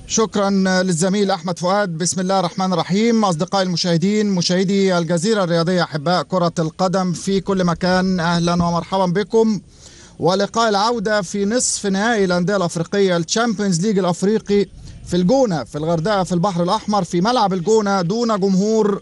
شكرا للزميل احمد فؤاد بسم الله الرحمن الرحيم اصدقائي المشاهدين مشاهدي الجزيره الرياضيه احباء كره القدم في كل مكان اهلا ومرحبا بكم ولقاء العوده في نصف نهائي الانديه الافريقيه الشامبيونز ليج الافريقي في الجونه في الغردقه في البحر الاحمر في ملعب الجونه دون جمهور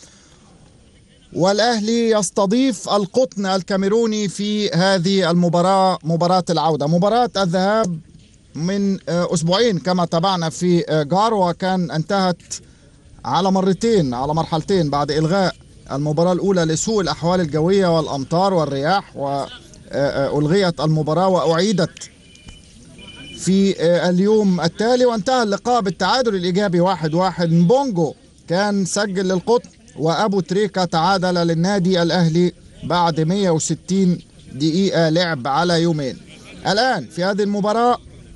والاهلي يستضيف القطن الكاميروني في هذه المباراه مباراه العوده مباراه الذهاب من اسبوعين كما تابعنا في جار وكان انتهت على مرتين على مرحلتين بعد الغاء المباراه الاولى لسوء الاحوال الجويه والامطار والرياح والغيت المباراه واعيدت في اليوم التالي وانتهى اللقاء بالتعادل الايجابي واحد واحد مبونجو كان سجل للقطن وابو تريكا تعادل للنادي الاهلي بعد 160 دقيقه لعب على يومين الان في هذه المباراه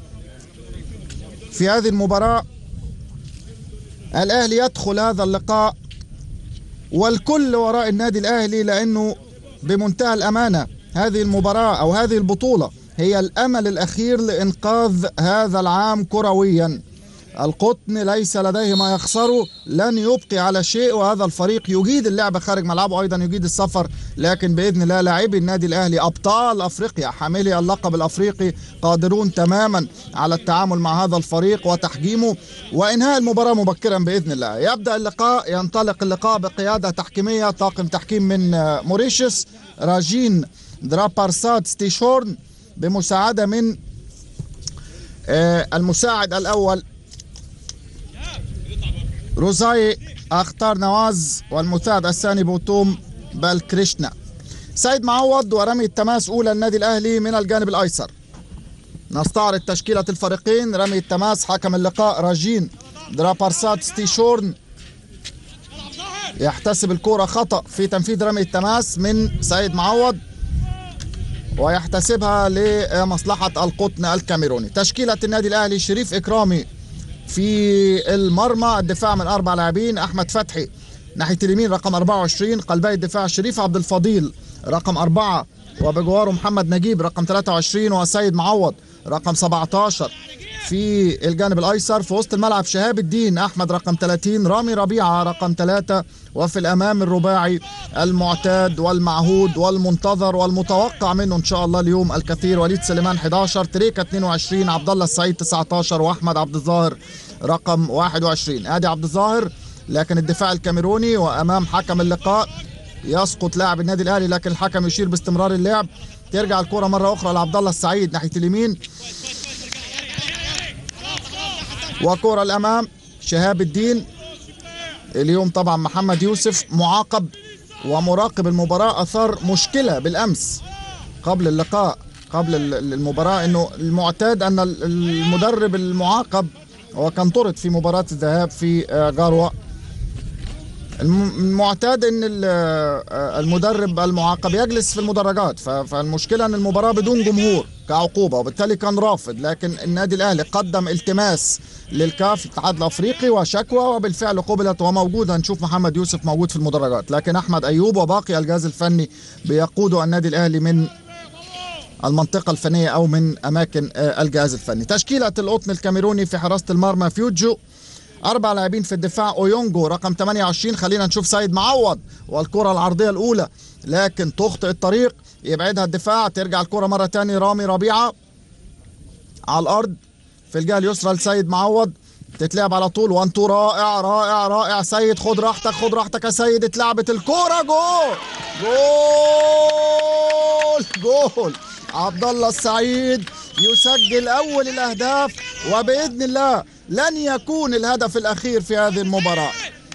في هذه المباراة الأهلي يدخل هذا اللقاء والكل وراء النادي الأهلي لأنه بمنتهى الأمانة هذه المباراة أو هذه البطولة هي الأمل الأخير لإنقاذ هذا العام كرويا القطن ليس لديه ما يخسره لن يبقي على شيء وهذا الفريق يجيد اللعب خارج ملعبه ايضا يجيد السفر لكن باذن الله لاعبي النادي الاهلي ابطال افريقيا حاملي اللقب الافريقي قادرون تماما على التعامل مع هذا الفريق وتحجيمه وانهاء المباراه مبكرا باذن الله يبدا اللقاء ينطلق اللقاء بقياده تحكيميه طاقم تحكيم من موريشيوس راجين درابارسات ستيشورن بمساعده من المساعد الاول روزاي اختار نواز والمساعد الثاني بوتوم بالكريشنا سيد معوض ورمي التماس اولى النادي الاهلي من الجانب الايسر نستعرض تشكيله الفريقين رمي التماس حكم اللقاء راجين درابارسات ستيشورن يحتسب الكرة خطأ في تنفيذ رمي التماس من سيد معوض ويحتسبها لمصلحة القطن الكاميروني تشكيلة النادي الأهلي شريف إكرامي في المرمى الدفاع من اربع لاعبين احمد فتحي ناحيه اليمين رقم 24 قلبي الدفاع شريف عبد الفضيل رقم أربعة وبجواره محمد نجيب رقم 23 وسيد معوض رقم 17 في الجانب الايسر في وسط الملعب شهاب الدين احمد رقم 30 رامي ربيعه رقم 3 وفي الامام الرباعي المعتاد والمعهود والمنتظر والمتوقع منه ان شاء الله اليوم الكثير وليد سليمان 11 تريكا 22 عبد الله السعيد 19 واحمد عبد الظاهر رقم 21 ادي عبد الظاهر لكن الدفاع الكاميروني وامام حكم اللقاء يسقط لاعب النادي الاهلي لكن الحكم يشير باستمرار اللعب ترجع الكره مره اخرى لعبد الله السعيد ناحيه اليمين وكرة الأمام شهاب الدين اليوم طبعا محمد يوسف معاقب ومراقب المباراة أثار مشكلة بالأمس قبل اللقاء قبل المباراة أنه المعتاد أن المدرب المعاقب هو كان طرد في مباراة الذهاب في جاروة المعتاد ان المدرب المعاقب يجلس في المدرجات فالمشكله ان المباراه بدون جمهور كعقوبه وبالتالي كان رافض لكن النادي الاهلي قدم التماس للكاف الاتحاد الافريقي وشكوى وبالفعل قبلت وموجوده نشوف محمد يوسف موجود في المدرجات لكن احمد ايوب وباقي الجهاز الفني بيقودوا النادي الاهلي من المنطقة الفنية أو من أماكن الجهاز الفني تشكيلة القطن الكاميروني في حراسة المرمى فيوجو أربع لاعبين في الدفاع أويونجو رقم 28 خلينا نشوف سيد معوض والكرة العرضية الأولى لكن تخطئ الطريق يبعدها الدفاع ترجع الكرة مرة تاني رامي ربيعة على الأرض في الجهة اليسرى لسيد معوض تتلعب على طول وانتو رائع رائع رائع سيد خد راحتك خد راحتك يا سيد اتلعبت الكرة جول جول جول عبد الله السعيد يسجل اول الاهداف وباذن الله لن يكون الهدف الاخير في هذه المباراه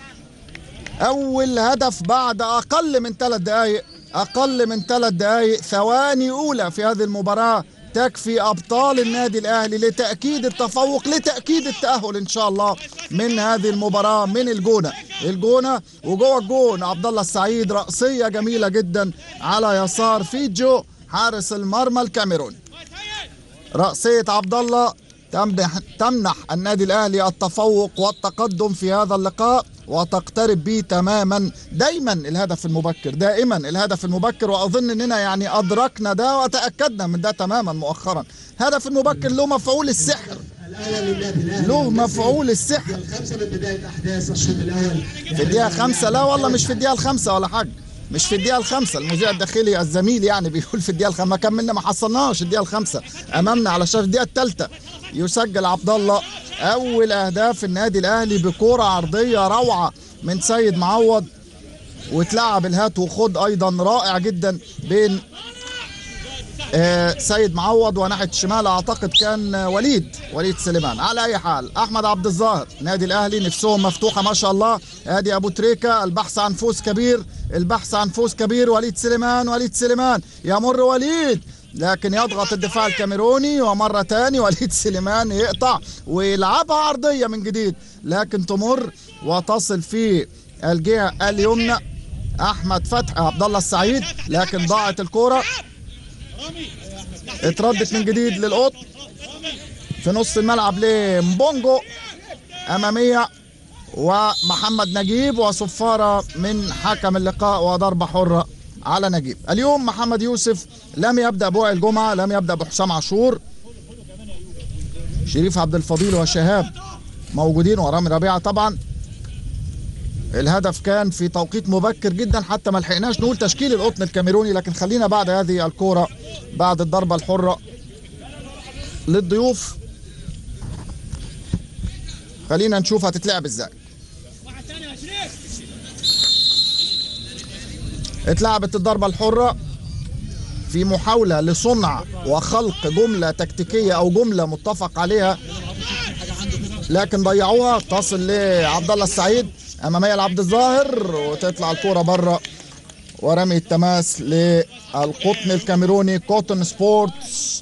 اول هدف بعد اقل من ثلاث دقائق اقل من ثلاث دقائق ثواني اولى في هذه المباراه تكفي ابطال النادي الاهلي لتاكيد التفوق لتاكيد التاهل ان شاء الله من هذه المباراه من الجونه الجونه وجوه الجون عبد الله السعيد راسيه جميله جدا على يسار فيجو حارس المرمى الكاميروني رأسية عبد الله تمنح تمنح النادي الاهلي التفوق والتقدم في هذا اللقاء وتقترب به تماما دايما الهدف المبكر دائما الهدف المبكر واظن اننا يعني ادركنا ده وتاكدنا من ده تماما مؤخرا هدف المبكر له مفعول السحر له مفعول السحر الخمسة من بداية أحداث الشوط الأول في الدقيقة خمسة لا والله مش في الدقيقة الخمسة ولا حاجة مش في الدقيقة الخمسة المذيع الداخلي الزميل يعني بيقول في الدقيقة الخمسة ما كملنا ما حصلناش الدقيقة الخمسة أمامنا على شاشة الدقيقة الثالثة يسجل عبد الله أول أهداف النادي الأهلي بكرة عرضية روعة من سيد معوض واتلعب الهات وخد أيضا رائع جدا بين آه، سيد معوض وناحيه الشمال اعتقد كان آه، وليد وليد سليمان على اي حال احمد عبد الظاهر نادي الاهلي نفسهم مفتوحه ما شاء الله ادي ابو تريكه البحث عن فوز كبير البحث عن فوز كبير وليد سليمان وليد سليمان يمر وليد لكن يضغط الدفاع الكاميروني ومرة تاني وليد سليمان يقطع ويلعبها عرضية من جديد لكن تمر وتصل في الجهة اليمنى أحمد فتحي عبد الله السعيد لكن ضاعت الكرة اتردت من جديد للقط في نص الملعب لمبونجو اماميه ومحمد نجيب وصفاره من حكم اللقاء وضربه حره على نجيب اليوم محمد يوسف لم يبدا بوعي الجمعه لم يبدا بحسام عاشور شريف عبد الفضيل وشهاب موجودين ورامي ربيعه طبعا الهدف كان في توقيت مبكر جدا حتى ما لحقناش نقول تشكيل القطن الكاميروني لكن خلينا بعد هذه الكوره بعد الضربه الحره للضيوف خلينا نشوف هتتلعب ازاي اتلعبت الضربه الحره في محاوله لصنع وخلق جمله تكتيكيه او جمله متفق عليها لكن ضيعوها تصل لعبد الله السعيد اماميه لعبد الظاهر وتطلع الكوره بره ورمي التماس للقطن الكاميروني كوتن سبورتس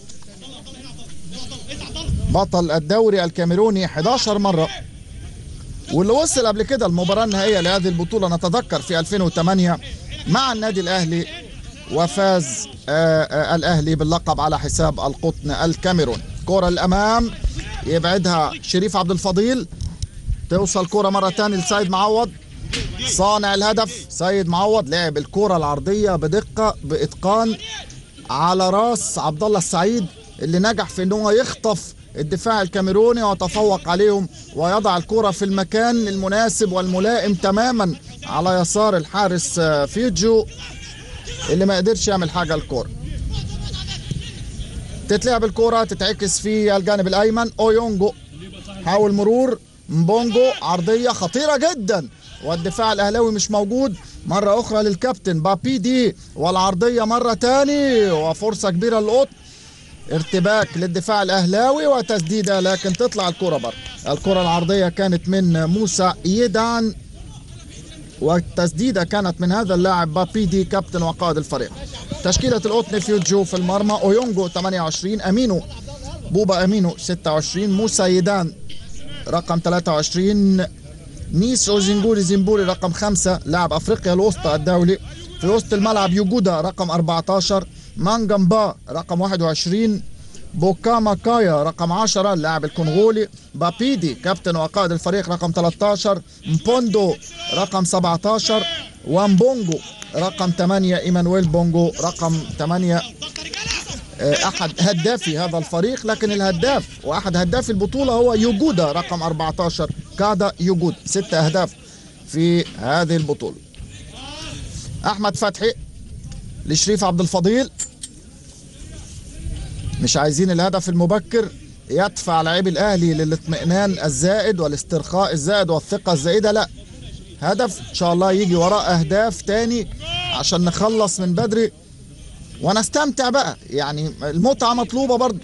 بطل الدوري الكاميروني 11 مره واللي وصل قبل كده المباراه النهائيه لهذه البطوله نتذكر في 2008 مع النادي الاهلي وفاز آه، آه، الاهلي باللقب على حساب القطن الكاميروني كره الامام يبعدها شريف عبد الفضيل توصل كرة مرة تانية لسيد معوض صانع الهدف سيد معوض لعب الكرة العرضية بدقة بإتقان على راس عبد الله السعيد اللي نجح في ان هو يخطف الدفاع الكاميروني ويتفوق عليهم ويضع الكرة في المكان المناسب والملائم تماما على يسار الحارس آه، فيجو اللي ما قدرش يعمل حاجة الكرة تتلعب الكرة تتعكس في الجانب الأيمن أويونجو حاول مرور مبونجو عرضية خطيرة جدا والدفاع الأهلاوي مش موجود مرة أخرى للكابتن بابيدي والعرضية مرة تاني وفرصة كبيرة للقط ارتباك للدفاع الأهلاوي وتسديدة لكن تطلع الكرة بره الكرة العرضية كانت من موسى يدان والتسديده كانت من هذا اللاعب بابيدي كابتن وقائد الفريق تشكيله القطن فيوجو في المرمى اويونجو 28 امينو بوبا امينو 26 موسى يدان رقم 23 نيسو زنبوري زنبوري رقم 5 لاعب افريقيا الوسطى الدولي في وسط الملعب يوجودا رقم 14 مانجامبا رقم 21 بوكاما كايا رقم 10 اللاعب الكونغولي بابيدي كابتن وقائد الفريق رقم 13 مبوندو رقم 17 وامبونجو رقم 8 ايمانويل بونجو رقم 8 آه، احد هدافي هذا الفريق لكن الهداف واحد هدافي البطوله هو يوجودا رقم 14 كادا يوجود ست اهداف في هذه البطوله احمد فتحي لشريف عبد الفضيل مش عايزين الهدف المبكر يدفع لاعبي الاهلي للاطمئنان الزائد والاسترخاء الزائد والثقه الزائده لا هدف ان شاء الله يجي وراء اهداف تاني عشان نخلص من بدري ونستمتع بقى يعني المتعه مطلوبه برضه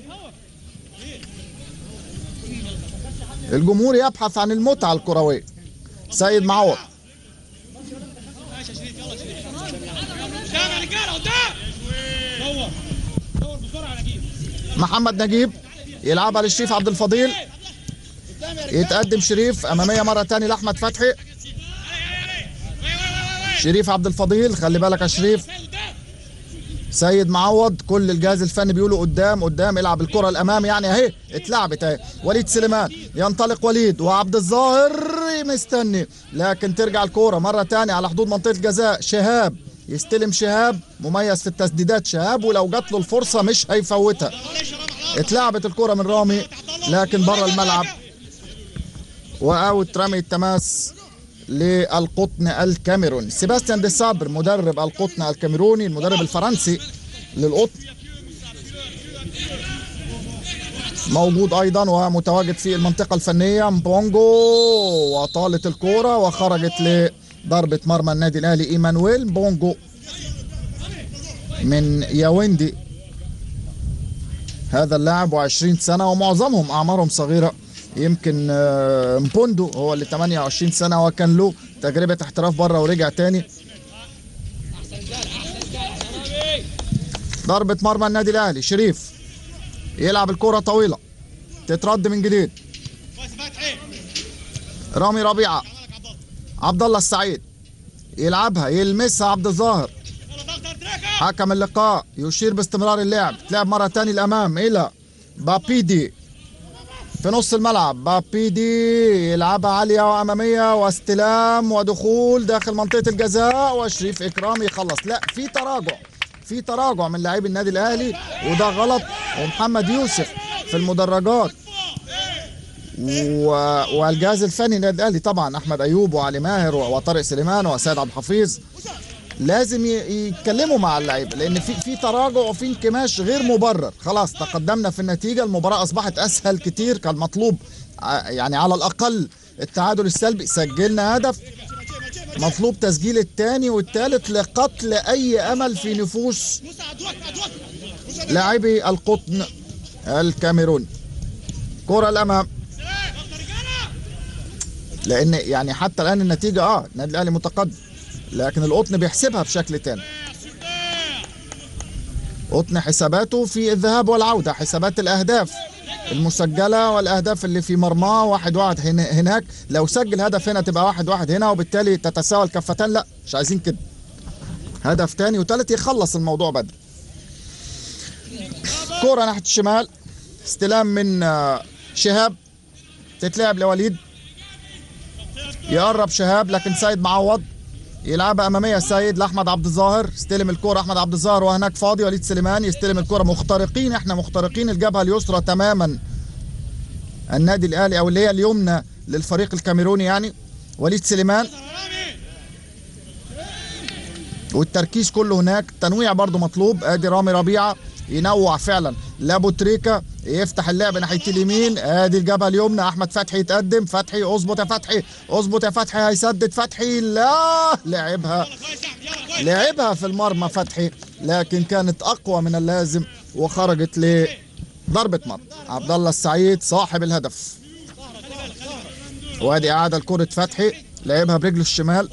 الجمهور يبحث عن المتعه الكرويه سيد معوض قدام يا رجاله قدام دور دور بسرعه نجيب محمد نجيب يلعبها للشريف عبد الفضيل قدام يا رجاله يتقدم شريف اماميه مره تاني لاحمد فتحي شريف عبد الفضيل خلي بالك يا شريف سيد معوض كل الجهاز الفني بيقولوا قدام قدام العب الكره الامام يعني اهي اتلعبت اهي وليد سليمان ينطلق وليد وعبد الظاهر مستني لكن ترجع الكوره مره تانية على حدود منطقه الجزاء شهاب يستلم شهاب مميز في التسديدات شهاب ولو جات له الفرصه مش هيفوتها اتلعبت الكره من رامي لكن بره الملعب واوت رمي التماس للقطن الكاميروني سيباستيان دي صابر مدرب القطن الكاميروني المدرب الفرنسي للقطن موجود ايضا ومتواجد في المنطقه الفنيه مبونجو وطالت الكوره وخرجت لضربه مرمى النادي الاهلي ايمانويل مبونجو من ياوندي هذا اللاعب و20 سنه ومعظمهم اعمارهم صغيره يمكن آه، مبوندو هو اللي 28 سنه وكان له تجربه احتراف بره ورجع تاني ضربه مرمى النادي الاهلي شريف يلعب الكره طويله تترد من جديد كويس فتحي رامي ربيعه عملك عبد الله عبد الله السعيد يلعبها يلمسها عبد الظاهر يلا ضغط ارتراكه حكم اللقاء يشير باستمرار اللعب تلعب مرة تاني الأمام إلى بابيدي في نص الملعب بابيدي يلعبها عالية وأمامية واستلام ودخول داخل منطقة الجزاء وشريف إكرام يخلص لا في تراجع في تراجع من لاعبي النادي الأهلي وده غلط ومحمد يوسف في المدرجات و... والجهاز الفني للنادي الأهلي طبعا أحمد أيوب وعلي ماهر وطارق سليمان وسيد عبد الحفيظ لازم ي- يتكلموا مع اللعيبه لان في في تراجع وفي انكماش غير مبرر خلاص تقدمنا في النتيجه المباراه اصبحت اسهل كتير كان مطلوب ع- يعني على الاقل التعادل السلبي سجلنا هدف مطلوب تسجيل الثاني والثالث لقتل اي امل في نفوس مساعد وقت وقت لاعبي القطن الكاميروني كرة الامام ضغط رجاله لان يعني حتى الان النتيجه اه النادي الاهلي متقدم لكن القطن بيحسبها بشكل تاني قطن حساباته في الذهاب والعودة حسابات الأهداف المسجلة والأهداف اللي في مرماه واحد واحد هنا- هناك لو سجل هدف هنا تبقى واحد واحد هنا وبالتالي تتساوى الكفتان لا مش عايزين كده هدف تاني وتالت يخلص الموضوع بدري كرة ناحية الشمال استلام من آه، شهاب تتلعب لوليد يقرب شهاب لكن سيد معوض يلعبها اماميه سيد لاحمد عبد الظاهر استلم الكوره احمد عبد الظاهر وهناك فاضي وليد سليمان يستلم الكوره مخترقين احنا مخترقين الجبهه اليسرى تماما النادي الاهلي او اللي هي اليمنى للفريق الكاميروني يعني وليد سليمان رامي والتركيز كله هناك تنويع برضو مطلوب ادي رامي ربيعه ينوع فعلا لابو تريكا يفتح اللعب ناحيه اليمين ادي الجبهه اليمنى احمد فتحي يتقدم فتحي اظبط يا فتحي اظبط يا فتحي هيسدد فتحي لا لعبها كويس يا احمد يلا كويس لعبها في المرمى فتحي لكن كانت اقوى من اللازم وخرجت لضربه مرمى عبد الله السعيد صاحب الهدف وادي اعاده لكره فتحي لعبها برجله الشمال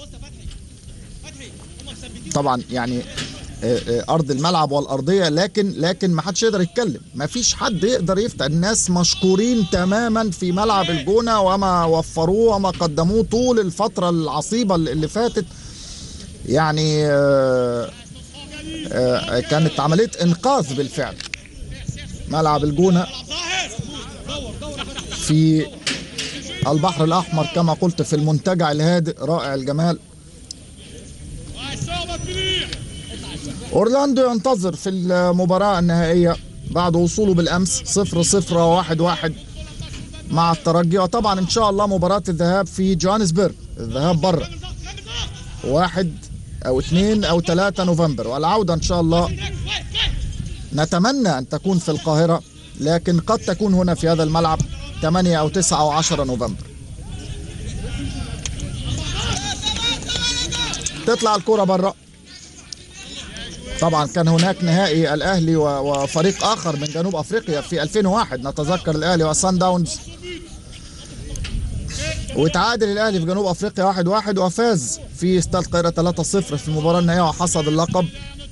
طبعا يعني آه، آه، ارض الملعب والارضيه لكن لكن ما حدش يقدر يتكلم ما فيش حد يقدر يفتح الناس مشكورين تماما في ملعب الجونه وما وفروه وما قدموه طول الفتره العصيبه اللي فاتت يعني آه، آه، كانت عمليه انقاذ بالفعل ملعب الجونه ظاهر دور دور في البحر الاحمر كما قلت في المنتجع الهادئ رائع الجمال كويس صوبك كبير اورلاندو ينتظر في المباراة النهائية بعد وصوله بالامس 0 0 1 1 مع الترجي وطبعا ان شاء الله مباراة الذهاب في جوهانسبرغ الذهاب بره كمل ضغط كمل ضغط واحد او اثنين او ثلاثة نوفمبر والعودة ان شاء الله كويس كويس نتمنى ان تكون في القاهرة لكن قد تكون هنا في هذا الملعب 8 او 9 او 10 نوفمبر تطلع الكرة بره طبعا كان هناك نهائي الاهلي و- وفريق اخر من جنوب افريقيا في 2001 نتذكر الاهلي وسان داونز وتعادل الاهلي في جنوب افريقيا 1 1 وفاز في استاد القاهره 3 0 في المباراه النهائيه وحصد اللقب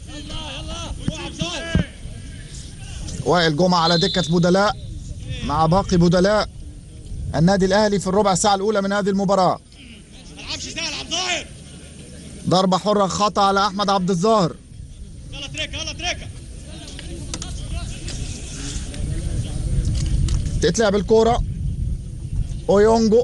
وائل جمعه على دكه بدلاء مع باقي بدلاء النادي الاهلي في الربع ساعه الاولى من هذه المباراه ما تلعبش سهل عبد الظاهر ضربه حره خطا على احمد عبد الظاهر يلا تريكه يلا تريكه تتلعب الكوره اويونجو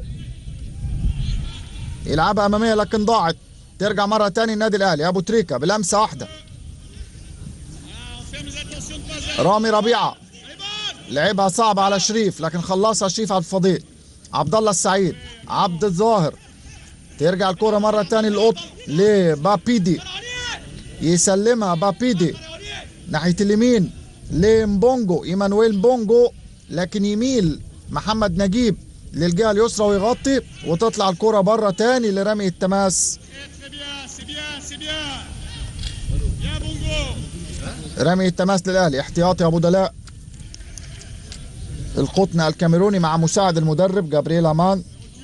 يلعبها اماميه لكن ضاعت ترجع مره تاني النادي الاهلي ابو تريكه بلمسه واحده رامي ربيعه لعبها صعبة على شريف لكن خلصها شريف عبد الفضيل عبد الله السعيد عبد الظاهر ترجع الكرة مرة تاني للقط لبابيدي يسلمها بابيدي ناحية اليمين لمبونجو ايمانويل مبونجو لكن يميل محمد نجيب للجهة اليسرى ويغطي وتطلع الكرة بره تاني لرمي التماس C'est bien, c'est bien, c'est bien. Bien, Bongo. رمي التماس للاهلي احتياطي ابو دلاء القطن الكاميروني مع مساعد المدرب جابرييل امان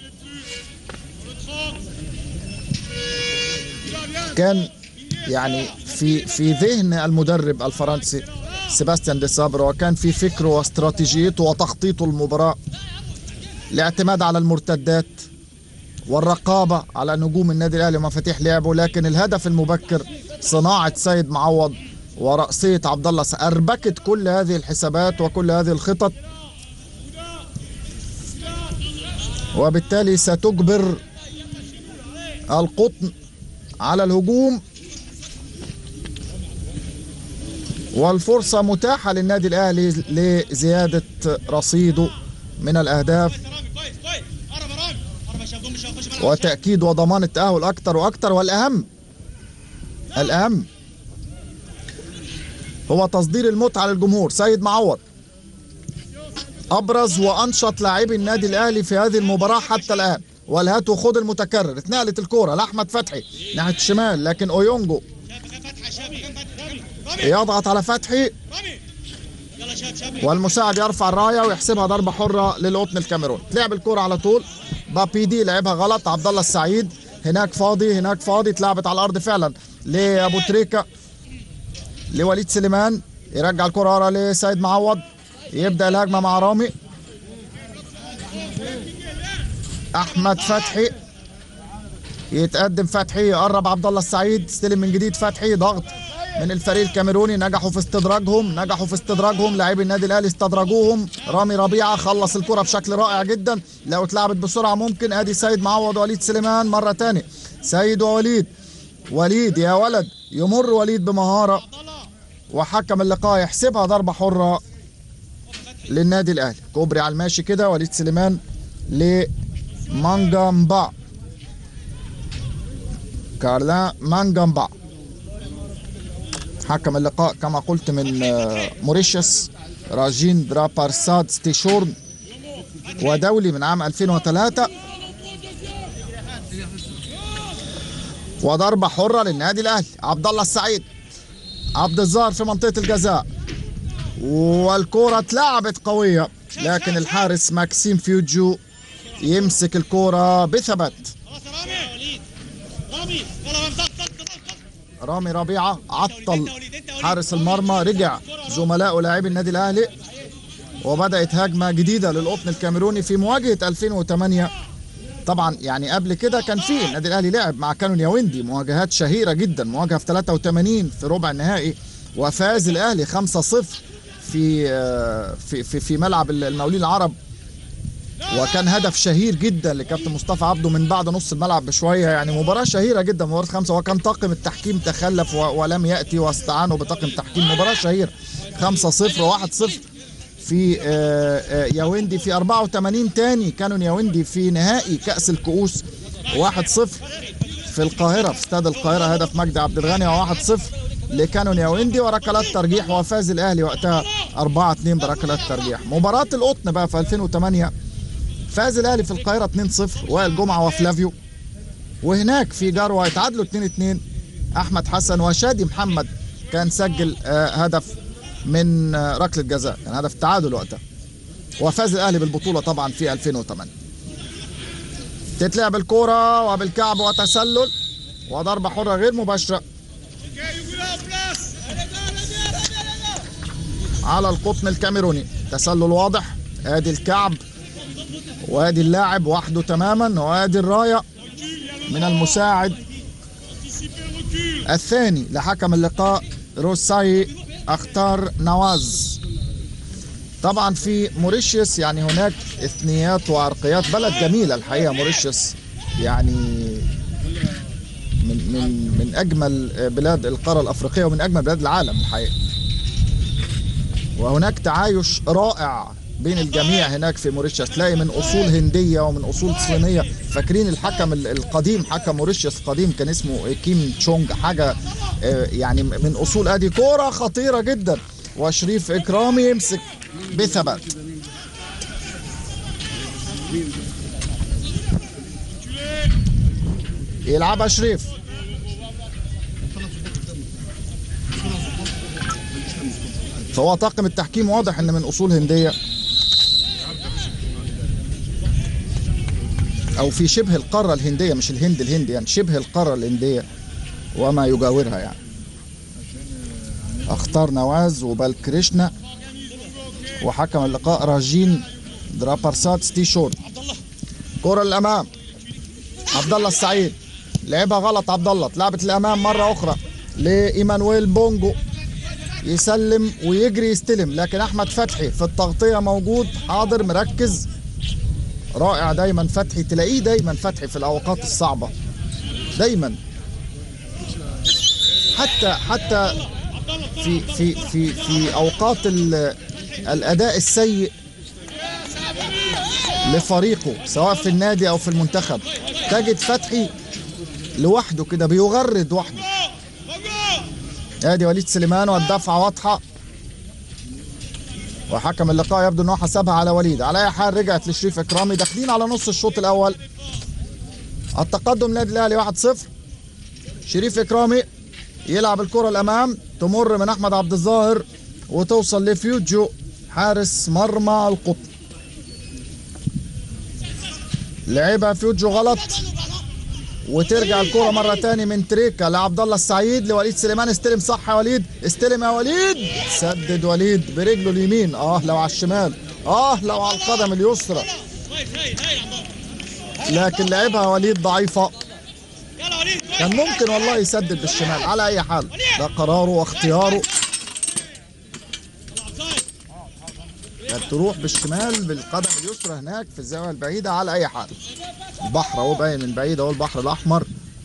Il va bien. كان يعني في في ذهن المدرب الفرنسي سيباستيان دي سابر وكان في فكره واستراتيجيته وتخطيطه المباراة الاعتماد على المرتدات والرقابة على نجوم النادي الأهلي ومفاتيح لعبه لكن الهدف المبكر صناعة سيد معوض ورأسية عبد الله س- أربكت كل هذه الحسابات وكل هذه الخطط وبالتالي ستجبر القطن على الهجوم والفرصة متاحة للنادي الأهلي لزيادة رصيده من الأهداف رامي كويس كويس قرب يا رامي قرب يا شباب مش هيخش ملعب وتأكيد وضمان التأهل أكتر وأكتر والأهم الأهم هو تصدير المتعة للجمهور سيد معوض أبرز وأنشط لاعبي النادي الأهلي في هذه المباراة حتى الآن والهات وخد المتكرر اتنقلت الكورة لأحمد فتحي ناحية الشمال لكن أويونجو شاب كان فتحي شاب كان فتحي رامي يضغط على فتحي رامي يلا شاب شاب والمساعد يرفع الرايه ويحسبها ضربه حره للقطن الكاميروني لعب الكره على طول بابيدي لعبها غلط عبد الله السعيد هناك فاضي هناك فاضي اتلعبت على الارض فعلا لابو تريكه لوليد سليمان يرجع الكره ورا لسيد معوض يبدا الهجمه مع رامي احمد فتحي يتقدم فتحي يقرب عبد الله السعيد استلم من جديد فتحي ضغط من الفريق الكاميروني نجحوا في استدراجهم نجحوا في استدراجهم لاعبي النادي الاهلي استدرجوهم رامي ربيعه خلص الكره بشكل رائع جدا لو اتلعبت بسرعه ممكن ادي سيد معوض ووليد سليمان مره تاني سيد ووليد وليد يا ولد يمر وليد بمهاره وحكم اللقاء يحسبها ضربه حره للنادي الاهلي كوبري على الماشي كده وليد سليمان لمانجامبا كارلا مانجامبا حكم اللقاء كما قلت من آه، موريشيوس راجين درابارساد ستيشورن ودولي من عام 2003 وضربة حرة للنادي الأهلي عبد الله السعيد عبد الظاهر في منطقة الجزاء والكرة اتلعبت قوية لكن الحارس ماكسيم فيوجو يمسك الكرة بثبات خلاص يا رامي وليد رامي يلا رامي ضغط ضغط ضغط رامي ربيعة عطل حارس المرمى رجع زملائه لاعبي النادي الأهلي وبدأت هجمة جديدة للقطن الكاميروني في مواجهة 2008 طبعا يعني قبل كده كان في النادي الأهلي لعب مع كانون ياوندي مواجهات شهيرة جدا مواجهة في 83 في ربع النهائي وفاز الأهلي 5-0 في آه، في في في ملعب المقاولين العرب وكان هدف شهير جدا لكابتن مصطفى عبده من بعد نص الملعب بشويه يعني مباراه شهيره جدا مباراه خمسه وكان طاقم التحكيم تخلف و- ولم ياتي واستعانوا بطاقم تحكيم مباراه شهيره 5 0 1 0 في آه، آه، ياوندي في 84 تاني كانوا ياوندي في نهائي كاس الكؤوس 1 0 في القاهره في استاد القاهره هدف مجدي عبد الغني 1 0 لكانون ياوندي وركلات ترجيح وفاز الاهلي وقتها 4 2 بركلات ترجيح مباراه القطن بقى في 2008 فاز الاهلي في القاهره 2-0 وائل جمعه وفلافيو وهناك في جروه اتعادلوا 2-2 احمد حسن وشادي محمد كان سجل آه، هدف من آه، ركله جزاء كان هدف تعادل وقتها وفاز الاهلي بالبطوله طبعا في 2008 تتلعب الكوره وبالكعب وتسلل وضربه حره غير مباشره اوكي يو جول اوت بلاس على القطن الكاميروني تسلل واضح ادي الكعب وادي اللاعب وحده تماما وادي الرايه من المساعد الثاني لحكم اللقاء روساي اختار نواز طبعا في موريشيوس يعني هناك اثنيات وعرقيات بلد جميله الحقيقه موريشيوس يعني من من من اجمل بلاد القاره الافريقيه ومن اجمل بلاد العالم الحقيقه وهناك تعايش رائع بين الجميع هناك في موريشيوس تلاقي من اصول هنديه ومن اصول صينيه فاكرين الحكم ال- القديم حكم موريشيوس القديم كان اسمه كيم تشونج حاجه آه، يعني من اصول ادي كوره خطيره جدا وشريف اكرامي يمسك بثبات يلعبها شريف فهو طاقم التحكيم واضح ان من اصول هنديه او في شبه القاره الهنديه مش الهند الهندي يعني شبه القاره الهنديه وما يجاورها يعني اختار نواز وبالكريشنا وحكم اللقاء راجين درابرسات ستيشور كرة للامام عبد الله السعيد لعبها غلط عبد الله اتلعبت للامام مره اخرى لايمانويل بونجو يسلم ويجري يستلم لكن احمد فتحي في التغطيه موجود حاضر مركز رائع دايما فتحي تلاقيه دايما فتحي في الاوقات الصعبه دايما حتى حتى في في في في اوقات ال- الاداء السيء لفريقه سواء في النادي او في المنتخب تجد فتحي لوحده كده بيغرد وحده ادي وليد سليمان والدفعه واضحه وحكم اللقاء يبدو ان هو حسبها على وليد على اي حال رجعت لشريف اكرامي داخلين على نص الشوط الاول التقدم للنادي الاهلي 1-0 شريف اكرامي يلعب الكره الامام تمر من احمد عبد الظاهر وتوصل لفيوجو حارس مرمى القطن لعبها فيوجو غلط وترجع الكرة مرة تاني من تريكا لعبد الله السعيد لوليد سليمان استلم صح يا وليد استلم يا وليد سدد وليد برجله اليمين اه لو على الشمال اه لو على القدم اليسرى كويس هاي هاي يا عبد الله لكن لعبها وليد ضعيفة يلا وليد كويس كان ممكن والله يسدد بالشمال على اي حال ده قراره واختياره كانت تروح بالشمال بالقدم اليسرى هناك في الزاويه البعيده على اي حال البحر اهو باين من بعيد اهو البحر الاحمر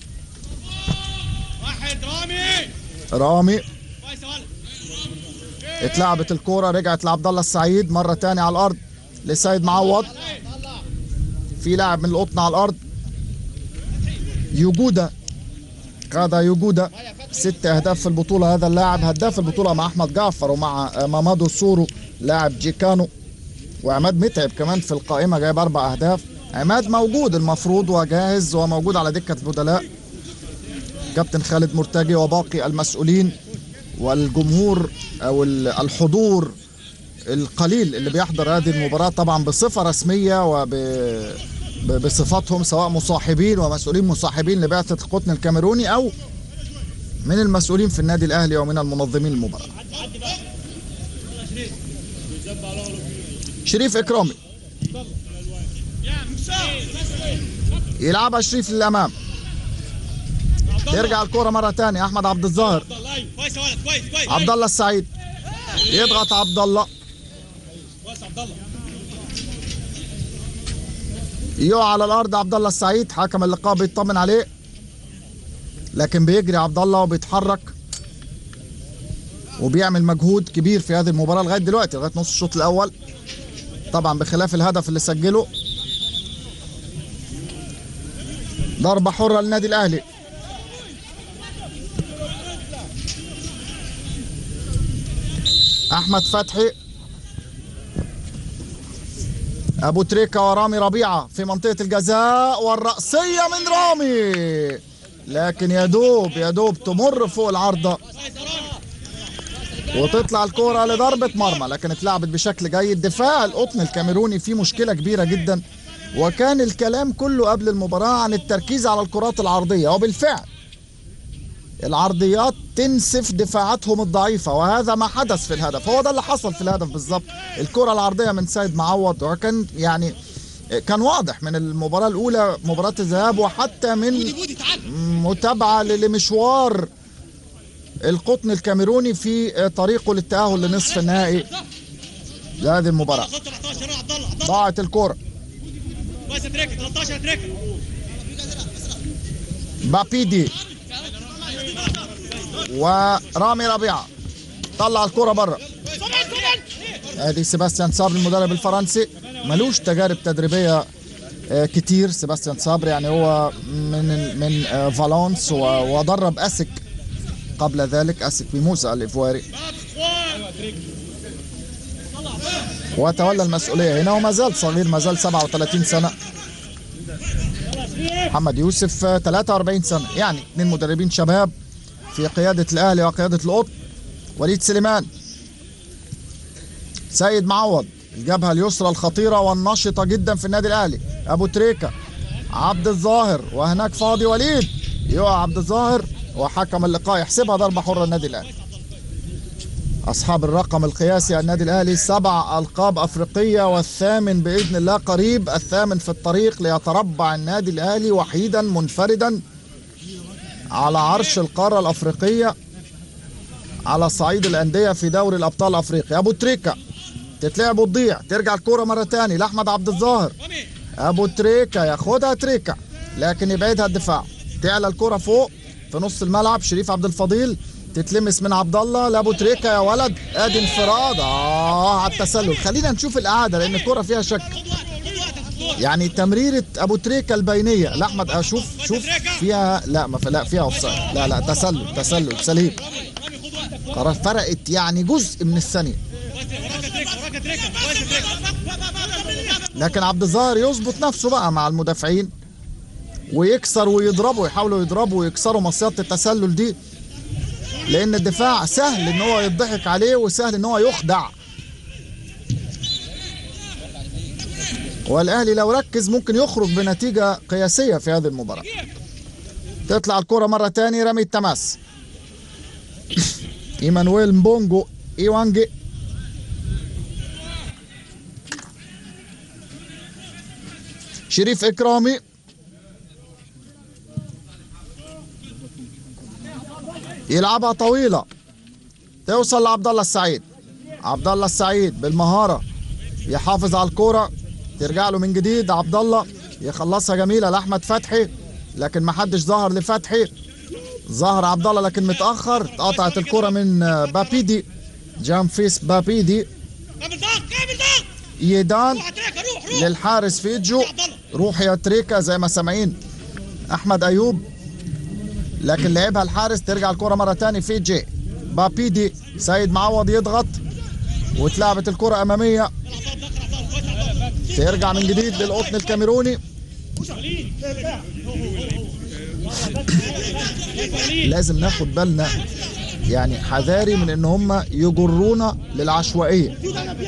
واحد رامي رامي كويس يا ولد اتلعبت الكوره رجعت لعبد الله السعيد مره تانية على الارض لسيد معوض في لاعب من القطن على الارض يوجودا هذا يوجودا ست اهداف في البطوله هذا اللاعب هداف البطوله مع احمد جعفر ومع مامادو سورو لاعب جيكانو وعماد متعب كمان في القائمه جايب اربع اهداف عماد موجود المفروض وجاهز وموجود على دكه البدلاء كابتن خالد مرتجي وباقي المسؤولين والجمهور او ال- الحضور القليل اللي بيحضر هذه المباراة طبعا بصفة رسمية وب ب- بصفاتهم سواء مصاحبين ومسؤولين مصاحبين لبعثة القطن الكاميروني او من المسؤولين في النادي الاهلي ومن المنظمين المباراة شريف اكرامي يا مساء يلعبها شريف للامام ترجع الكرة مرة تانية احمد عبد الظاهر عبد الله ايوه كويس يا ولد كويس كويس عبد الله السعيد يضغط عبد الله كويس عبد الله يقع على الارض عبد الله السعيد حكم اللقاء بيطمن عليه لكن بيجري عبد الله وبيتحرك وبيعمل مجهود كبير في هذه المباراه لغايه دلوقتي لغايه نص الشوط الاول طبعا بخلاف الهدف اللي سجله ضربه حره للنادي الاهلي احمد فتحي ابو تريكه ورامي ربيعه في منطقه الجزاء والراسيه من رامي لكن يا دوب يا دوب تمر فوق العارضه وتطلع الكرة لضربة مرمى لكن اتلعبت بشكل جيد دفاع القطن الكاميروني فيه مشكلة كبيرة جدا وكان الكلام كله قبل المباراة عن التركيز على الكرات العرضية وبالفعل العرضيات تنسف دفاعاتهم الضعيفة وهذا ما حدث في الهدف هو ده اللي حصل في الهدف بالظبط الكرة العرضية من سيد معوض وكان يعني كان واضح من المباراة الأولى مباراة الذهاب وحتى من بودي بودي تعال متابعة لمشوار القطن الكاميروني في طريقه للتأهل لنصف النهائي لهذه المباراة 13 عبد الله عبد الله ضاعت الكرة كويس يا تريكه 13 يا تريكه بابيدي ورامي ربيعة طلع الكرة بره صبعي صبعي ادي سيباستيان صابري المدرب الفرنسي ملوش تجارب تدريبيه آه، كتير سيباستيان صابري يعني هو من من آه، فالونس و- ودرب اسك قبل ذلك اسك بموسى الايفواري وتولى المسؤوليه هنا وما زال صغير ما زال 37 سنه محمد يوسف آه، 43 سنه يعني اثنين مدربين شباب في قياده الاهلي وقياده القط وليد سليمان سيد معوض الجبهه اليسرى الخطيره والنشطه جدا في النادي الاهلي ابو تريكه عبد الظاهر وهناك فاضي وليد يقع عبد الظاهر وحكم اللقاء يحسبها ضربه حره النادي الاهلي اصحاب الرقم القياسي النادي الاهلي سبع القاب افريقيه والثامن باذن الله قريب الثامن في الطريق ليتربع النادي الاهلي وحيدا منفردا على عرش القاره الافريقيه على صعيد الانديه في دوري الابطال الافريقي ابو تريكه تتلعب وتضيع ترجع الكوره مره تاني لاحمد عبد الظاهر ابو تريكه ياخدها تريكه لكن يبعدها الدفاع تعلى الكوره فوق في نص الملعب شريف عبد الفضيل تتلمس من عبد الله لابو تريكه يا ولد ادي انفراد اه على التسلل خلينا نشوف الاعاده لان الكوره فيها شك خد وقت خد وقتك في الكوره يعني تمريره ابو تريكه البينيه لاحمد اشوف شوف فيها لا ما في لا فيها اوفسايد لا لا تسلل تسلل سليم رامي خد وقتك قرار فرقت يعني جزء من الثانيه وراك تريكه وراك تريكه كويس تريكه لكن عبد الظاهر يظبط نفسه بقى مع المدافعين ويكسر ويضربوا يحاولوا يضربوا ويكسروا مصيدة التسلل دي لان الدفاع سهل ان هو يضحك عليه وسهل ان هو يخدع والاهلي لو ركز ممكن يخرج بنتيجة قياسية في هذه المباراة تطلع الكرة مرة تاني رمي التماس ايمانويل مبونجو ايوانجي شريف اكرامي يلعبها طويله توصل لعبد الله السعيد عبد الله السعيد بالمهاره يحافظ على الكوره ترجع له من جديد عبد الله يخلصها جميله لاحمد فتحي لكن ما حدش ظهر لفتحي ظهر عبد الله لكن متاخر اتقطعت الكوره من بابيدي جامفيس بابيدي كمل ضغط كمل ضغط يدان روح تريكه روح روح للحارس فيجو روح يا تريكا زي ما سامعين احمد ايوب لكن لعبها الحارس ترجع الكرة مرة تاني فيجي بابيدي سيد معوض يضغط واتلعبت الكرة أمامية ترجع من جديد للقطن الكاميروني لازم ناخد بالنا يعني حذاري من ان هم يجرونا للعشوائيه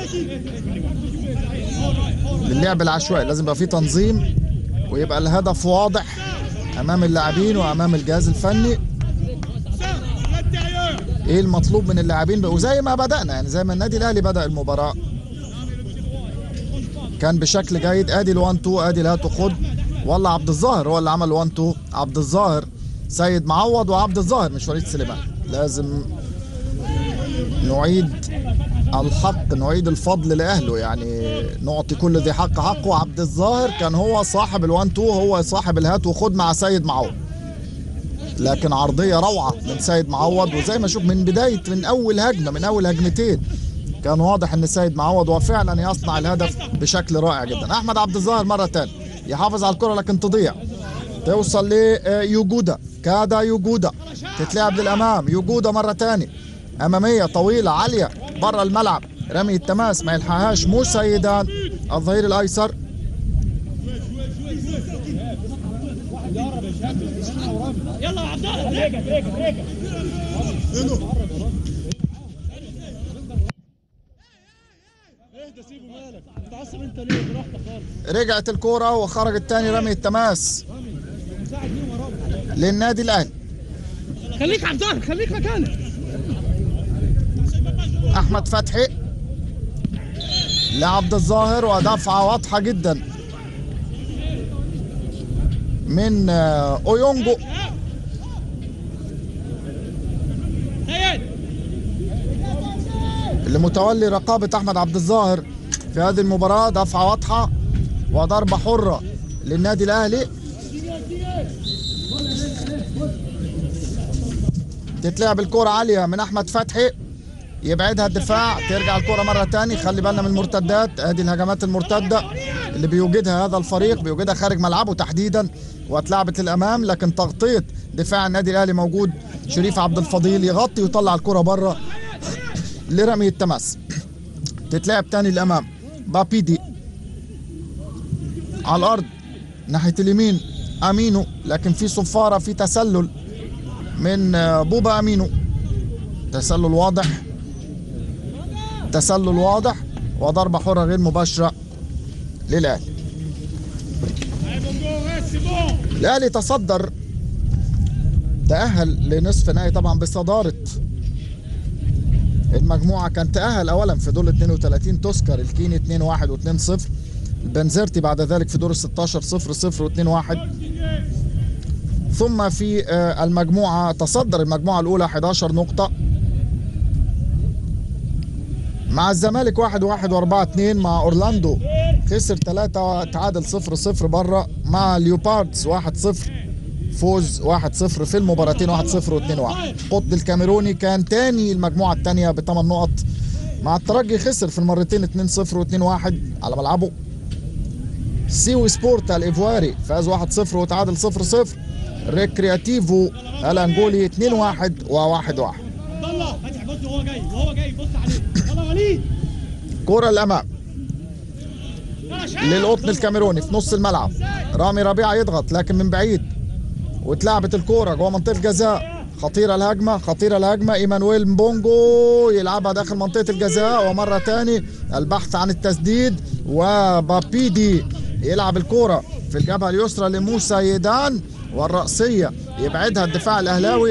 للعب العشوائي لازم يبقى فيه تنظيم ويبقى الهدف واضح امام اللاعبين وامام الجهاز الفني ايه المطلوب من اللاعبين وزي ما بدانا يعني زي ما النادي الاهلي بدا المباراه كان بشكل جيد ادي ال1 2 ادي الهات وخد والله عبد الظاهر هو اللي عمل 1 2 عبد الظاهر سيد معوض وعبد الظاهر مش وليد سليمان لازم نعيد الحق نعيد الفضل لاهله يعني نعطي كل ذي حق حقه عبد الظاهر كان هو صاحب الوان تو هو صاحب الهات وخد مع سيد معوض لكن عرضيه روعه من سيد معوض وزي ما شوف من بدايه من اول هجمه من اول هجمتين كان واضح ان سيد معوض وفعلا يصنع الهدف بشكل رائع جدا احمد عبد الظاهر مره ثانيه يحافظ على الكره لكن تضيع توصل ليوجودا كادا يوجودا تتلعب للامام يوجودا مره ثانيه اماميه طويله عاليه بره الملعب رمي التماس ما يلحقهاش موسى يدان الظهير الايسر يلا يا عبد الله تريكه تريكه تريكه اهدى سيبه مالك متعصب انت ليه براحتك خالص رجعت الكوره وخرجت تاني رمي التماس للنادي الاهلي خليك عبد الله خليك مكانك احمد فتحي لعبد الظاهر ودفعه واضحه جدا من آه، اويونجو سيد اللي متولي رقابه احمد عبد الظاهر في هذه المباراه دفعه واضحه وضربه حره للنادي الاهلي تتلعب الكرة عالية من أحمد فتحي يبعدها الدفاع ترجع الكرة مرة تاني خلي بالنا من المرتدات ادي الهجمات المرتدة اللي بيوجدها هذا الفريق بيوجدها خارج ملعبه تحديدا واتلعبت للامام لكن تغطية دفاع النادي الاهلي موجود شريف عبد الفضيل يغطي ويطلع الكرة بره لرمي التماس تتلعب تاني للامام بابيدي على الارض ناحية اليمين امينو لكن في صفارة في تسلل من آه، بوبا امينو تسلل واضح تسلل واضح وضربة حرة غير مباشرة للأهلي Allez, Bongo, reste, c'est bon. الأهلي تصدر تأهل لنصف نهائي طبعا بصدارة المجموعة كان تأهل أولا في دور 32 تذكر الكيني 2-1 و2-0 البنزرتي بعد ذلك في دور ال 16 0-0 و2-1 ثم في آه، المجموعة تصدر المجموعة الأولى 11 نقطة مع الزمالك 1 1 و4 2 مع اورلاندو خسر 3 تعادل 0 0 بره مع ليوباردز 1 0 فوز 1 0 في المباراتين 1 0 و2 1 قطب الكاميروني كان تاني المجموعه الثانيه بثمان نقط مع الترجي خسر في المرتين 2 0 و2 1 على ملعبه سيوي سبورتا الايفواري فاز 1 0 وتعادل 0 0 ريكرياتيفو الانجولي 2 1 و1 1 عبد الله فتح بص وهو جاي وهو جاي بص عليه يلا وليد كرة الامام يلا شاف. للقطن الكاميروني في نص الملعب رامي ربيعه يضغط لكن من بعيد واتلعبت الكوره جوه منطقه الجزاء خطيره الهجمه خطيره الهجمه ايمانويل مبونجو يلعبها داخل منطقه الجزاء ومره تاني البحث عن التسديد وبابيدي يلعب الكوره في الجبهه اليسرى لموسى يدان والرأسية يبعدها الدفاع الأهلاوي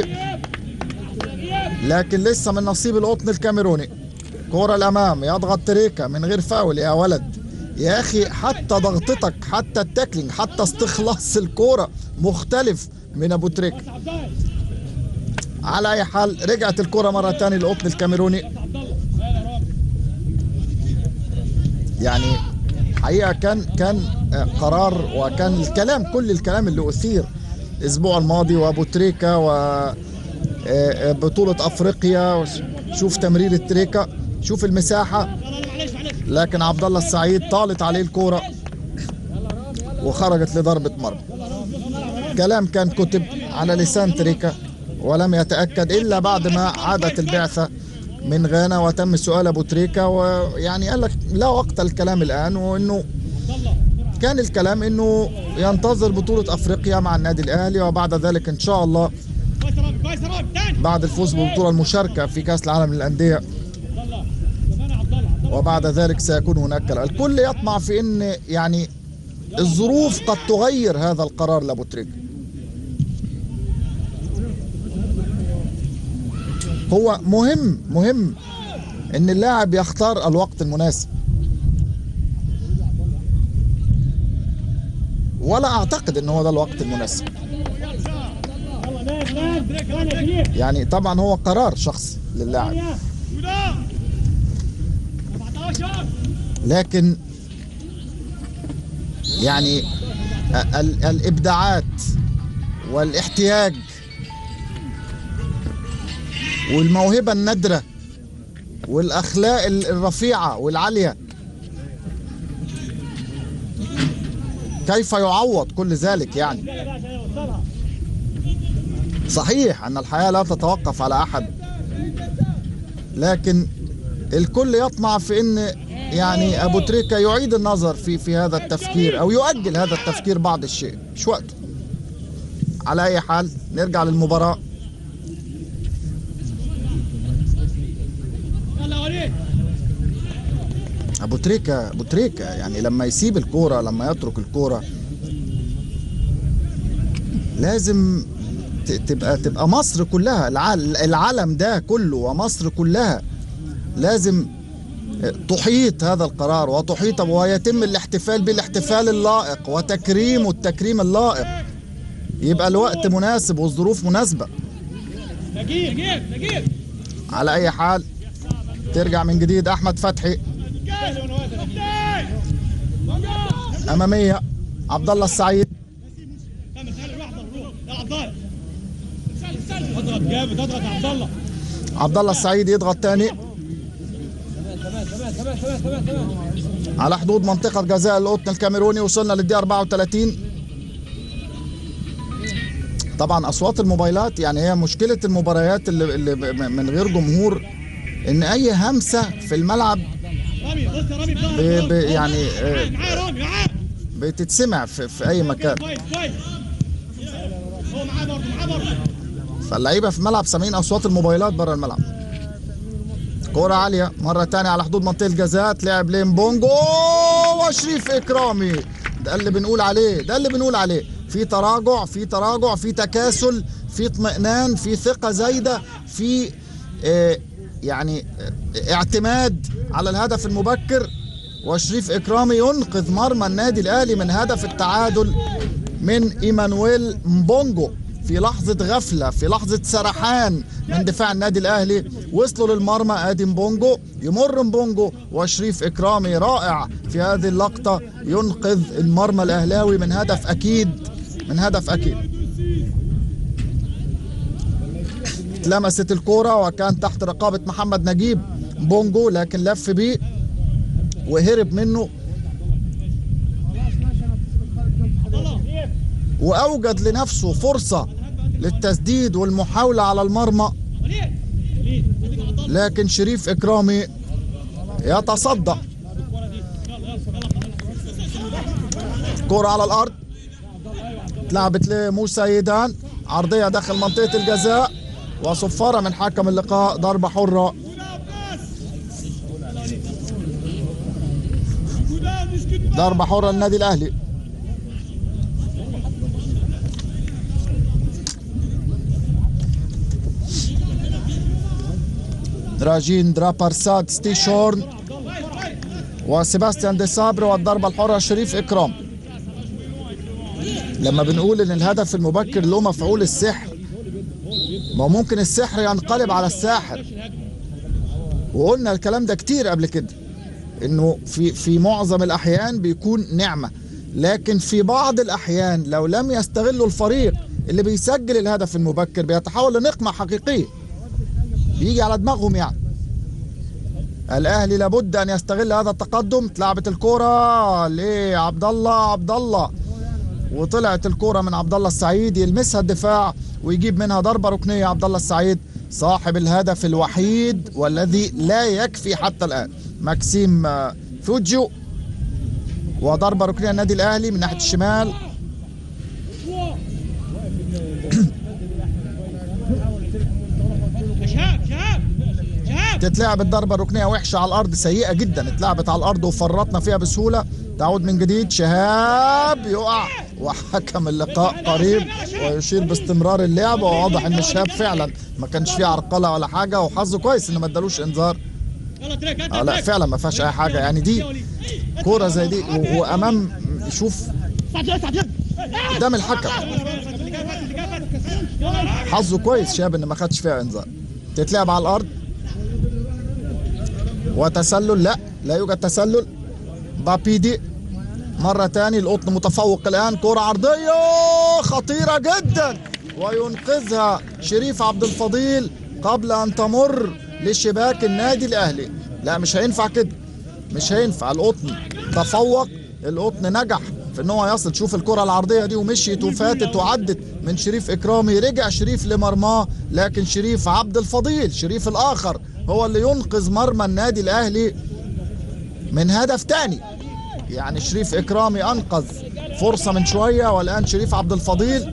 لكن لسه من نصيب القطن الكاميروني كرة الأمام يضغط تريكا من غير فاول يا ولد يا أخي حتى ضغطتك حتى التاكلينج حتى استخلاص الكرة مختلف من أبو تريكا عبد الله على أي حال رجعت الكرة مرة تاني للقطن الكاميروني عبد الله يلا يا راجل يعني حقيقة كان كان آه، قرار وكان الكلام كل الكلام اللي أثير الأسبوع الماضي وأبو تريكا و آه، آه، بطولة أفريقيا وش- شوف تمرير تريكا شوف المساحة يلا يلا معلش معلش لكن عبد الله السعيد طالت عليه الكورة وخرجت لضربة مرمى كلام كان كتب على لسان تريكا ولم يتأكد إلا بعد ما عادت البعثة من غانا وتم سؤال أبو تريكا ويعني قال لك لا وقت الكلام الآن وإنه كان الكلام إنه ينتظر بطولة أفريقيا مع النادي الأهلي وبعد ذلك إن شاء الله كويس يا راجل كويس يا راجل تاني بعد الفوز بالبطولة المشاركة في كأس العالم للأندية عبد الله كمان يا عبد الله عبد الله وبعد ذلك سيكون هناك كلام. الكل يطمع في ان يعني الظروف قد تغير هذا القرار لابو تريكا هو مهم مهم ان اللاعب يختار الوقت المناسب ولا اعتقد ان هو ده الوقت المناسب يلا نام نام كمان يا شريف يعني طبعا هو قرار شخصي للاعب ثانية وده 14 لكن يعني ال- الابداعات والاحتياج والموهبه النادره والاخلاق ال- الرفيعه والعاليه كيف يعوض كل ذلك يعني يلا بقى عشان يوصلها صحيح ان الحياه لا تتوقف على احد لكن الكل يطمع في ان يعني ابو تريكا يعيد النظر في في هذا التفكير او يؤجل هذا التفكير بعض الشيء مش وقته على اي حال نرجع للمباراه يلا يا وليد ابو تريكا ابو تريكا يعني لما يسيب الكوره لما يترك الكوره لازم ت- تبقى تبقى مصر كلها الع- العالم ده كله ومصر كلها لازم تحيط هذا القرار وتحيط ويتم الاحتفال بالاحتفال اللائق وتكريمه التكريم اللائق يبقى الوقت مناسب والظروف مناسبة نجيب نجيب نجيب على أي حال ترجع من جديد أحمد فتحي جاهز وانا واقف نجيب أمامية عبد الله السعيد كمل تعالى روح ضرب روح يلا عبد الله استنى استنى اضغط جامد اضغط يا عبد الله عبد الله السعيد يضغط تاني على حدود منطقة جزاء القطن الكاميروني وصلنا للدقيقة 34 طبعا أصوات الموبايلات يعني هي مشكلة المباريات اللي, اللي ب- من غير جمهور إن أي همسة في الملعب رامي بص يا رامي ب- ب- يعني، آه، معاه رامي معاه بتتسمع في, في أي مكان كويس كويس هو معاه برضه معاه برضه فاللعيبه في الملعب سامعين اصوات الموبايلات بره الملعب كرة عالية مرة تانية على حدود منطقة الجزاء تلعب لمبونجو وشريف إكرامي ده اللي بنقول عليه ده اللي بنقول عليه في تراجع في تراجع في تكاسل في اطمئنان في ثقة زايدة في آه، يعني آه، اعتماد على الهدف المبكر وشريف إكرامي ينقذ مرمى النادي الأهلي من هدف التعادل من إيمانويل مبونجو في لحظة غفلة في لحظة سرحان من دفاع النادي الأهلي وصلوا للمرمى آدي مبونجو يمر مبونجو وشريف إكرامي رائع في هذه اللقطة ينقذ المرمى الأهلاوي من هدف أكيد من هدف أكيد لمست الكرة وكان تحت رقابة محمد نجيب بونجو لكن لف بيه وهرب منه واوجد لنفسه فرصه للتسديد والمحاوله على المرمى وليد وليد اديك عطال لكن شريف اكرامي يتصدى كرة على الارض اتلعبت لموسى يدان عرضيه داخل منطقه الجزاء وصفاره من حكم اللقاء ضربه حره ضربه حره للنادي الاهلي راجين درابارساد ستيشورن وسيباستيان دي صابر والضربة الحرة شريف إكرام لما بنقول إن الهدف المبكر له مفعول السحر ما ممكن السحر ينقلب على الساحر وقلنا الكلام ده كتير قبل كده انه في في معظم الاحيان بيكون نعمه لكن في بعض الاحيان لو لم يستغلوا الفريق اللي بيسجل الهدف المبكر بيتحول لنقمه حقيقيه بيجي على دماغهم يعني الاهلي لابد ان يستغل هذا التقدم اتلعبت الكره لعبد الله عبد الله وطلعت الكره من عبد الله السعيد يلمسها الدفاع ويجيب منها ضربه ركنيه عبد الله السعيد صاحب الهدف الوحيد والذي لا يكفي حتى الان ماكسيم آه، فوجيو وضربه ركنيه النادي الاهلي من ناحيه الشمال يا شهاب شهاب شهاب تتلعب الضربة الركنية وحشة على الأرض سيئة جدا اتلعبت على الأرض وفرطنا فيها بسهولة تعود من جديد شهاب يقع وحكم اللقاء قريب ويشير باستمرار اللعب وواضح ان شهاب فعلا ما كانش فيه عرقلة ولا حاجة وحظه كويس ان ما ادالوش انذار يلا تريك انت آه لا فعلا ما فيهاش اي حاجة يعني دي كورة زي دي و- وامام شوف قدام الحكم حظه كويس شاب ان ما خدش فيها انذار تتلعب على الارض وتسلل لا لا يوجد تسلل بابيدي مرة تاني القطن متفوق الآن كرة عرضية خطيرة جدا وينقذها شريف عبد الفضيل قبل أن تمر لشباك النادي الأهلي لا مش هينفع كده مش هينفع القطن تفوق القطن نجح في ان هو يصل شوف الكرة العرضية دي ومشيت وفاتت وعدت من شريف إكرامي رجع شريف لمرماه لكن شريف عبد الفضيل شريف الآخر هو اللي ينقذ مرمى النادي الأهلي من هدف تاني يعني شريف إكرامي أنقذ فرصة من شوية والآن شريف عبد الفضيل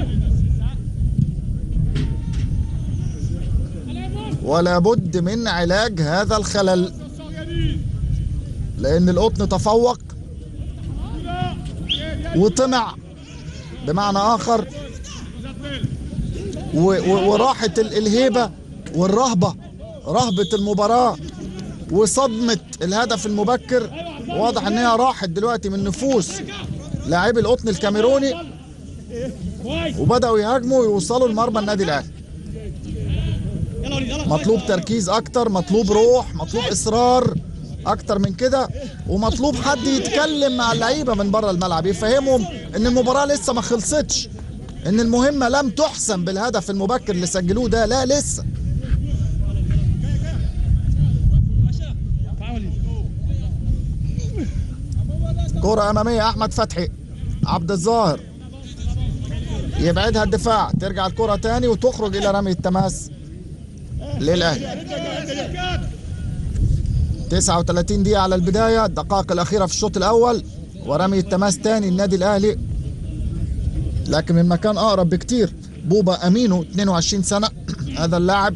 ولا بد من علاج هذا الخلل لأن القطن تفوق وطمع بمعنى آخر و- و- وراحت ال- الهيبة والرهبة رهبة المباراة وصدمة الهدف المبكر واضح ان هي راحت دلوقتي من نفوس لاعبي القطن الكاميروني كويس وبدأوا يهاجموا ويوصلوا لمرمى النادي الاهلي يلا وليد يلا مطلوب تركيز اكتر مطلوب روح مطلوب اصرار اكتر من كده ومطلوب حد يتكلم مع اللعيبه من بره الملعب يفهمهم ان المباراه لسه ما خلصتش ان المهمه لم تحسم بالهدف المبكر اللي سجلوه ده لا لسه تعال وليد كرة أمامية أحمد فتحي عبد الظاهر يبعدها الدفاع ترجع الكرة تاني وتخرج إلى رمي التماس للأهلي 39 دقيقة على البداية الدقائق الأخيرة في الشوط الأول ورمي التماس تاني النادي الأهلي لكن من مكان أقرب بكتير بوبا أمينو 22 سنة هذا اللاعب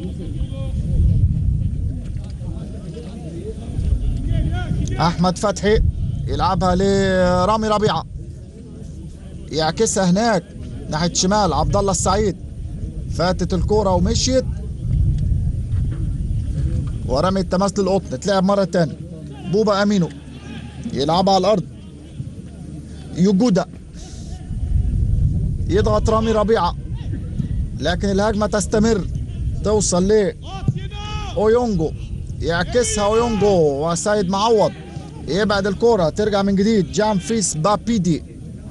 أحمد فتحي يلعبها لرامي ربيعة يعكسها هناك ناحية شمال عبد الله السعيد فاتت الكورة ومشيت ورمي التماس للقطن تلعب مرة تانية بوبا أمينو يلعبها على الأرض يوجودا يضغط رامي ربيعة لكن الهجمة تستمر توصل ل أويونجو يعكسها أويونجو وسيد معوض يبعد الكرة ترجع من جديد جام فيس بابيدي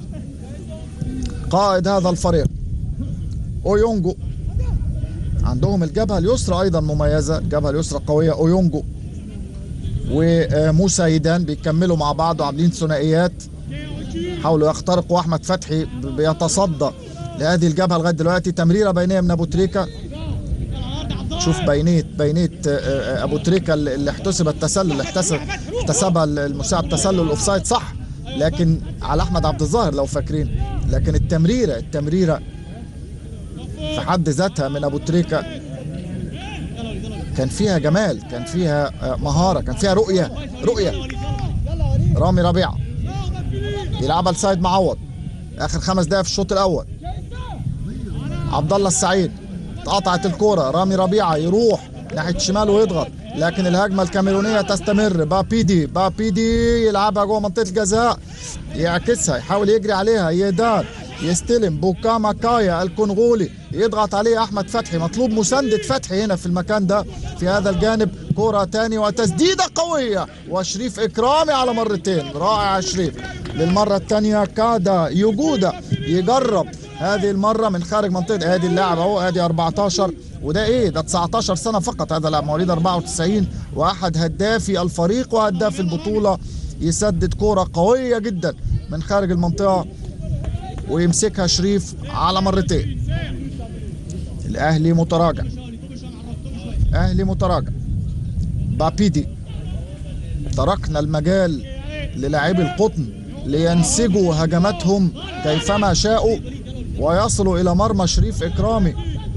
قائد هذا الفريق أويونجو عندهم الجبهة اليسرى أيضا مميزة الجبهة اليسرى قوية أويونجو وموسى يدان بيكملوا مع بعض وعاملين ثنائيات حاولوا يخترقوا احمد فتحي بيتصدى لهذه الجبهه لغايه دلوقتي تمريره بينيه من ابو تريكه شوف بينيه بينيه ابو تريكه اللي احتسب التسلل اللي احتسب احتسبها المساعد تسلل الاوفسايد صح لكن على احمد عبد الظاهر لو فاكرين لكن التمريره التمريره في حد ذاتها من ابو تريكه كان فيها جمال كان فيها مهاره كان فيها رؤيه رؤيه رامي ربيعه يلعبها لسيد معوض اخر خمس دقائق في الشوط الاول عبد الله السعيد اتقطعت الكوره رامي ربيعه يروح ناحيه الشمال ويضغط لكن الهجمه الكاميرونيه تستمر بابيدي بابيدي يلعبها جوه منطقه الجزاء يعكسها يحاول يجري عليها يدار يستلم بوكاما كايا الكونغولي يضغط عليه احمد فتحي مطلوب مسانده فتحي هنا في المكان ده في هذا الجانب كره تاني وتسديده قويه وشريف اكرامي على مرتين رائع شريف للمره الثانيه كاد يجودا يجرب هذه المره من خارج منطقه ادي اللاعب اهو ادي 14 وده ايه ده 19 سنه فقط هذا لاعب مواليد 94 واحد هدافي الفريق وهداف البطوله يسدد كوره قويه جدا من خارج المنطقه ويمسكها شريف على مرتين الاهلي متراجع اهلي متراجع بابيدي تركنا المجال للاعبي القطن لينسجوا هجماتهم كيفما شاءوا ويصلوا الى مرمى شريف اكرامي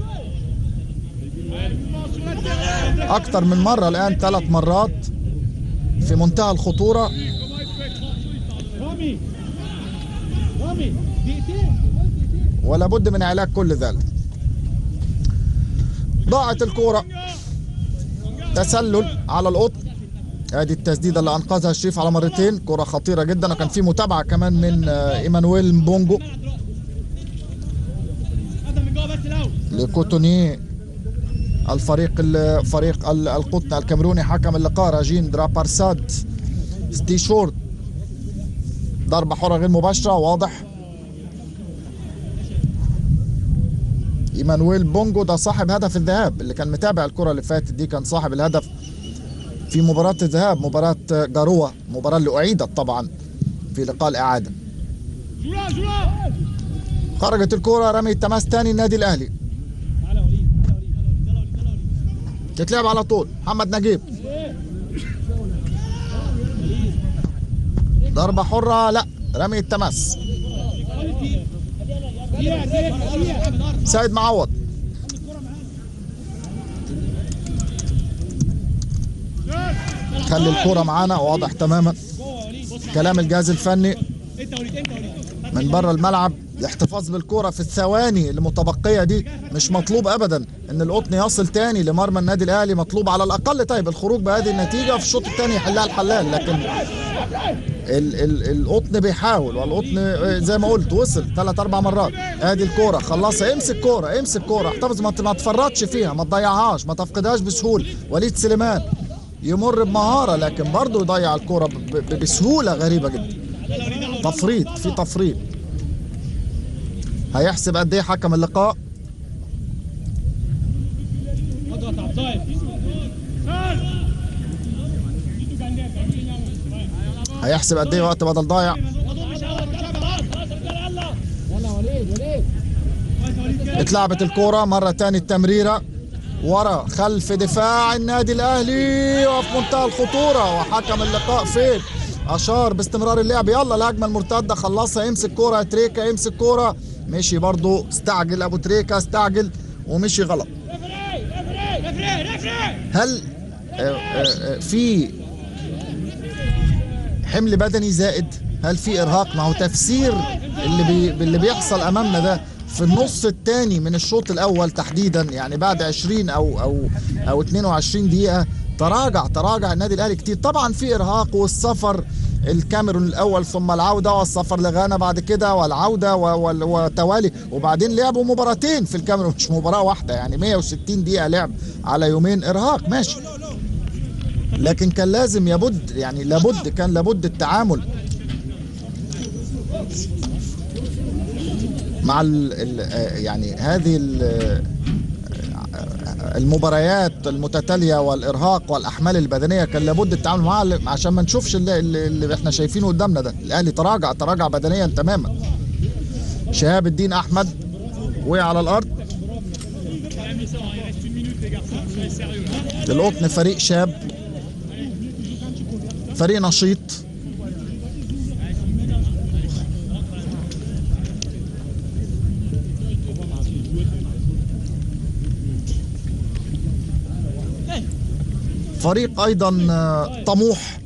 اكتر من مره الان ثلاث مرات في منتهى الخطوره رامي رامي دقيقتين ولا بد من علاج كل ذلك ضاعت الكوره تسلل على القطن ادي التسديده اللي انقذها الشريف على مرتين كره خطيره جدا وكان في متابعه كمان من آه، ايمانويل مبونجو هذا من جوه بس الاول لكوتوني الفريق ال- فريق ال- القطن الكاميروني حكم اللقاء راجين درابارساد ستيشورت ضربة حرة غير مباشرة واضح ايمانويل بونجو ده صاحب هدف الذهاب اللي كان متابع الكرة اللي فاتت دي كان صاحب الهدف في مباراة الذهاب مباراة جاروة مباراة اللي أعيدت طبعا في لقاء الإعادة جولا جولا خرجت الكرة رمي التماس تاني النادي الأهلي تعالى وليد تعالى وليد يلا وليد يلا وليد تتلعب على طول محمد نجيب ضربة حرة لا رمي التماس دقيقة دقيقة دقيقة سيد معوض خلي الكرة معانا واضح تماما جوه وليد بص كلام الجهاز الفني انت وليد انت وليد من بره الملعب الاحتفاظ بالكرة في الثواني المتبقية دي مش مطلوب ابدا ان القطن يصل تاني لمرمى النادي الاهلي مطلوب على الاقل طيب الخروج بهذه النتيجة في الشوط الثاني يحلها الحلال لكن ال ال القطن بيحاول والقطن آه، زي ما قلت وصل ثلاث اربع مرات ادي الكوره خلصها امسك كوره امسك كوره احتفظ ما ت- ما تفرطش فيها ما تضيعهاش ما تفقدهاش بسهوله وليد سليمان يمر بمهاره لكن برضه يضيع الكوره ب- ب- بسهوله غريبه جدا تفريط في تفريط هيحسب قد ايه حكم اللقاء اضغط على الطايف هيحسب قد ايه وقت بدل ضايع اتلعبت الكرة مرة تاني التمريرة ورا خلف دفاع النادي الاهلي وفي منتهى الخطورة وحكم اللقاء فين اشار باستمرار اللعب يلا الهجمة المرتدة خلصها يمسك كرة تريكا يمسك كرة مشي برضو استعجل ابو تريكا استعجل ومشي غلط هل آه، آه، آه، في حمل بدني زائد هل في ارهاق ما هو تفسير اللي بي اللي بيحصل امامنا ده في النص الثاني من الشوط الاول تحديدا يعني بعد 20 او او او 22 دقيقه تراجع تراجع النادي الاهلي كتير طبعا في ارهاق والسفر الكاميرون الاول ثم العوده والسفر لغانا بعد كده والعوده و- وال- وتوالي وبعدين لعبوا مباراتين في الكاميرون مش مباراه واحده يعني 160 دقيقه لعب على يومين ارهاق ماشي لكن كان لازم يبد يعني لابد كان لابد التعامل مع ال ال يعني هذه ال- المباريات المتتاليه والارهاق والاحمال البدنيه كان لابد التعامل معها عشان ما نشوفش اللي, اللي اللي احنا شايفينه قدامنا ده الاهلي تراجع تراجع بدنيا تماما شهاب الدين احمد وقع على الارض القطن فريق شاب فريق نشيط فريق ايضا آه، طموح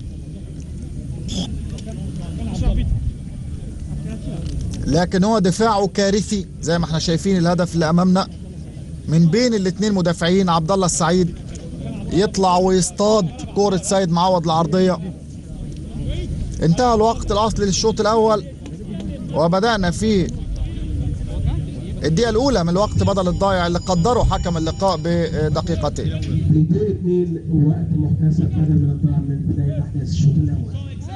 لكن هو دفاعه كارثي زي ما احنا شايفين الهدف اللي امامنا من بين الاثنين مدافعين عبد الله السعيد يطلع ويصطاد كرة سيد معوض العرضية انتهى الوقت الاصلي للشوط الاول وبدأنا في الدقيقة الأولى من الوقت بدل الضايع اللي قدره حكم اللقاء بدقيقتين دقيقتين اثنين وقت محتسب بدل من الضاع من بداية أحداث الشوط الأول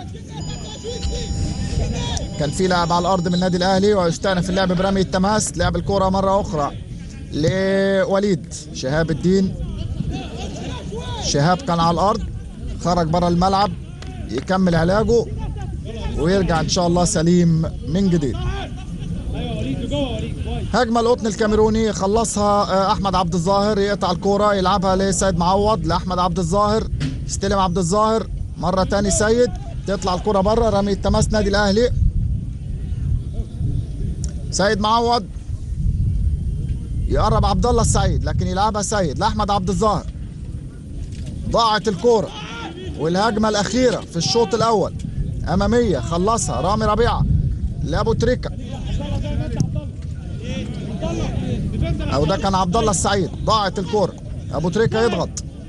كان في لاعب على الارض من النادي الاهلي ويستأنف اللعب برمي التماس لعب الكره مره اخرى لوليد شهاب الدين شهاب كان على الارض خرج بره الملعب يكمل علاجه ويرجع ان شاء الله سليم من جديد هجمه القطن الكاميروني خلصها آه، احمد عبد الظاهر يقطع الكوره يلعبها لسيد معوض لاحمد عبد الظاهر استلم عبد الظاهر مره تاني سيد تطلع الكره بره رمي التماس نادي الاهلي سيد معوض يقرب عبد الله السعيد لكن يلعبها سيد لاحمد عبد الظاهر ضاعت الكوره والهجمه الاخيره في الشوط الاول اماميه خلصها رامي ربيعه لابو تريكه او ده كان عبد الله السعيد ضاعت الكوره ابو تريكه يضغط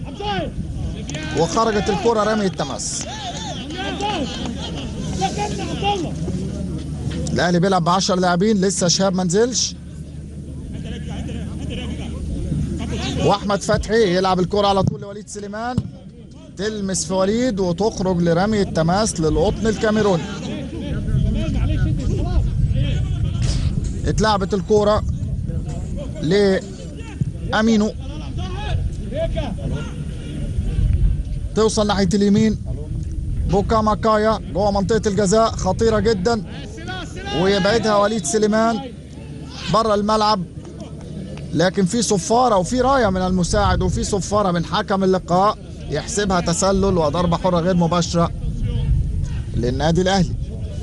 وخرجت الكوره رمي التماس الاهلي بيلعب ب 10 لاعبين لسه شهاب ما نزلش واحمد فتحي يلعب الكرة على طول لوليد سليمان تلمس في وليد وتخرج لرمي التماس للقطن الكاميروني اتلعبت الكرة لأمينو توصل ناحية اليمين بوكا ماكايا جوه منطقة الجزاء خطيرة جدا ويبعدها وليد سليمان بره الملعب لكن في صفارة وفي راية من المساعد وفي صفارة من حكم اللقاء يحسبها تسلل وضربة حرة غير مباشرة للنادي الأهلي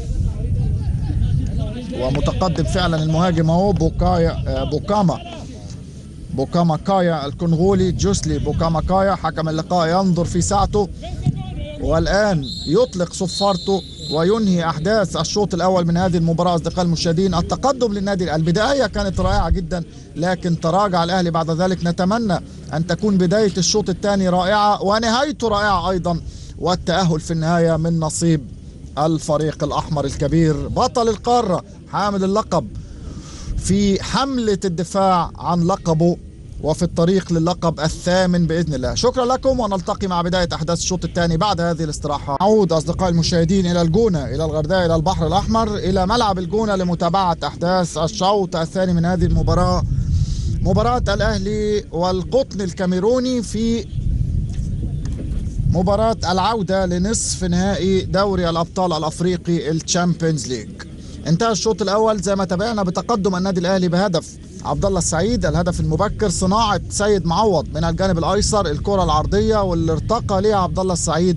ومتقدم فعلا المهاجم اهو بوكايا آه، بوكاما بوكاما كايا الكونغولي جوسلي بوكاما كايا حكم اللقاء ينظر في ساعته والآن يطلق صفارته وينهي أحداث الشوط الأول من هذه المباراة أصدقاء المشاهدين التقدم للنادي الأهلي. البداية كانت رائعة جدا لكن تراجع الأهلي بعد ذلك نتمنى أن تكون بداية الشوط الثاني رائعة ونهايته رائعة أيضا والتأهل في النهاية من نصيب الفريق الأحمر الكبير بطل القارة حامل اللقب في حملة الدفاع عن لقبه وفي الطريق للقب الثامن باذن الله شكرا لكم ونلتقي مع بدايه احداث الشوط الثاني بعد هذه الاستراحه نعود اصدقائي المشاهدين الى الجونه الى الغرداء الى البحر الاحمر الى ملعب الجونه لمتابعه احداث الشوط الثاني من هذه المباراه مباراه الاهلي والقطن الكاميروني في مباراة العودة لنصف نهائي دوري الأبطال الأفريقي الشامبيونز ليج انتهى الشوط الأول زي ما تابعنا بتقدم النادي الأهلي بهدف عبد الله السعيد الهدف المبكر صناعة سيد معوض من الجانب الأيسر الكرة العرضية واللي ارتقى ليها عبد الله السعيد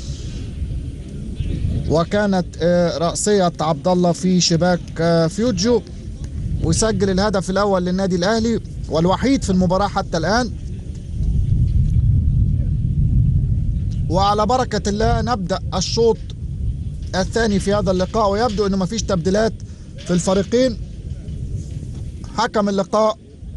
وكانت آه، رأسية عبد الله في شباك آه، فيوجو وسجل الهدف الأول للنادي الأهلي والوحيد في المباراة حتى الآن وعلى بركة الله نبدأ الشوط الثاني في هذا اللقاء ويبدو أنه مفيش تبديلات في الفريقين حكم اللقاء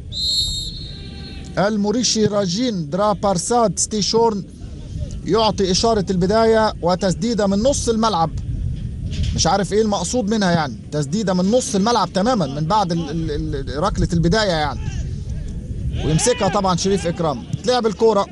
الموريشي راجين درا بارساد ستيشورن يعطي إشارة البداية وتسديدة من نص الملعب مش عارف ايه المقصود منها يعني تسديدة من نص الملعب تماما من بعد ال- ال- ال- ركلة البداية يعني ويمسكها طبعا شريف إكرام تلعب الكورة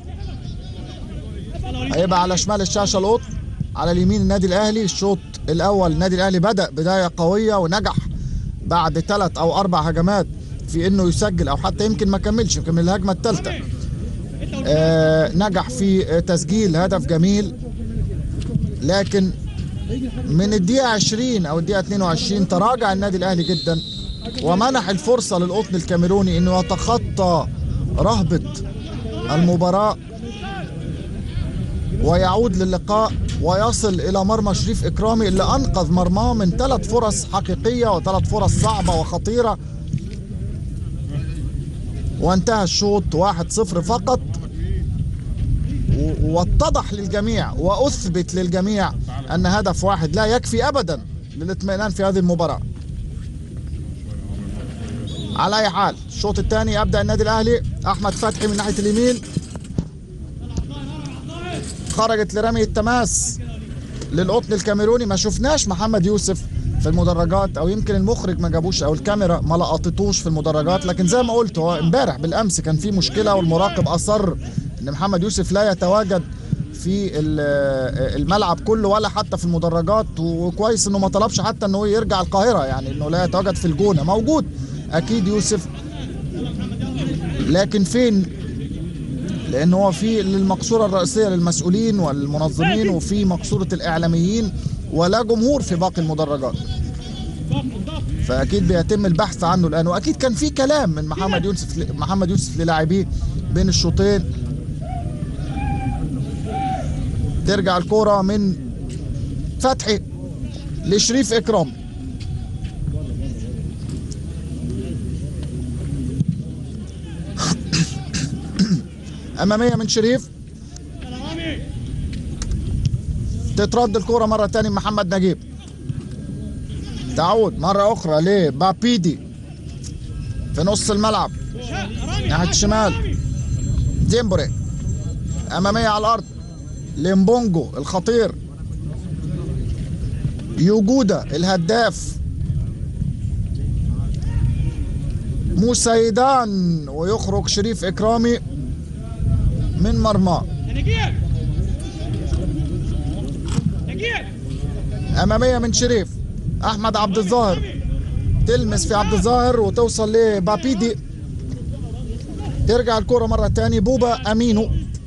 هيبقى على شمال الشاشة القط على اليمين النادي الأهلي الشوط الأول النادي الأهلي بدأ بداية قوية ونجح بعد ثلاث أو أربع هجمات في إنه يسجل أو حتى يمكن ما كملش يمكن من الهجمة الثالثة آه نجح في آه، تسجيل هدف جميل لكن من الدقيقة 20 أو الدقيقة 22 تراجع النادي الأهلي جدا ومنح الفرصة للقطن الكاميروني إنه يتخطى رهبة المباراة ويعود للقاء ويصل إلى مرمى شريف إكرامي اللي أنقذ مرماه من ثلاث فرص حقيقية وثلاث فرص صعبة وخطيرة وانتهى الشوط 1-0 فقط و- واتضح للجميع واثبت للجميع ان هدف واحد لا يكفي ابدا للاطمئنان في هذه المباراه. على اي حال الشوط الثاني يبدا النادي الاهلي احمد فتحي من ناحيه اليمين خرجت لرمي التماس للقطن الكاميروني ما شفناش محمد يوسف في المدرجات او يمكن المخرج ما جابوش او الكاميرا ما لقطتوش في المدرجات لكن زي ما قلت هو امبارح بالامس كان في مشكله والمراقب اصر ان محمد يوسف لا يتواجد في ال- الملعب كله ولا حتى في المدرجات وكويس انه ما طلبش حتى انه يرجع القاهره يعني انه لا يتواجد في الجونه موجود اكيد يوسف لكن فين لان هو في المقصوره الرئيسيه للمسؤولين والمنظمين وفي مقصوره الاعلاميين ولا جمهور في باقي المدرجات فاكيد بيتم البحث عنه الان واكيد كان في كلام من محمد يوسف محمد يوسف للاعبيه بين الشوطين ترجع الكرة من فتحي لشريف اكرام اماميه من شريف تترد الكرة مرة تانية محمد نجيب تعود مرة أخرى لبابيدي في نص الملعب ناحية الشمال ديمبوري أمامية على الأرض لمبونجو الخطير يوجودا الهداف موسيدان ويخرج شريف إكرامي من مرماه نجيب نجيب اماميه من شريف احمد عبد الظاهر تلمس في عبد الظاهر وتوصل لبابيدي ترجع الكرة مرة تاني بوبا أمينو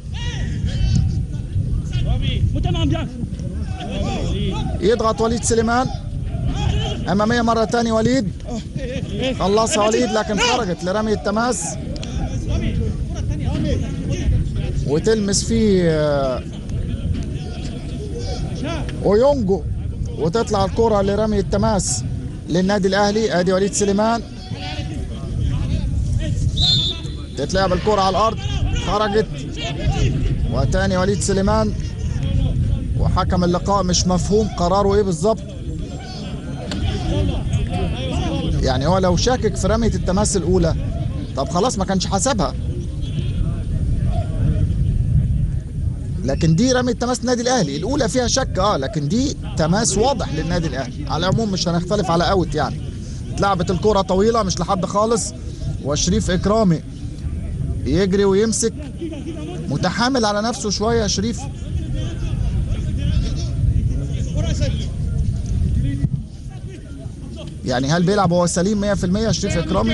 متمام جاك يضغط وليد سليمان أمامية مرة تاني وليد خلصها وليد لكن خرجت لرمي التماس وتلمس فيه آه، ويونجو وتطلع الكرة لرمي التماس للنادي الأهلي أدي وليد سليمان تتلعب الكرة على الأرض خرجت وتاني وليد سليمان وحكم اللقاء مش مفهوم قراره ايه بالظبط يعني هو لو شاكك في رمية التماس الأولى طب خلاص ما كانش حسبها لكن دي رمية تماس النادي الأهلي الأولى فيها شك اه لكن دي تماس واضح للنادي الأهلي على العموم مش هنختلف على اوت يعني اتلعبت الكرة طويلة مش لحد خالص وشريف إكرامي يجري ويمسك متحامل على نفسه شوية شريف يعني هل بيلعب وهو سليم 100% شريف إكرامي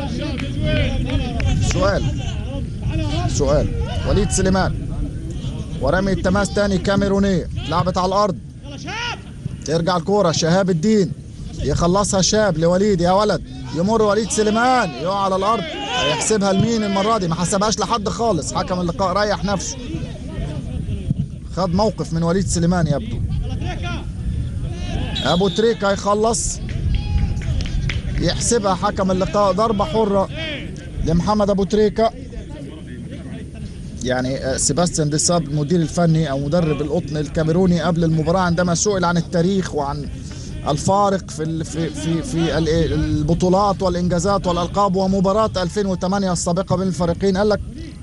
سؤال سؤال وليد سليمان ورمي التماس تاني كاميرونية لعبت على الأرض يلا شاب ترجع الكورة شهاب الدين يخلصها شاب لوليد يا ولد يمر وليد سليمان يقع على الأرض هيحسبها لمين المرة دي ما حسبهاش لحد خالص حكم اللقاء ريح نفسه خد موقف من وليد سليمان يبدو يلا تريكا ابو تريكة يخلص يحسبها حكم اللقاء ضربة حرة لمحمد ابو تريكة يعني آه، سيباستيان ديساب المدير الفني او مدرب القطن الكاميروني قبل المباراة عندما سئل عن التاريخ وعن الفارق في ال- في في في ال- البطولات والانجازات والالقاب ومباراة 2008 السابقة بين الفريقين قال لك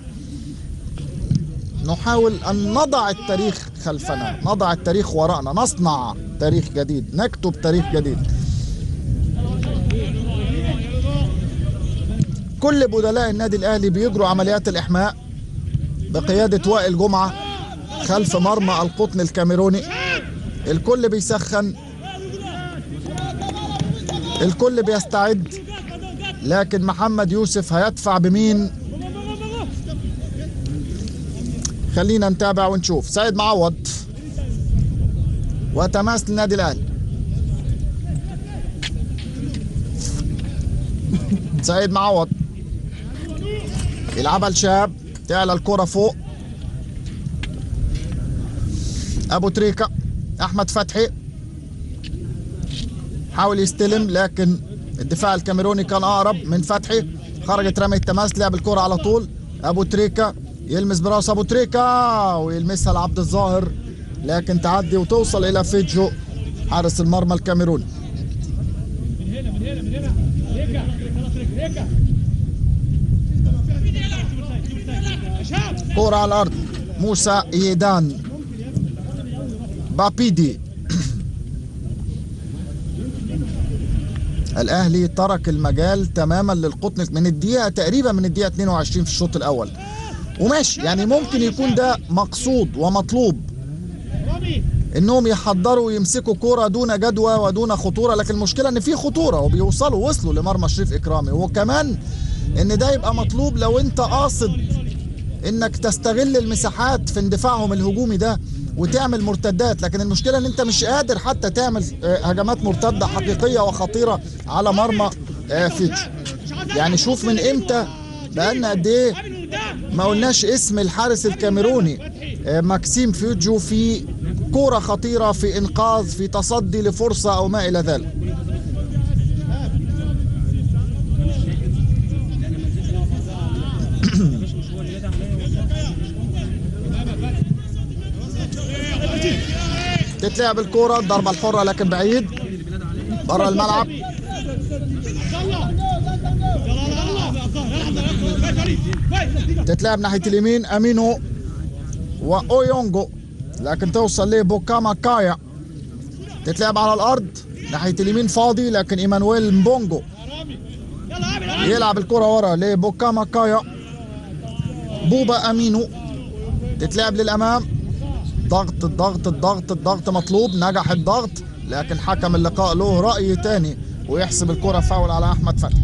نحاول أن نضع التاريخ خلفنا نضع التاريخ وراءنا نصنع تاريخ جديد نكتب تاريخ جديد كل بدلاء النادي الأهلي بيجروا عمليات الإحماء بقيادة وائل جمعة خلف مرمى القطن الكاميروني الكل بيسخن الكل بيستعد لكن محمد يوسف هيدفع بمين خلينا نتابع ونشوف سيد معوض وتماس للنادي الاهلي سيد معوض يلعبها لشاب تعلى الكرة فوق ابو تريكة احمد فتحي حاول يستلم لكن الدفاع الكاميروني كان اقرب من فتحي خرجت رمي التماس لعب الكرة على طول ابو تريكة يلمس براس ابو تريكة ويلمسها لعبد الظاهر لكن تعدي وتوصل الى فيجو حارس المرمى الكاميروني من هنا من هنا من هنا تريكا يلا تريكا تريكا يا شاب كرة على الارض موسى ايدان بابيدي الاهلي ترك المجال تماما للقطن من الدقيقه تقريبا من الدقيقه 22 في الشوط الاول وماشي يعني ممكن يكون ده مقصود ومطلوب رامي انهم يحضروا ويمسكوا كوره دون جدوى ودون خطوره لكن المشكله ان في خطوره وبيوصلوا وصلوا لمرمى شريف اكرامي وكمان ان ده يبقى مطلوب لو انت قاصد انك تستغل المساحات في اندفاعهم الهجومي ده وتعمل مرتدات لكن المشكله ان انت مش قادر حتى تعمل آه، هجمات مرتده حقيقيه وخطيره على مرمى آه، فيتش يعني شوف من امتى بقالنا قد ايه عامل من قدام ما قلناش اسم الحارس الكاميروني آه، ماكسيم فيوجو في كرة خطيرة في إنقاذ في تصدي لفرصة أو ما إلى ذلك تتلعب الكرة الضربة الحرة لكن بعيد برا الملعب تتلعب ناحية اليمين أمينو وأويونغو لكن توصل لبوكاما كايا تتلعب على الأرض ناحية اليمين فاضي لكن إيمانويل مبونجو يلا عامل عامل يلعب الكرة ورا لبوكاما كايا بوبا أمينو تتلعب للأمام ضغط الضغط الضغط الضغط مطلوب نجح الضغط لكن حكم اللقاء له رأي تاني ويحسب الكرة فاول على أحمد فتحي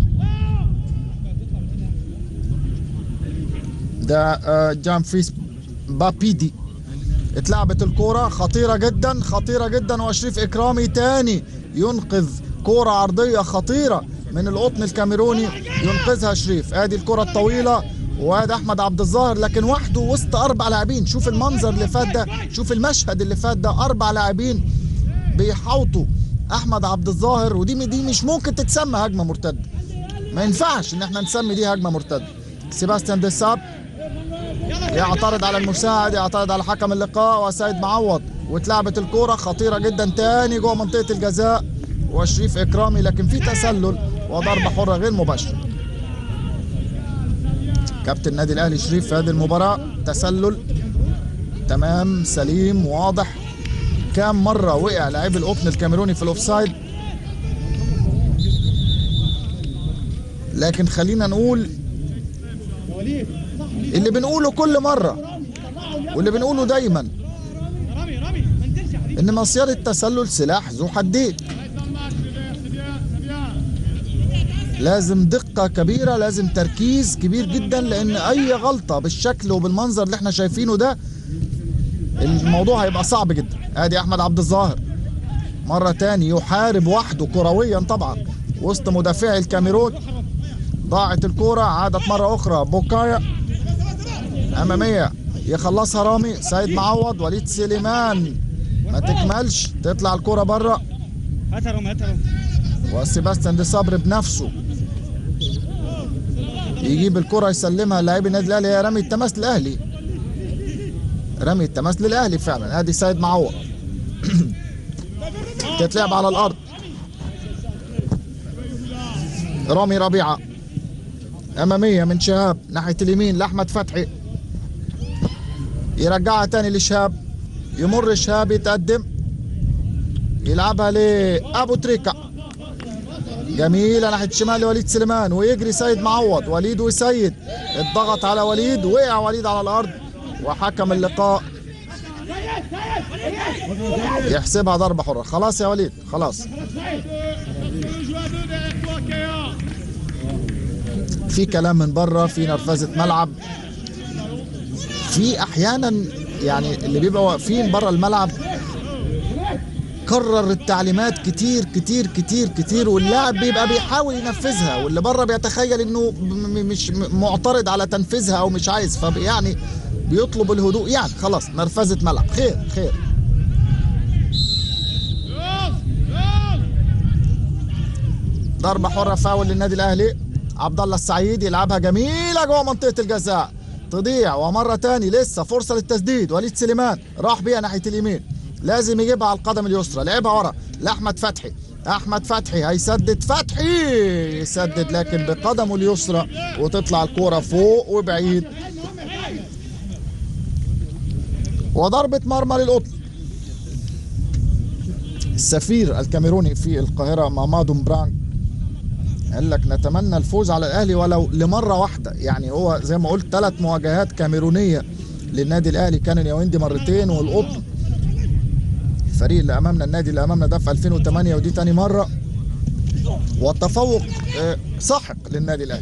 ده آه، جان فريس بابيدي اتلعبت الكرة خطيرة جدا خطيرة جدا وشريف إكرامي تاني ينقذ كرة عرضية خطيرة من القطن الكاميروني ينقذها شريف ادي الكرة الطويلة وادي احمد عبد الظاهر لكن وحده وسط اربع لاعبين شوف المنظر اللي فات ده شوف المشهد اللي فات ده اربع لاعبين بيحاوطوا احمد عبد الظاهر ودي دي مش ممكن تتسمى هجمه مرتده ما ينفعش ان احنا نسمي دي هجمه مرتده سيباستيان ديساب يعترض على المساعد يعترض على حكم اللقاء وسيد معوض واتلعبت الكرة خطيرة جدا تاني جوه منطقة الجزاء وشريف إكرامي لكن في تسلل وضربة حرة غير مباشرة كابتن النادي الأهلي شريف في هذه المباراة تسلل تمام سليم واضح كام مرة وقع لاعب القطن الكاميروني في الأوفسايد لكن خلينا نقول اللي بنقوله كل مرة واللي بنقوله دايما رامي رامي ما انزلش يا حبيبي ان مصيدة التسلل سلاح ذو حدين لازم دقة كبيرة لازم تركيز كبير جدا لان اي غلطة بالشكل وبالمنظر اللي احنا شايفينه ده الموضوع هيبقى صعب جدا ادي احمد عبد الظاهر مرة تاني يحارب وحده كرويا طبعا وسط مدافعي الكاميرون ضاعت الكرة عادت مرة أخرى بوكايا أمامية يخلصها رامي سيد معوض وليد سليمان ما تكملش تطلع الكرة بره هاتها روم هاتها روم وسيباستيان دي صبر بنفسه يجيب الكرة يسلمها لاعب النادي الأهلي هي رمي التماس للأهلي رمي التماس للأهلي فعلا ادي سيد معوض تتلعب على الأرض رامي ربيعة أمامية من شهاب ناحية اليمين لأحمد فتحي يرجعها تاني لشهاب يمر شهاب يتقدم يلعبها لأبو تريكة جميلة ناحية الشمال لوليد سليمان ويجري سيد معوض وليد وسيد الضغط على وليد وقع وليد على الأرض وحكم اللقاء يحسبها ضربة حرة خلاص يا وليد خلاص في كلام من بره في نرفزة ملعب في احيانا يعني اللي بيبقوا واقفين بره الملعب كرر التعليمات كتير كتير كتير كتير واللاعب بيبقى بيحاول ينفذها واللي بره بيتخيل انه م- م- مش م- معترض على تنفيذها او مش عايز فيعني بيطلب الهدوء يعني خلاص نرفزة ملعب خير خير ضربة حرة فاول للنادي الأهلي عبد الله السعيد يلعبها جميلة جوه منطقة الجزاء تضيع ومرة تاني لسه فرصة للتسديد وليد سليمان راح بيها ناحية اليمين لازم يجيبها على القدم اليسرى لعبها ورا لأحمد فتحي أحمد فتحي هيسدد فتحي يسدد لكن بقدمه اليسرى وتطلع الكورة فوق وبعيد وضربة مرمى للقطن السفير الكاميروني في القاهرة مامادو مبرانك قال لك نتمنى الفوز على الاهلي ولو لمره واحده يعني هو زي ما قلت ثلاث مواجهات كاميرونيه للنادي الاهلي كان اليوندي مرتين والقطن الفريق اللي امامنا النادي اللي امامنا ده في 2008 ودي تاني مره والتفوق آه، ساحق للنادي الاهلي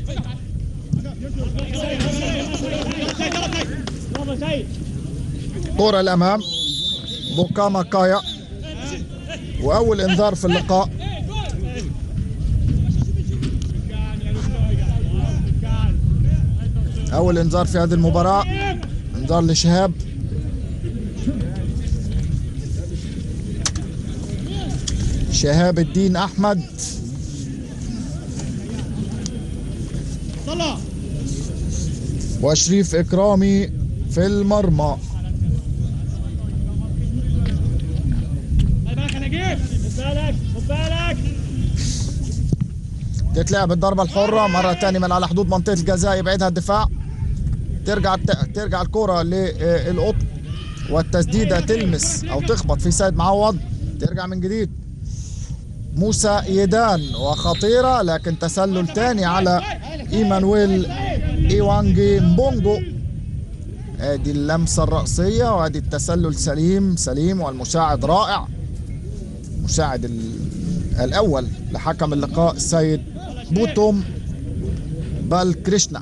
كرة الامام بوكاما كايا واول انذار في اللقاء اول انذار في هذه المباراه انذار لشهاب شهاب الدين احمد صلاح وشريف اكرامي في المرمى خلي بالك يا نجيب خد بالك خد بالك تتلعب الضربه الحره مره تانية من على حدود منطقه الجزاء يبعدها الدفاع ترجع ترجع الكره للقطن والتسديده تلمس او تخبط في سيد معوض ترجع من جديد موسى يدان وخطيره لكن تسلل تاني على ايمانويل ايوانجي مبونجو ادي اللمسه الراسيه وادي التسلل سليم سليم والمساعد رائع مساعد ال- الاول لحكم اللقاء السيد بوتوم بالكريشنا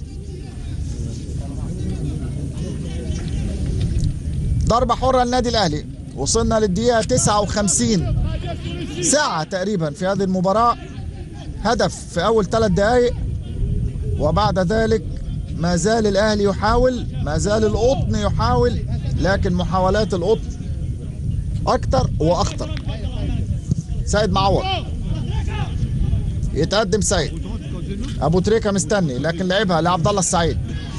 ضربة حرة للنادي الأهلي وصلنا للدقيقة 59 ساعة تقريبا في هذه المباراة هدف في أول ثلاث دقائق وبعد ذلك ما زال الأهلي يحاول ما زال القطن يحاول لكن محاولات القطن أكتر وأخطر سيد معوض يتقدم سيد ابو تريكه مستني لكن لعبها لعبد الله السعيد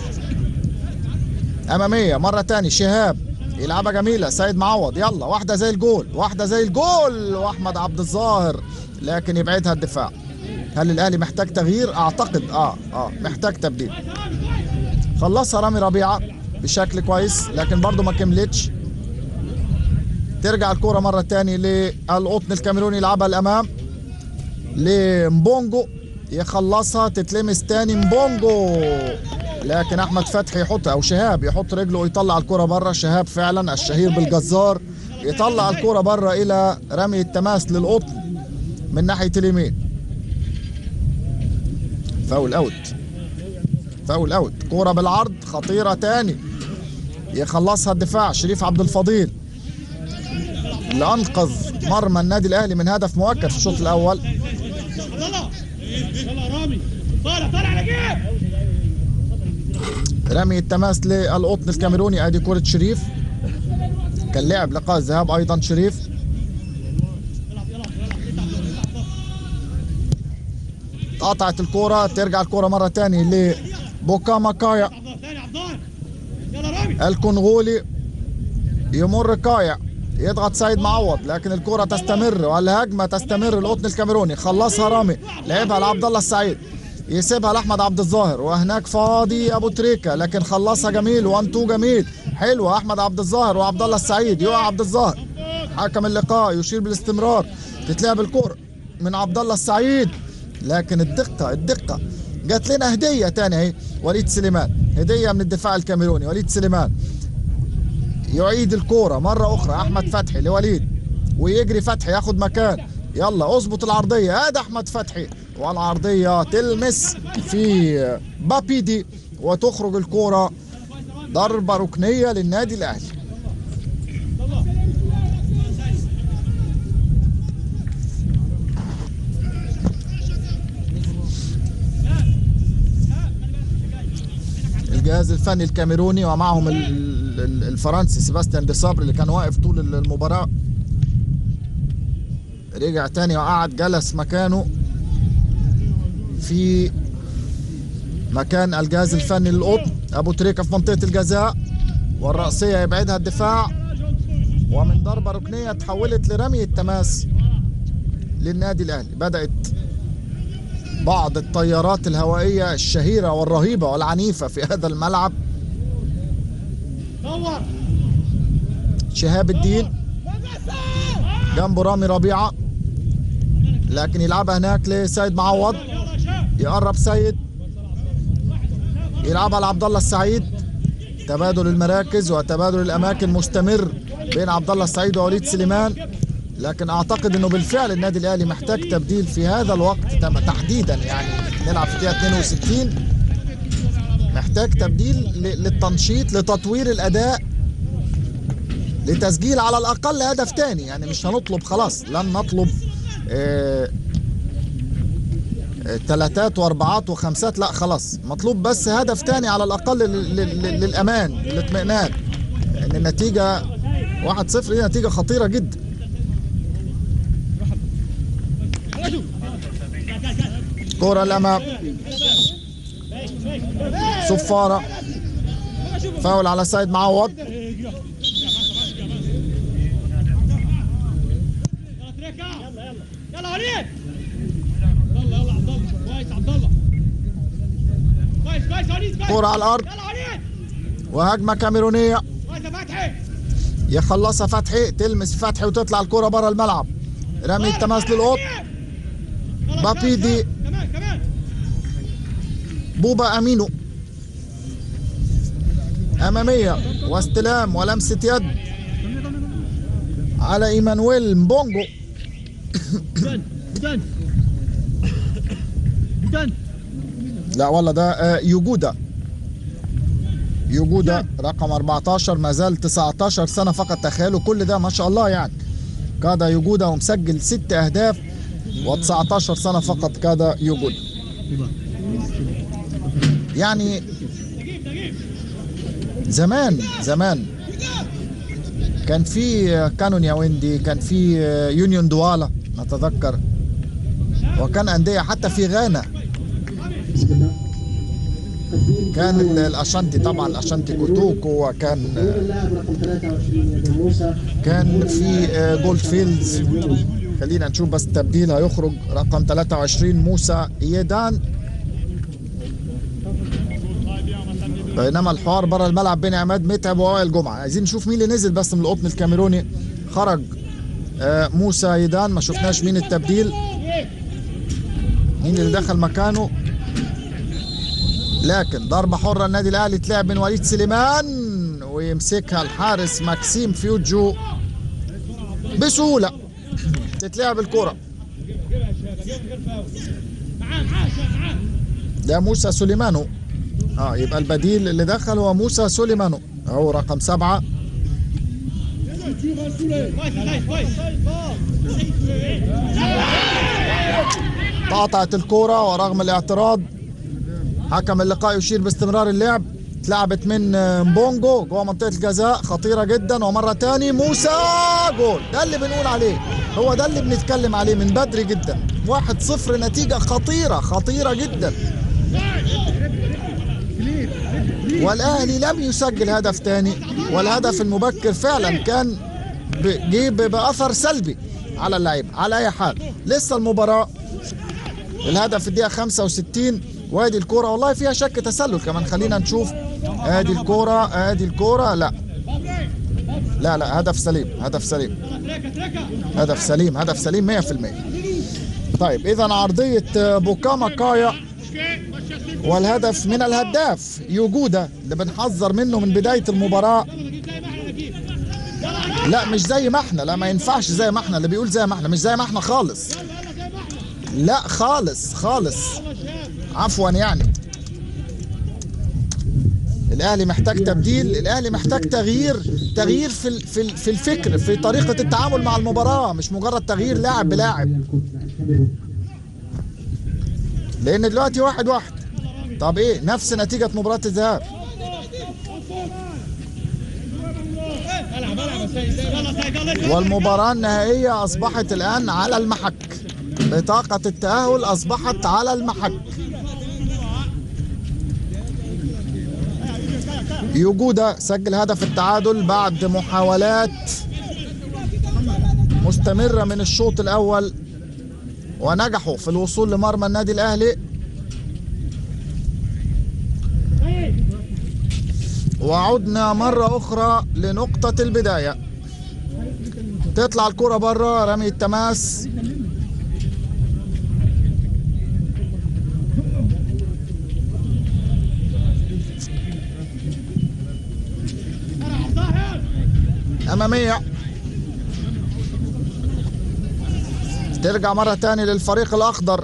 اماميه مره تاني شهاب يلعبها جميله سيد معوض يلا واحده زي الجول واحده زي الجول واحمد عبد الظاهر لكن يبعدها الدفاع هل الاهلي محتاج تغيير اعتقد اه اه محتاج تبديل خلصها رامي ربيعه بشكل كويس لكن برضه ما كملتش ترجع الكرة مرة تاني للقطن الكاميروني يلعبها الأمام لمبونجو يخلصها تتلمس تاني مبونجو لكن أحمد فتحي يحط أو شهاب يحط رجله ويطلع الكرة بره شهاب فعلا الشهير بالجزار يطلع الكرة بره إلى رمي التماس للقطن من ناحية اليمين فاول أوت فاول أوت كرة بالعرض خطيرة تاني يخلصها الدفاع شريف عبد الفضيل اللي انقذ مرمى النادي الاهلي من هدف مؤكد في الشوط الاول عبد الله يلا رامي طالع طالع نجيب رمي التماس للقطن الكاميروني ادي كرة شريف كان لعب لقاء الذهاب ايضا شريف قطعت الكرة ترجع الكرة مرة تاني لبوكاما كايا عبد الله ثاني عبد الله يلا رامي الكونغولي يمر كايا يضغط سيد معوض لكن الكرة تستمر والهجمة تستمر القطن الكاميروني خلصها رامي لعبها لعبد الله السعيد يسيبها لاحمد عبد الظاهر وهناك فاضي ابو تريكه لكن خلصها جميل وان تو جميل حلوه احمد عبد الظاهر وعبد الله السعيد يقع عبد الظاهر حكم اللقاء يشير بالاستمرار تتلعب الكرة من عبد الله السعيد لكن الدقة الدقة جات لنا هدية تاني اهي وليد سليمان هدية من الدفاع الكاميروني وليد سليمان يعيد الكورة مرة أخرى أحمد فتحي لوليد ويجري فتحي ياخد مكان يلا اظبط العرضية هذا أحمد فتحي والعرضية تلمس في بابيدي وتخرج الكورة ضربة ركنية للنادي الأهلي الجهاز الفني الكاميروني ومعهم ال- ال- الفرنسي سيباستيان دي صبر اللي كان واقف طول المباراة رجع تاني وقعد جلس مكانه في مكان الجهاز الفني للقطن ابو تريكه في منطقه الجزاء والرأسية يبعدها الدفاع ومن ضربة ركنية تحولت لرمي التماس للنادي الأهلي بدأت بعض الطيارات الهوائية الشهيرة والرهيبة والعنيفة في هذا الملعب دور شهاب الدين جنبه رامي ربيعة لكن يلعبها هناك لسيد معوض يلا شاب يقرب سيد يلعبها لعبد الله السعيد تبادل المراكز وتبادل الاماكن مستمر بين عبد الله السعيد ووليد سليمان لكن اعتقد انه بالفعل النادي الاهلي محتاج تبديل في هذا الوقت تم- تحديدا يعني نلعب في دقيقه 62 محتاج تبديل ل- للتنشيط لتطوير الاداء لتسجيل على الاقل هدف تاني يعني مش هنطلب خلاص لن نطلب آه ثلاثات واربعات وخمسات لا خلاص مطلوب بس هدف تاني على الاقل لل- لل- للامان للاطمئنان ان النتيجه 1-0 دي نتيجه خطيره جدا كرة الامام صفاره فاول على سيد معوض يلا تريكا يلا يلا يلا وليد يلا يلا عبد الله كويس عبد الله كويس كويس وليد كويس كرة على الارض يلا وليد وهجمه كاميرونيه كويس يا فتحي يخلصها فتحي تلمس فتحي وتطلع الكرة بره الملعب رمي التماس للقط يلا بابيدي. شاب، شاب. كمان كمان بوبا امينو اماميه واستلام ولمسه يد على ايمانويل مبونجو بدن بدن بدن لا والله ده آه، يوجودا يوجودا رقم 14 ما زال 19 سنه فقط تخيلوا كل ده ما شاء الله يعني كاد يوجودا ومسجل ست اهداف و19 سنه فقط كاد يوجودا يعني زمان زمان كان في كانون ياوندي كان في يونيون دوالا نتذكر وكان انديه حتى في غانا بسم الله تبديل كان ال- الاشانتي طبعا الاشانتي كوتوكو وكان تبديل اللاعب رقم 23 يد موسى كان في آه، جولد فيلدز خلينا نشوف بس التبديل هيخرج رقم 23 موسى يدان بينما الحوار بره الملعب بين عماد متعب ووائل جمعه عايزين نشوف مين اللي نزل بس من القطن الكاميروني خرج آه، موسى يدان ما شفناش مين التبديل مين اللي دخل مكانه لكن ضربة حرة النادي الأهلي تلعب من وليد سليمان ويمسكها الحارس ماكسيم فيوجو بسهولة تتلعب الكرة معاه معاه شاب معاه ده موسى سليمانو اه يبقى البديل اللي دخل هو موسى سليمانو اهو رقم سبعة كويس كويس كويس قاطعت الكرة ورغم الاعتراض حكم اللقاء يشير باستمرار اللعب اتلعبت من مبونجو جوه منطقة الجزاء خطيرة جدا ومرة تاني موسى جول ده اللي بنقول عليه هو ده اللي بنتكلم عليه من بدري جدا واحد صفر نتيجة خطيرة خطيرة جدا والاهلي لم يسجل هدف تاني والهدف المبكر فعلا كان ب- جه ب- باثر سلبي على اللعيبه على اي حال لسه المباراه الهدف في الدقيقه 65 وادي الكوره والله فيها شك تسلل كمان خلينا نشوف ادي الكوره ادي الكوره لا لا لا هدف سليم هدف سليم تركه تركه هدف سليم هدف سليم 100% طيب اذا عرضيه بوكاما كايا والهدف من الهداف يوجودا اللي بنحذر منه من بدايه المباراه لا مش زي ما احنا لا ما ينفعش زي ما احنا اللي بيقول زي ما احنا مش زي ما احنا خالص لا خالص خالص عفوا يعني الاهلي محتاج تبديل الاهلي محتاج تغيير تغيير في ال- في ال- في الفكر في طريقه التعامل مع المباراه مش مجرد تغيير لاعب بلاعب لان دلوقتي واحد واحد طب ايه نفس نتيجه مباراه الذهاب العب العب يا سيد يلا سيد يلا والمباراة النهائية أصبحت الآن على المحك بطاقة التأهل أصبحت على المحك يوجودا سجل هدف التعادل بعد محاولات مستمرة من الشوط الأول ونجحوا في الوصول لمرمى النادي الأهلي وعدنا مرة أخرى لنقطة البداية تطلع الكرة بره رمي التماس أمامية ترجع مرة تاني للفريق الأخضر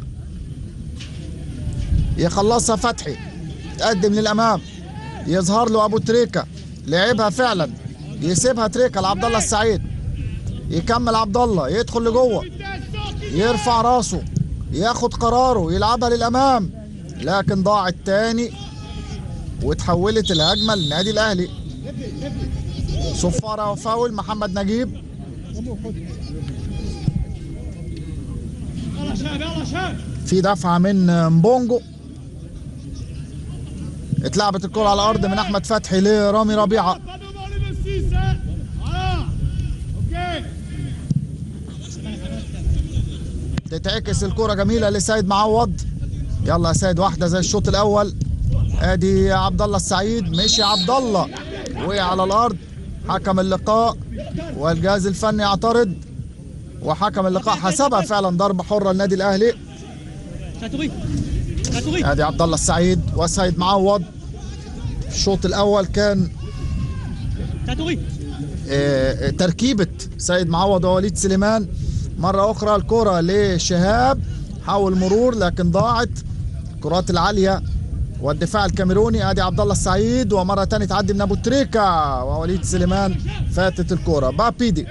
يخلصها فتحي تقدم للأمام يظهر له أبو تريكة لعبها فعلا يسيبها تريكة لعبد الله السعيد يكمل عبد الله يدخل لجوه يرفع راسه ياخد قراره يلعبها للامام لكن ضاعت تاني وتحولت الهجمه للنادي الاهلي صفاره وفاول محمد نجيب يلا شاب يلا شاب في دفعه من مبونجو اتلعبت الكره على الارض من احمد فتحي لرامي ربيعه قدم علي مسيسة اه اوكي تتعكس الكرة جميلة لسيد معوض يلا يا سيد واحدة زي الشوط الأول ادي عبد الله السعيد مشي عبد الله وقع على الأرض حكم اللقاء والجهاز الفني اعترض وحكم اللقاء حسبها فعلا ضربة حرة للنادي الأهلي شاتوري شاتوري ادي عبد الله السعيد وسيد معوض الشوط الأول كان شاتوري آه، تركيبة سيد معوض ووليد سليمان مرة أخرى الكرة لشهاب حاول مرور لكن ضاعت الكرات العالية والدفاع الكاميروني ادي عبد الله السعيد ومرة تانية تعدي من ابو تريكة ووليد سليمان فاتت الكرة بابيدي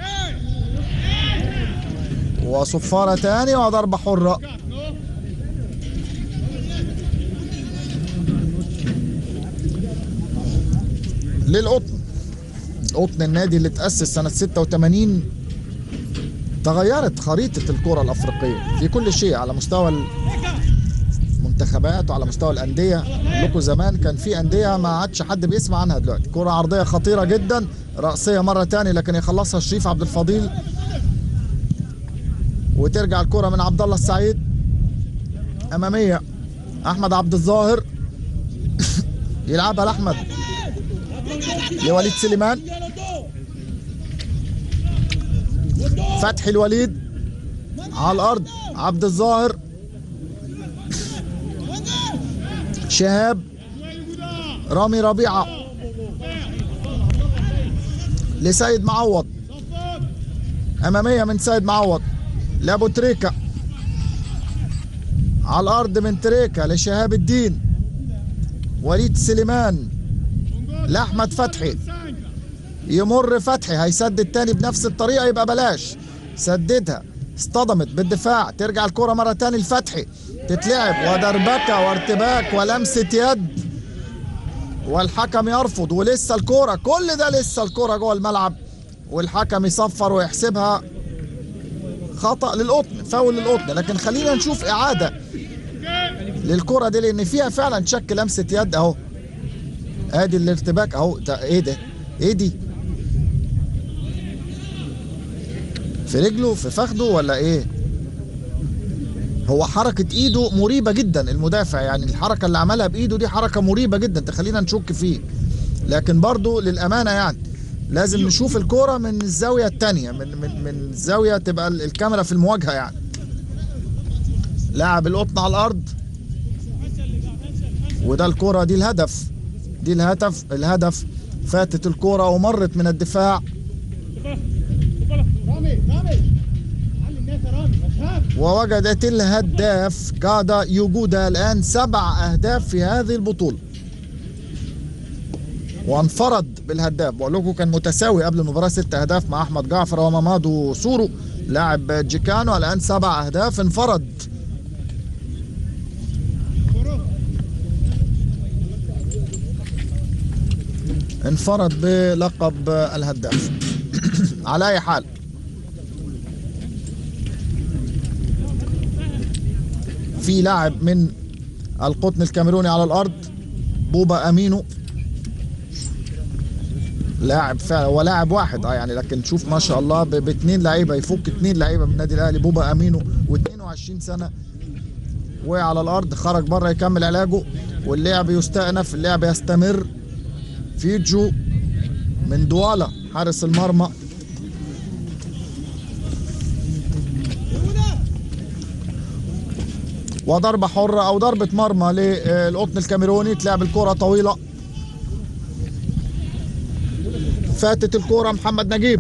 وصفارة تاني وضربة حرة للقطن قطن النادي اللي تأسس سنة 86 تغيرت خريطة الكرة الأفريقية في كل شيء على مستوى المنتخبات وعلى مستوى الأندية لكم زمان كان في أندية ما عادش حد بيسمع عنها دلوقتي كرة عرضية خطيرة جدا رأسية مرة تاني لكن يخلصها شريف عبد الفضيل وترجع الكرة من عبد الله السعيد أمامية أحمد عبد الظاهر يلعبها لأحمد لوليد سليمان فتحي الوليد على الارض عبد الظاهر شهاب رامي ربيعه لسيد معوض اماميه من سيد معوض لابو تريكه على الارض من تريكه لشهاب الدين وليد سليمان لاحمد فتحي يمر فتحي هيسدد تاني بنفس الطريقة يبقى بلاش سددها اصطدمت بالدفاع ترجع الكرة مرة تاني لفتحي تتلعب ودربكة وارتباك ولمسة يد والحكم يرفض ولسه الكرة كل ده لسه الكرة جوه الملعب والحكم يصفر ويحسبها خطأ للقطن فاول للقطن لكن خلينا نشوف إعادة للكرة دي لأن فيها فعلا شك لمسة يد أهو ادي الارتباك اهو ده ايه ده ايه دي في رجله في فخده ولا ايه هو حركة ايده مريبة جدا المدافع يعني الحركة اللي عملها بايده دي حركة مريبة جدا تخلينا نشك فيه لكن برضو للأمانة يعني لازم نشوف الكرة من الزاوية التانية من من من زاوية تبقى ال- الكاميرا في المواجهة يعني لاعب القطن على الأرض وده الكرة دي الهدف دي الهدف الهدف فاتت الكرة ومرت من الدفاع رامي رامي علي الناس يا رامي ما تخافش ووجدت الهداف كاد يوجد الآن سبع أهداف في هذه البطولة وانفرد بالهداف بقول لكم كان متساوي قبل المباراة ست أهداف مع أحمد جعفر ومامادو سورو لاعب جيكانو الآن سبع أهداف انفرد انفرد بلقب الهداف على أي حال في لاعب من القطن الكاميروني على الارض بوبا امينو لاعب فعلا هو لاعب واحد اه يعني لكن شوف ما شاء الله ب- باثنين لعيبه يفك اثنين لعيبه من النادي الاهلي بوبا امينو و22 سنه وقع على الارض خرج بره يكمل علاجه واللعب يستأنف اللعب يستمر فيجو من دوالا حارس المرمى وضربة حرة أو ضربة مرمى للقطن الكاميروني تلعب الكرة طويلة فاتت الكرة محمد نجيب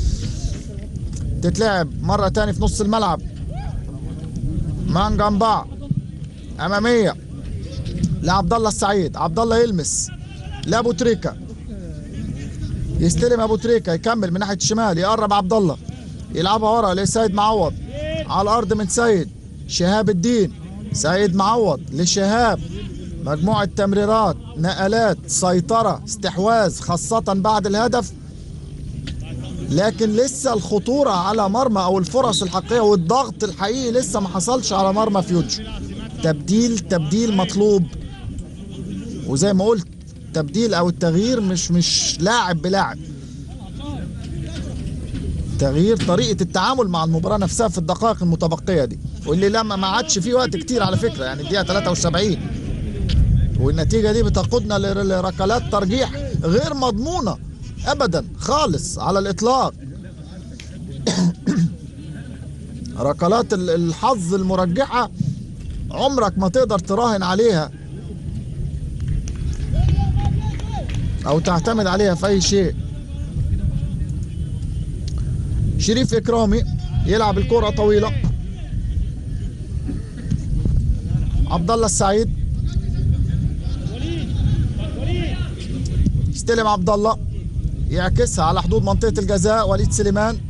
تتلعب مرة تاني في نص الملعب مانجامبا أمامية لعبد الله السعيد عبد الله يلمس لابو تريكا يستلم ابو تريكا يكمل من ناحيه الشمال يقرب عبد الله يلعبها ورا لسيد معوض على الارض من سيد شهاب الدين سيد معوض لشهاب مجموعة تمريرات نقلات سيطرة استحواذ خاصة بعد الهدف لكن لسه الخطورة على مرمى أو الفرص الحقيقية والضغط الحقيقي لسه ما حصلش على مرمى فيوتشر تبديل تبديل مطلوب وزي ما قلت تبديل أو التغيير مش مش لاعب بلاعب تغيير طريقة التعامل مع المباراة نفسها في الدقائق المتبقية دي واللي لما ما عادش فيه وقت كتير على فكرة يعني الدقيقة 73 والنتيجة دي بتقودنا لر- لركلات ترجيح غير مضمونة أبدا خالص على الإطلاق ركلات ال- الحظ المرجحة عمرك ما تقدر تراهن عليها أو تعتمد عليها في أي شيء شريف إكرامي يلعب الكرة طويلة عبد الله السعيد وليد وليد يستلم عبد الله يعكسها على حدود منطقة الجزاء وليد سليمان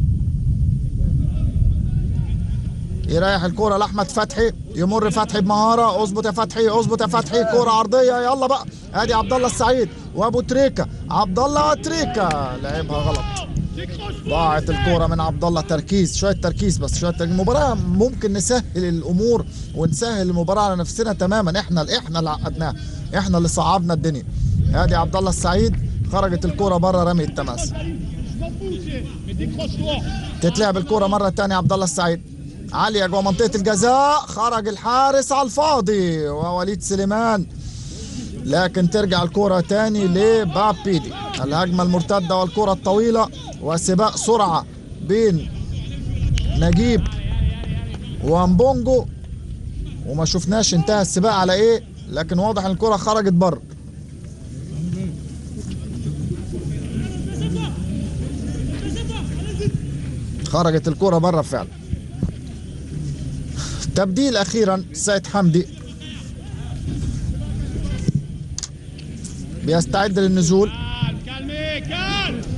يريح الكرة لأحمد فتحي يمر فتحي بمهارة اظبط يا فتحي اظبط يا فتحي كرة عرضية يلا بقى ادي عبد الله السعيد وابو تريكة عبد الله تريكة لعبها غلط ضاعت الكرة من عبد الله تركيز شوية تركيز بس شوية تركيز المباراة ممكن نسهل الأمور ونسهل المباراة على نفسنا تماما احنا احنا اللي عقدناها احنا اللي صعبنا الدنيا ادي عبد الله السعيد خرجت الكرة بره رمي التماس مديك خطوة تتلعب الكرة مرة تانية عبد الله السعيد عالية جوه منطقة الجزاء خرج الحارس على الفاضي ووليد سليمان لكن ترجع الكرة تاني لبابيدي الهجمة المرتدة والكرة الطويلة وسباق سرعة بين نجيب وامبونجو وما شفناش انتهى السباق على ايه لكن واضح ان الكرة خرجت بره خرجت الكرة بره فعلا تبديل اخيرا سيد حمدي بيستعد للنزول كال كالمي كال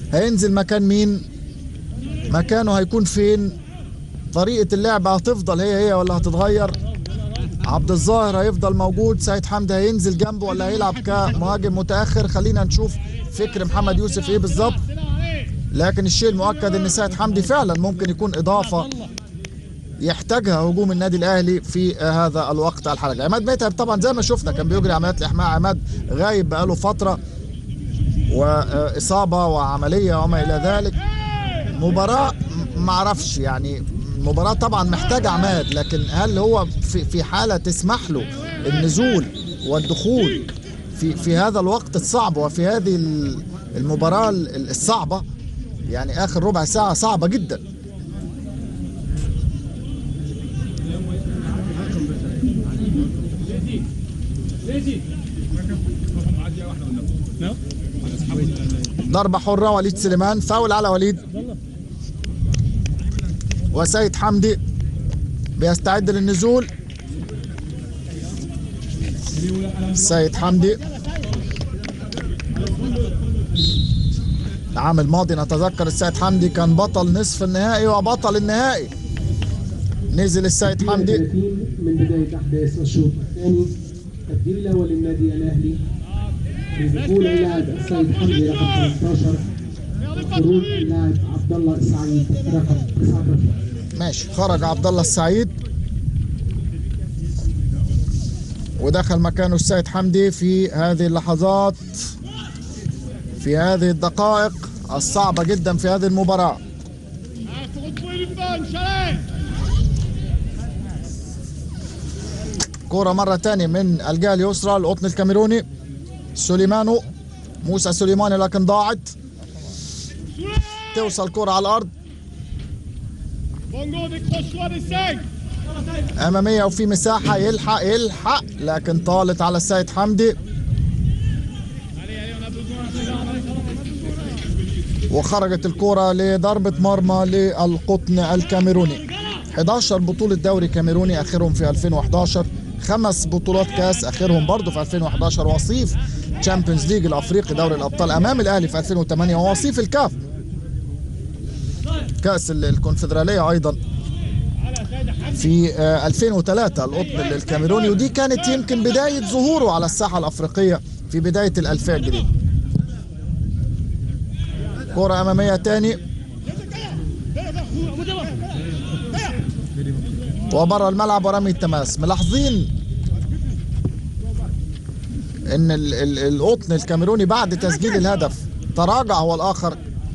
هينزل مكان مين مكانه هيكون فين طريقة اللعب هتفضل هي هي ولا هتتغير عبد الظاهر هيفضل موجود سيد حمدي هينزل جنبه ولا هيلعب كمهاجم متأخر خلينا نشوف فكر محمد يوسف ايه بالظبط لكن الشيء المؤكد ان سيد حمدي فعلا ممكن يكون اضافة يحتاجها هجوم النادي الاهلي في هذا الوقت الحرجي عماد متعب طبعا زي ما شفنا كان بيجري عمليات الاحماء عماد غايب بقاله فترة واصابة وعملية وما الى ذلك مباراة م- معرفش يعني مباراة طبعا محتاجة عماد لكن هل هو في في حالة تسمح له النزول والدخول في في هذا الوقت الصعب وفي هذه ال- المباراة ال- الصعبة يعني آخر ربع ساعة صعبة جدا ضربة حرة وليد سليمان فاول على وليد وسيد حمدي بيستعد للنزول سيد حمدي العام الماضي نتذكر السيد حمدي كان بطل نصف النهائي وبطل النهائي نزل السيد حمدي 30 من بداية أحداث الشوط الثاني التبديل الأول للنادي الأهلي بدخول اللاعب السيد حمدي رقم 13 خروج اللاعب عبد الله السعيد رقم 19 ماشي خرج عبد الله السعيد ودخل مكانه السيد حمدي في هذه اللحظات في هذه الدقائق الصعبة جدا في هذه المباراة faut retrouver du fun, Chalet كرة مرة تانية من الجهة اليسرى القطن الكاميروني سليمانو موسى سليماني لكن ضاعت توصل كرة على الأرض Bongo, décroche-toi des 5 أمامية وفي مساحة يلحق يلحق لكن طالت على السيد حمدي وخرجت الكرة لضربة مرمى للقطن الكاميروني 11 بطولة دوري كاميروني آخرهم في 2011 خمس بطولات كاس آخرهم برضه في 2011 وصيف تشامبيونز ليج الأفريقي دوري الأبطال أمام الأهلي في 2008 ووصيف الكاف كأس ال- الكونفدرالية أيضا في آه، 2003 القطن الكاميروني ودي كانت يمكن بداية ظهوره على الساحة الأفريقية في بداية الألفية الجديدة كرة أمامية تاني وبره الملعب ورمي التماس ملاحظين ان ال- ال- القطن الكاميروني بعد تسجيل الهدف تراجع هو الاخر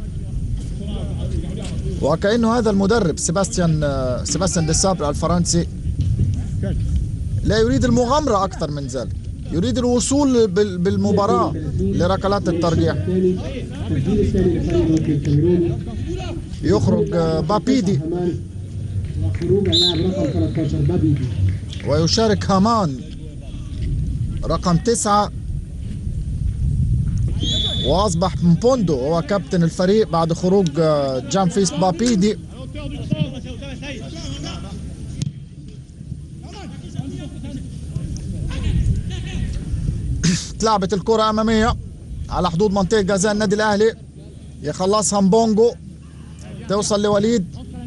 وكانه هذا المدرب سيباستيان آه، سيباستيان ديسابر الفرنسي لا يريد المغامره اكثر من ذلك يريد الوصول بال- بالمباراه لركلات الترجيح الثاني التبديل الثاني لفريق الوطن الكاميروني يخرج آه، بابيدي همان وخروج اللاعب رقم 13 بابيدي ويشارك هامان رقم تسعة وأصبح مبوندو هو كابتن الفريق بعد خروج آه، جامفيس بابيدي À hauteur du centre, c'est hauteur de Saïd. اتلعبت الكرة أمامية على حدود منطقة جزاء النادي الأهلي يخلصها مبونجو توصل لوليد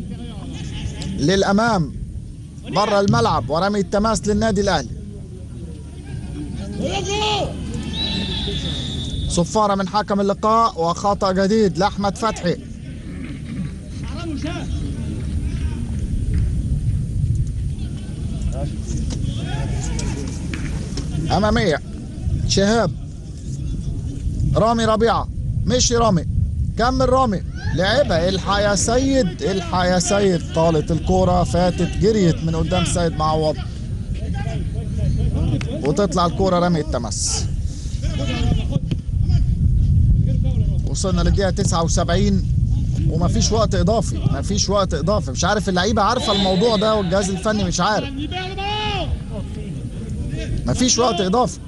للأمام بره الملعب ورمي التماس للنادي الأهلي صفارة من حكم اللقاء وخطأ جديد لأحمد فتحي أمامية شهاب رامي ربيعة مشي رامي كمل رامي لعبها الحق يا سيد الحق يا سيد طالت الكرة فاتت جريت من قدام سيد معوض وتطلع الكرة رمي التمس وصلنا للدقيقة 79 ومفيش وقت إضافي مفيش وقت إضافي مش عارف اللعيبة عارفة الموضوع ده والجهاز الفني مش عارف Libère le ballon مفيش وقت إضافي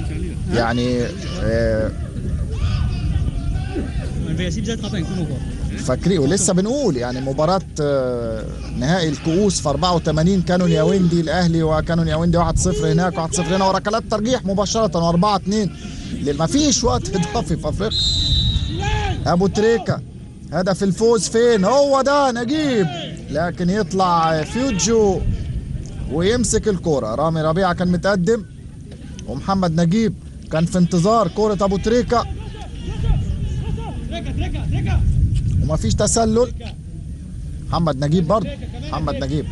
يعني آه الفياسي بزاد خطأ يكونوا كور فاكرين ولسه بنقول يعني مباراة آه، نهائي الكؤوس في 84 كانوا ياوندي الاهلي وكانوا ياوندي 1-0 هناك 1-0 هنا وركلات ترجيح مباشرة و4-2 ما فيش وقت اضافي في افريقيا ابو تريكة هدف الفوز فين هو ده نجيب لكن يطلع فيوجو ويمسك الكرة رامي ربيعة كان متقدم ومحمد نجيب كان في انتظار كرة ابو تريكة تريكا تريكا تريكا وما فيش تسلل محمد نجيب برضه محمد نجيب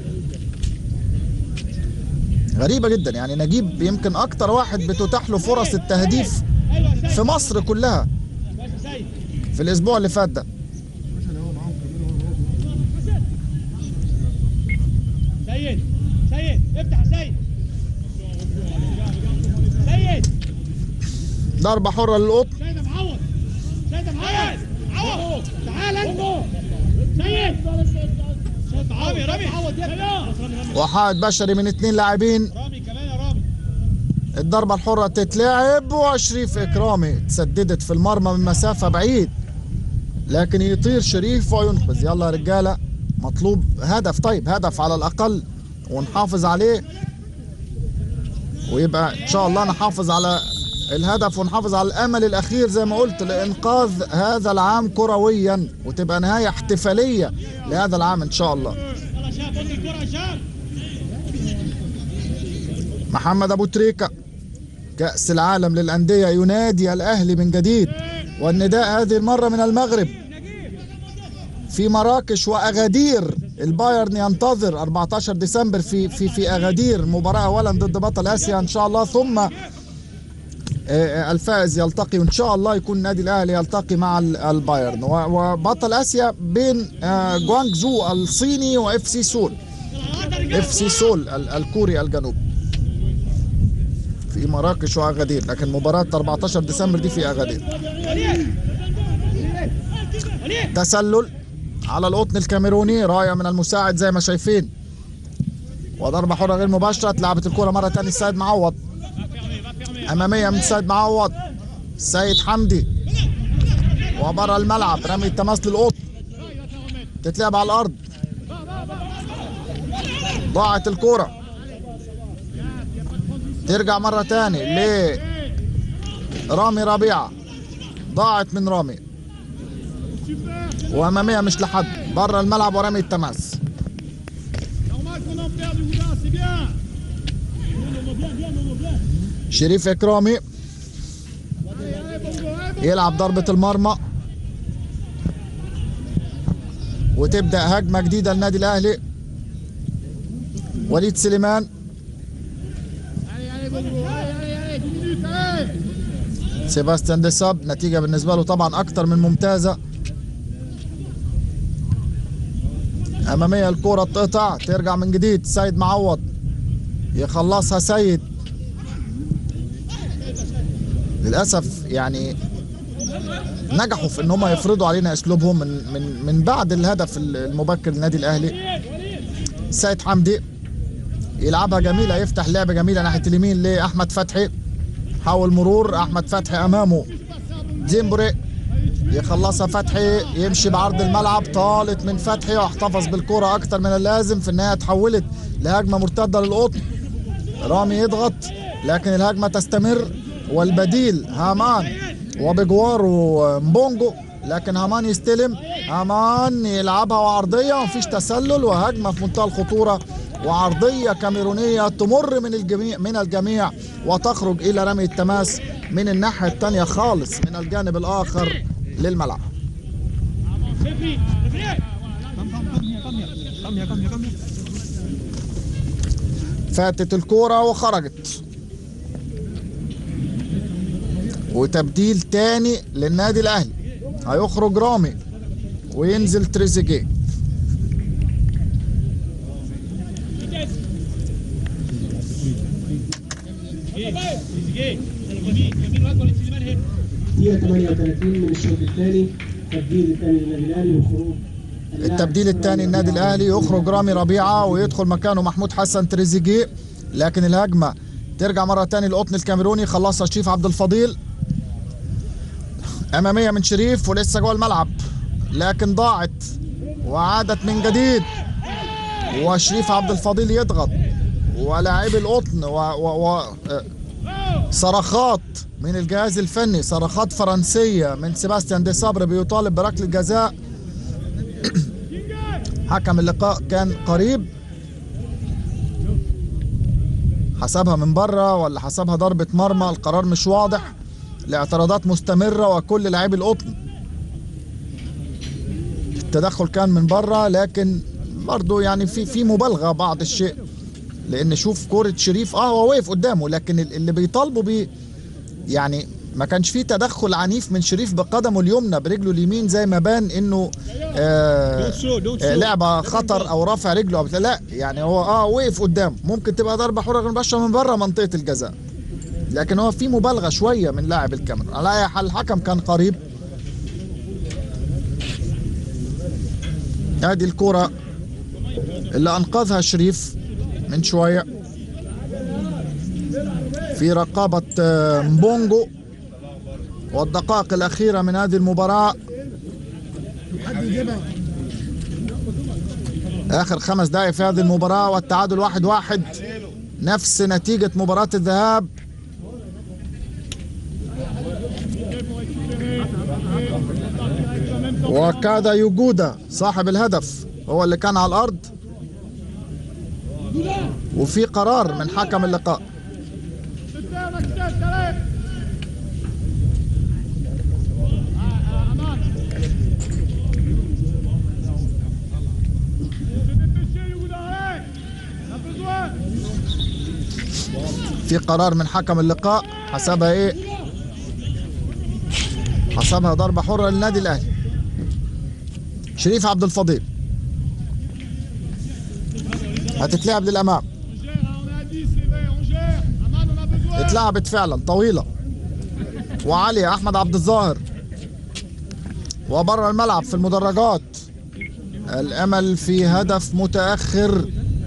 غريبة جدا يعني نجيب يمكن أكتر واحد بتتاح له فرص التهديف ايوه يا سيد في مصر كلها كويس يا سيد في الأسبوع اللي فات ده سيد سيد افتح يا سيد سيد ضربة حرة للقطن سيد يا معوض سيد يا معوض معوض تعال انت سيد سيد رامي رامي معوض يا وحائط بشري من اتنين لاعبين رامي كمان يا رامي الضربة الحرة تتلعب وشريف إكرامي تسددت في المرمى من مسافة بعيد لكن يطير شريف وينقذ يلا يا رجالة مطلوب هدف طيب هدف على الأقل ونحافظ عليه ويبقى إن شاء الله نحافظ على الهدف ونحافظ على الأمل الأخير زي ما قلت لإنقاذ هذا العام كرويا وتبقى نهاية احتفالية لهذا العام إن شاء الله يلا شاب خد الكرة يا شاب محمد ابو تريكه كاس العالم للانديه ينادي الاهلي من جديد والنداء هذه المره من المغرب في مراكش واغادير البايرن ينتظر 14 ديسمبر في في في اغادير مباراه اولا ضد بطل اسيا ان شاء الله ثم آه، آه، الفائز يلتقي وان شاء الله يكون النادي الاهلي يلتقي مع ال- البايرن و- وبطل اسيا بين آه، جوانجزو الصيني واف سي سول اف سي سول ال- الكوري الجنوبي في مراكش واغادير لكن مباراة 14 ديسمبر دي في اغادير وليد وليد تسلل على القطن الكاميروني رايه من المساعد زي ما شايفين وضربة حرة غير مباشرة اتلعبت الكرة مرة تانية السيد معوض أمامية من السيد معوض السيد حمدي وبره الملعب رمي التماس للقطن تتلعب على الأرض ضاعت الكرة ترجع مرة تاني ل رامي ربيعة ضاعت من رامي واماميه مش لحد بره الملعب ورمي التماس Normal qu'on en perde, Ouda, c'est bien. Bien, bien, bien, bien. شريف اكرامي يلعب ضربة المرمى وتبدأ هجمة جديدة للنادي الأهلي وليد سليمان Allez, allez, Bongo, allez, allez, allez, 10 minutes, allez. سيباستيان ديساب نتيجة بالنسبة له طبعا أكتر من ممتازة أمامية الكرة تقطع ترجع من جديد سيد معوض يخلصها سيد للأسف يعني نجحوا في ان هم يفرضوا علينا اسلوبهم من من من بعد الهدف المبكر للنادي الاهلي سيد حمدي يلعبها جميله يفتح لعبه جميله ناحيه اليمين لاحمد فتحي حاول مرور احمد فتحي امامه زيمبري يخلصها فتحي يمشي بعرض الملعب طالت من فتحي واحتفظ بالكرة اكتر من اللازم في النهايه تحولت لهجمه مرتده للقطن رامي يضغط لكن الهجمه تستمر والبديل هامان وبجواره مبونجو لكن هامان يستلم هامان يلعبها وعرضيه ومفيش تسلل وهجمه في منتهى الخطوره وعرضيه كاميرونيه تمر من الجميع من الجميع وتخرج الى رمي التماس من الناحيه الثانيه خالص من الجانب الاخر للملعب C'est pris, c'est pris. فاتت الكوره وخرجت وتبديل تاني للنادي الاهلي هيخرج رامي وينزل تريزيجيه جه جميل جميل وقت وليد سليمان هنا دقيقة 38 من الشوط الثاني تبديل الثاني للنادي الاهلي وخروج اللاعب التبديل الثاني النادي الاهلي يخرج رامي ربيعه ويدخل مكانه محمود حسن تريزيجيه لكن الهجمه ترجع مره ثانيه القطن الكاميروني خلصها شريف عبد الفضيل اماميه من شريف ولسه جوه الملعب لكن ضاعت وعادت من جديد وشريف عبد الفضيل يضغط ولاعبي القطن و, و, و آه، صرخات من الجهاز الفني صرخات فرنسية من سيباستيان دي صبر بيطالب بركلة جزاء حكم اللقاء كان قريب حسبها من بره ولا حسبها ضربة مرمى القرار مش واضح الاعتراضات مستمرة وكل لاعبي القطن التدخل كان من بره لكن برضه يعني في في مبالغة بعض الشيء لان شوف كرة شريف اه هو واقف قدامه لكن ال- اللي بيطالبوا بيه يعني ما كانش فيه تدخل عنيف من شريف بقدمه اليمنى برجله اليمين زي ما بان انه آه آه، لعبه خطر او رافع رجله او بتاع. لا يعني هو اه وقف قدامه ممكن تبقى ضربه حره مباشره من بره منطقه الجزاء لكن هو في مبالغه شويه من لاعب الكاميرون على اي حال الحكم كان قريب ادي الكره اللي انقذها شريف من شويه في رقابه آه، مبونجو والدقائق الاخيره من هذه المباراه اخر خمس دقائق في هذه المباراه والتعادل واحد واحد نفس نتيجه مباراه الذهاب وكاد يوجودا صاحب الهدف هو اللي كان على الارض وفي قرار من حكم اللقاء قدامك ست عليك امان الشيء يقول عليك نفذ في قرار من حكم اللقاء حسبها ايه حسبها ضربة حرة للنادي الاهلي شريف عبد الفضيل هتتلعب للامام On gère, hein, on a 10 les on gère. Aman, on a besoin. اتلعبت فعلا طويلة وعلي احمد عبد الظاهر وبره الملعب في المدرجات الامل في هدف متاخر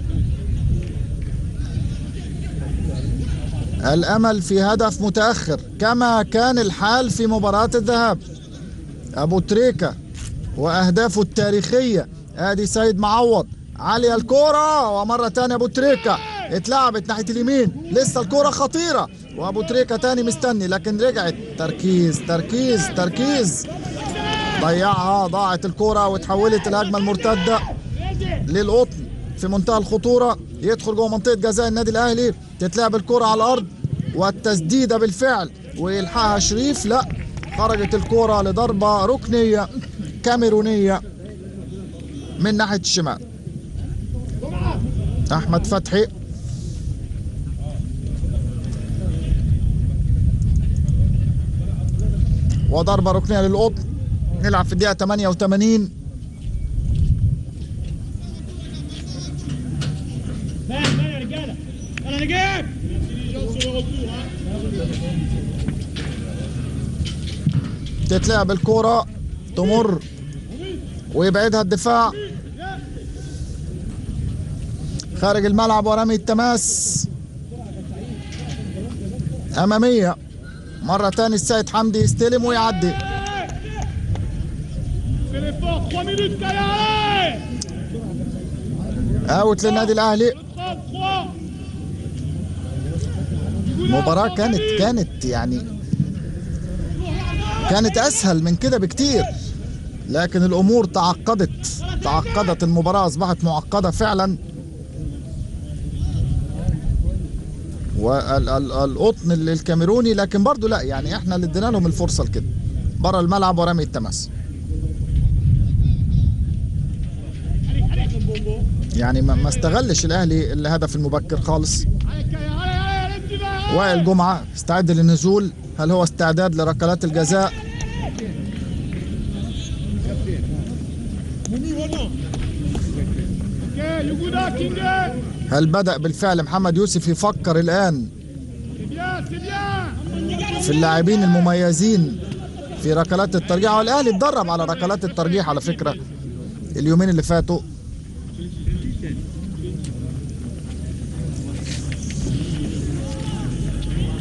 الامل في هدف متاخر كما كان الحال في مباراه الذهاب ابو تريكه واهدافه التاريخيه ادي سيد معوض علي الكرة ومرة تانية ابو تريكة اتلعبت ناحية اليمين لسه الكرة خطيرة وابو تريكة تاني مستني لكن رجعت تركيز تركيز تركيز ضيعها ضاعت الكرة وتحولت الهجمة المرتدة للقطن في منتهى الخطورة يدخل جوه منطقة جزاء النادي الأهلي تتلعب الكرة على الأرض والتسديدة بالفعل ويلحقها شريف لا خرجت الكرة لضربة ركنية كاميرونية من ناحية الشمال أحمد فتحي وضربة ركنية للقطن نلعب في الدقيقة 88 مان مان يا رجاله يلا نجيب تتلعب الكرة تمر ويبعدها الدفاع خارج الملعب ورمي التماس أمامية مرة تاني السيد حمدي يستلم ويعدي Fais l'effort, 3 minutes, Kaya اوت للنادي الأهلي 3 3 المباراة كانت كانت يعني كانت أسهل من كده بكتير لكن الأمور تعقدت تعقدت المباراة أصبحت معقدة فعلا والقطن الكاميروني لكن برضو لا يعني احنا اللي ادينا لهم الفرصة لكده بره الملعب ورمي التماس يعني ما ما استغلش الاهلي الهدف المبكر خالص عليك يا علي علي الانتباه وائل جمعة استعد للنزول هل هو استعداد لركلات الجزاء اوكي يوجودا كينجي هل بدأ بالفعل محمد يوسف يفكر الآن سي بيان سي بيان في اللاعبين المميزين في ركلات الترجيح والأهلي اتدرب على ركلات الترجيح على فكرة اليومين اللي فاتوا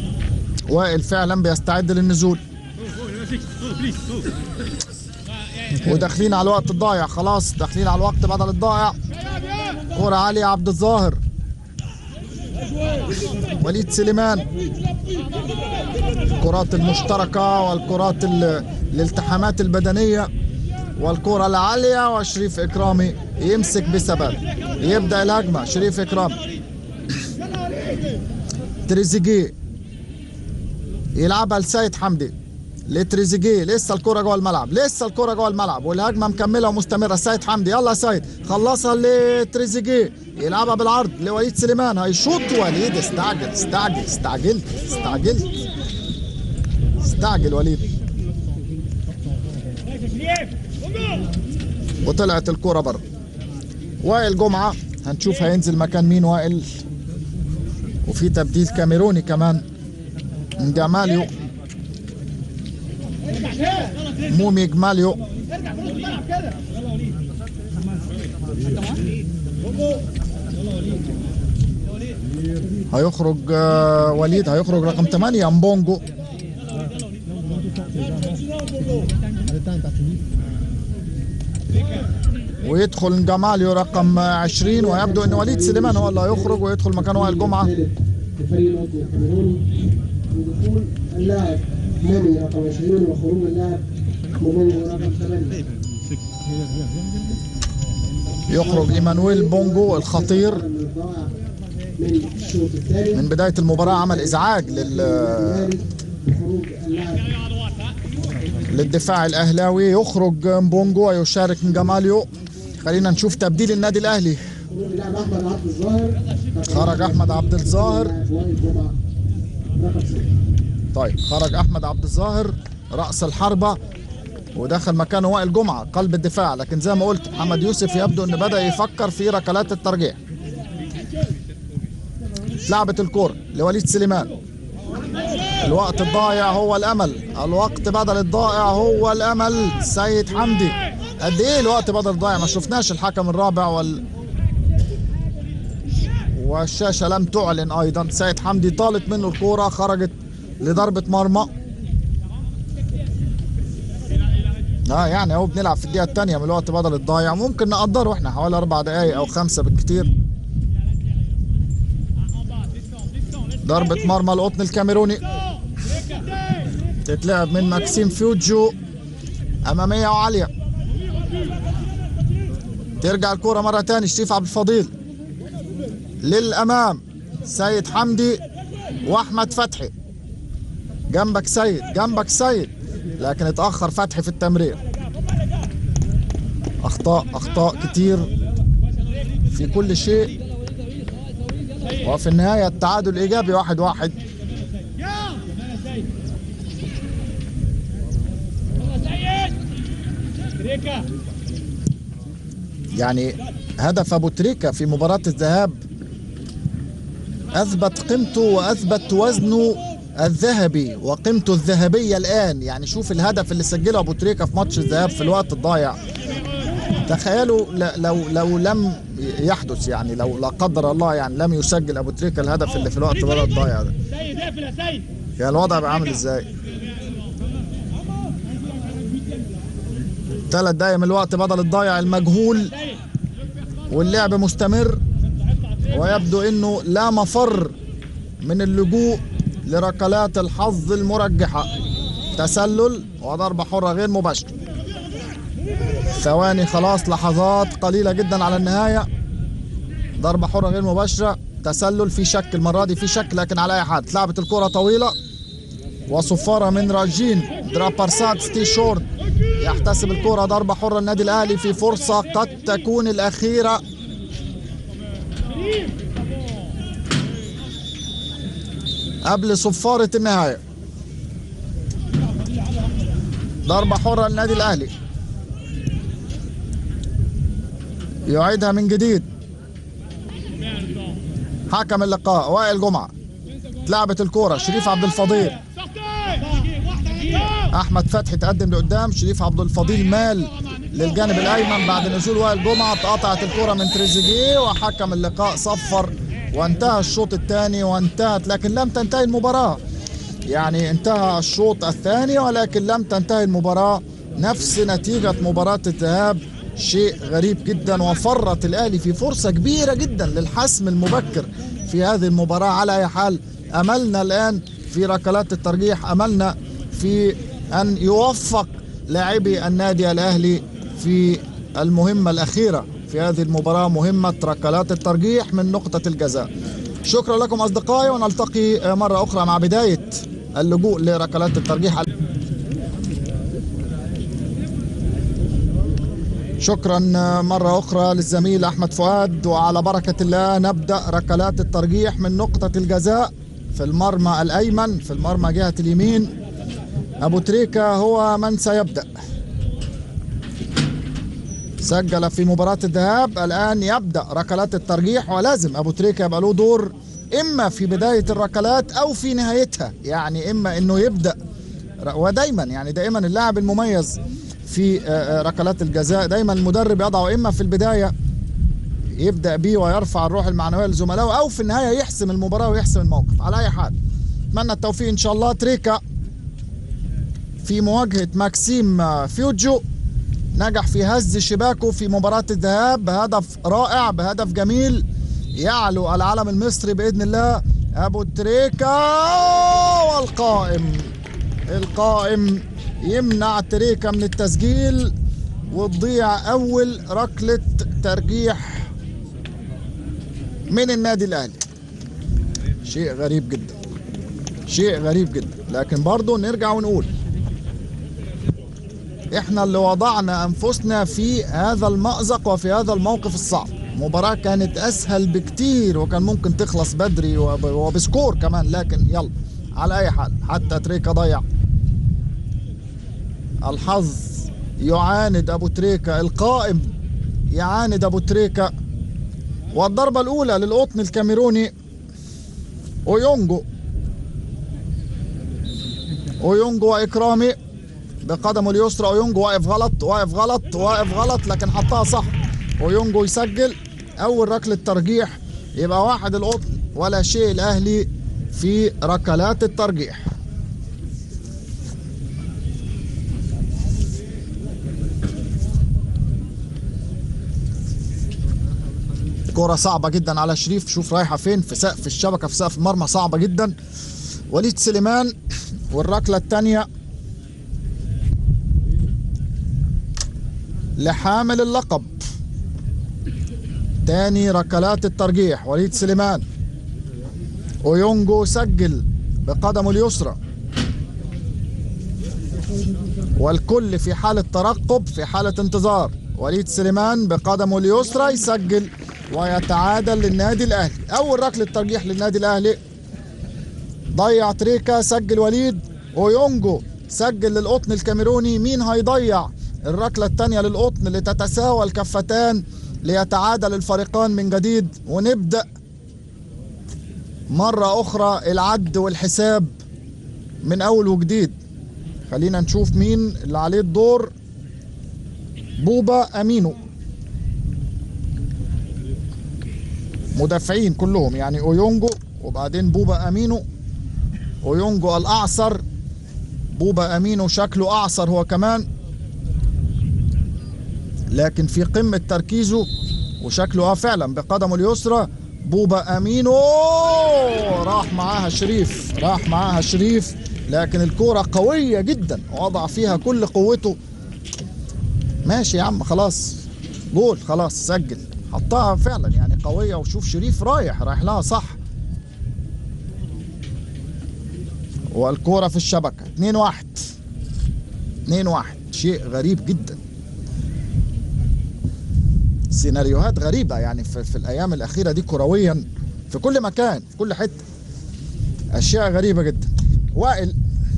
وائل فعلا بيستعد للنزول وداخلين على الوقت الضايع خلاص داخلين على الوقت بدل الضائع كرة عالية عبد الظاهر وليد سليمان الكرات المشتركة والكرات ال- الالتحامات البدنية والكرة العالية وشريف إكرامي يمسك بثبات يبدأ الهجمة شريف إكرامي تريزيجيه يلعبها لسيد حمدي لتريزيجيه لسه الكرة جوه الملعب لسه الكرة جوه الملعب والهجمة مكملة ومستمرة سيد حمدي يلا يا سيد خلصها لتريزيجيه يلعبها بالعرض لوليد سليمان هيشوط وليد استعجل استعجل استعجلت استعجلت استعجل وليد وطلعت الكرة بره وائل جمعة هنشوف هينزل مكان مين وائل وفي تبديل كاميروني كمان من جماليو مومي جماليو ارجع في نص الملعب كده هيخرج آه، وليد هيخرج رقم 8 مبونجو ويدخل جماليو رقم 20 ويبدو ان وليد سليمان هو اللي هيخرج ويدخل مكان وائل جمعه لفريق الأرض الكاميروني ودخول اللاعب مامي رقم 20 وخروج اللاعب موبونجو رقم 8 يخرج ايمانويل بونجو الخطير من الضائع من الشوط الثاني من بدايه المباراه عمل ازعاج لل بخروج اللاعب للدفاع الاهلاوي يخرج مبونجو ويشارك جماليو خلينا نشوف تبديل النادي الاهلي خروج اللاعب احمد عبد الظاهر خرج احمد عبد الظاهر اللاعب وائل جمعه رقم 6 طيب خرج احمد عبد الظاهر راس الحربه ودخل مكانه وائل جمعه قلب الدفاع لكن زي ما قلت محمد يوسف يبدو ان بدا يفكر في ركلات الترجيح اتلعبت الكرة لوليد سليمان الوقت الضايع هو الامل الوقت بدل الضائع هو الامل سيد حمدي قد ايه الوقت بدل الضايع ما شفناش الحكم الرابع وال والشاشه لم تعلن ايضا سيد حمدي طالت منه الكوره خرجت لضربه مرمى اه يعني اهو بنلعب في الدقيقه الثانيه من الوقت بدل الضايع ممكن نقدره احنا حوالي اربع دقائق او خمسه بالكثير ضربه مرمى القطن الكاميروني تتلعب من ماكسيم فيوجو اماميه وعاليه ترجع الكرة مرة تاني شريف عبد الفضيل للأمام سيد حمدي وأحمد فتحي جنبك سيد جنبك سيد لكن اتأخر فتحي في التمرير أخطاء أخطاء كتير في كل شيء وفي النهاية التعادل إيجابي واحد واحد تريكا يعني هدف ابو تريكه في مباراه الذهاب اثبت قيمته واثبت وزنه الذهبي وقيمته الذهبيه الان يعني شوف الهدف اللي سجله ابو تريكه في ماتش الذهاب في الوقت الضايع تخيلوا ل- لو لو لم يحدث يعني لو لا قدر الله يعني لم يسجل ابو تريكه الهدف اللي في الوقت بدل الضايع ده سيد اقفل يا سيد كان الوضع بقى عامل ازاي ثلاث دقايق من الوقت بدل الضايع المجهول واللعب مستمر ويبدو انه لا مفر من اللجوء لركلات الحظ المرجحة تسلل وضربة حرة غير مباشرة ثواني خلاص لحظات قليلة جدا على النهاية ضربة حرة غير مباشرة تسلل في شك المرة دي في شك لكن على أي حال اتلعبت الكرة طويلة وصفارة من راجين درابارسات ستي شورت يحتسب الكرة ضربة حرة النادي الأهلي في فرصة قد تكون الأخيرة قبل صفارة النهاية ضربة حرة للنادي الأهلي يعيدها من جديد حكم اللقاء وائل جمعة اتلعبت الكرة شريف عبد الفضيل احمد فتحي تقدم لقدام شريف عبد الفضيل مال للجانب الايمن بعد نزول وائل جمعه اتقطعت الكره من تريزيجيه وحكم اللقاء صفر وانتهى الشوط الثاني وانتهت لكن لم تنتهي المباراه يعني انتهى الشوط الثاني ولكن لم تنتهي المباراه نفس نتيجة مباراة الذهاب شيء غريب جدا وفرط الأهلي في فرصة كبيرة جدا للحسم المبكر في هذه المباراة على أي حال أملنا الآن في ركلات الترجيح أملنا في أن يوفق لاعبي النادي الأهلي في المهمة الأخيرة في هذه المباراة مهمة ركلات الترجيح من نقطة الجزاء شكرا لكم أصدقائي ونلتقي مرة أخرى مع بداية اللجوء لركلات الترجيح شكرا مرة أخرى للزميل أحمد فؤاد وعلى بركة الله نبدأ ركلات الترجيح من نقطة الجزاء في المرمى الأيمن في المرمى جهة اليمين أبو تريكة هو من سيبدأ سجل في مباراة الذهاب الآن يبدأ ركلات الترجيح ولازم أبو تريكة يبقى له دور إما في بداية الركلات أو في نهايتها يعني إما إنه يبدأ ودايما يعني دائما اللاعب المميز في ركلات الجزاء دايما المدرب يضعه إما في البداية يبدأ بيه ويرفع الروح المعنوية لزملائه أو في النهاية يحسم المباراة ويحسم الموقف على أي حال أتمنى التوفيق إن شاء الله تريكا في مواجهة ماكسيم فيوجو نجح في هز شباكه في مباراة الذهاب بهدف رائع بهدف جميل يعلو العلم المصري بإذن الله أبو تريكا والقائم القائم يمنع تريكا من التسجيل وتضيع أول ركلة ترجيح من النادي الأهلي شيء غريب جدا شيء غريب جدا لكن برضه نرجع ونقول احنا اللي وضعنا انفسنا في هذا المأزق وفي هذا الموقف الصعب مباراة كانت اسهل بكتير وكان ممكن تخلص بدري وبسكور كمان لكن يلا على اي حال حتى تريكا ضيع الحظ يعاند ابو تريكا القائم يعاند ابو تريكا والضربة الاولى للقطن الكاميروني اويونجو اويونجو واكرامي بقدمه اليسرى اويونجو واقف غلط واقف غلط واقف غلط لكن حطها صح اويونجو يسجل اول ركله ترجيح يبقى واحد القطن ولا شيء الاهلي في ركلات الترجيح كرة صعبة جدا على شريف شوف رايحة فين في سقف الشبكة في سقف المرمى صعبة جدا وليد سليمان والركلة الثانية لحامل اللقب تاني ركلات الترجيح وليد سليمان اويونجو سجل بقدمه اليسرى والكل في حالة ترقب في حالة انتظار وليد سليمان بقدمه اليسرى يسجل ويتعادل للنادي الاهلي اول ركله ترجيح للنادي الاهلي ضيع تريكا سجل وليد اويونجو سجل للقطن الكاميروني مين هيضيع الركله الثانيه للقطن لتتساوى الكفتان ليتعادل الفريقان من جديد ونبدا مره اخرى العد والحساب من اول وجديد خلينا نشوف مين اللي عليه الدور بوبا امينو مدافعين كلهم يعني اويونجو وبعدين بوبا امينو اويونجو الاعصر بوبا امينو شكله اعصر هو كمان لكن في قمة تركيزه وشكله اه فعلا بقدمه اليسرى بوبا امينو راح معاها شريف راح معاها شريف لكن الكورة قوية جدا وضع فيها كل قوته ماشي يا عم خلاص جول خلاص سجل حطها فعلا يعني قوية وشوف شريف رايح رايح لها صح والكورة في الشبكة 2 1 2 1 شيء غريب جدا سيناريوهات غريبة يعني في, في الأيام الأخيرة دي كرويا في كل مكان في كل حتة أشياء غريبة جدا وائل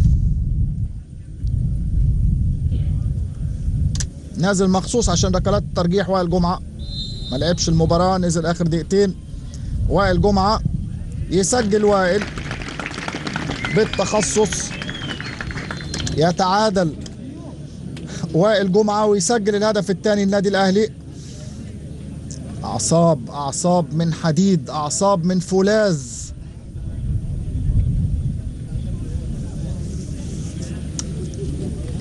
نازل مخصوص عشان ركلات الترجيح وائل جمعة ما لعبش المباراة نزل آخر دقيقتين وائل جمعة يسجل وائل بالتخصص يتعادل وائل جمعة ويسجل الهدف الثاني النادي الأهلي أعصاب أعصاب من حديد أعصاب من فولاذ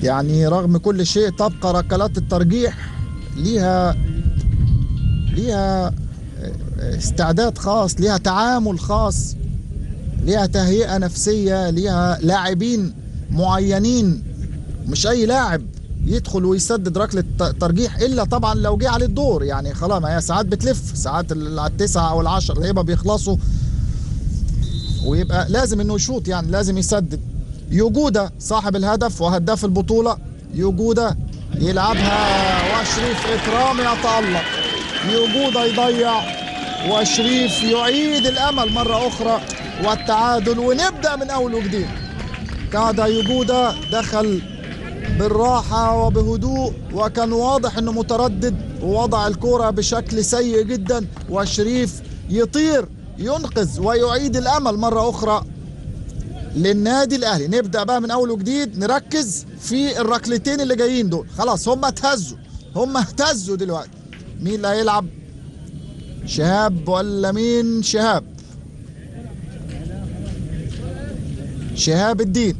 يعني رغم كل شيء تبقى ركلات الترجيح ليها ليها استعداد خاص ليها تعامل خاص ليها تهيئة نفسية ليها لاعبين معينين مش أي لاعب يدخل ويسدد ركلة ت- ترجيح إلا طبعا لو جه عليه الدور يعني خلاص ما هي ساعات بتلف ساعات ال- على التسعة أو العشر لعيبة بيخلصوا ويبقى لازم إنه يشوط يعني لازم يسدد يوجودا صاحب الهدف وهداف البطولة يوجودا يلعبها وشريف إكرام يتألق يوجودا يضيع وشريف يعيد الأمل مرة أخرى والتعادل ونبدأ من أول وجديد كاد يوجودا دخل بالراحة وبهدوء وكان واضح انه متردد ووضع الكرة بشكل سيء جدا وشريف يطير ينقذ ويعيد الامل مرة اخرى للنادي الاهلي نبدأ بقى من اول وجديد نركز في الركلتين اللي جايين دول خلاص هم اتهزوا هم اهتزوا دلوقتي مين اللي هيلعب شهاب ولا مين شهاب شهاب الدين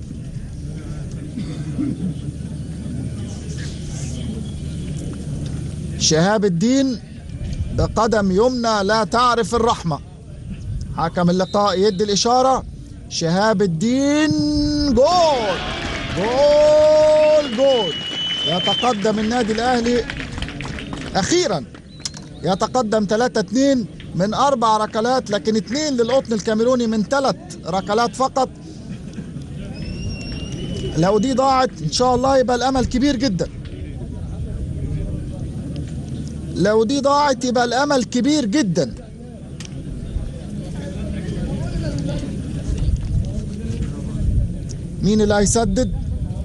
شهاب الدين بقدم يمنى لا تعرف الرحمة حكم اللقاء يدي الإشارة شهاب الدين جول جول جول يتقدم النادي الأهلي أخيرا يتقدم 3-2 من أربع ركلات لكن اثنين للقطن الكاميروني من ثلاث ركلات فقط لو دي ضاعت إن شاء الله يبقى الأمل كبير جدا لو دي ضاعت يبقى الامل كبير جدا مين اللي هيسدد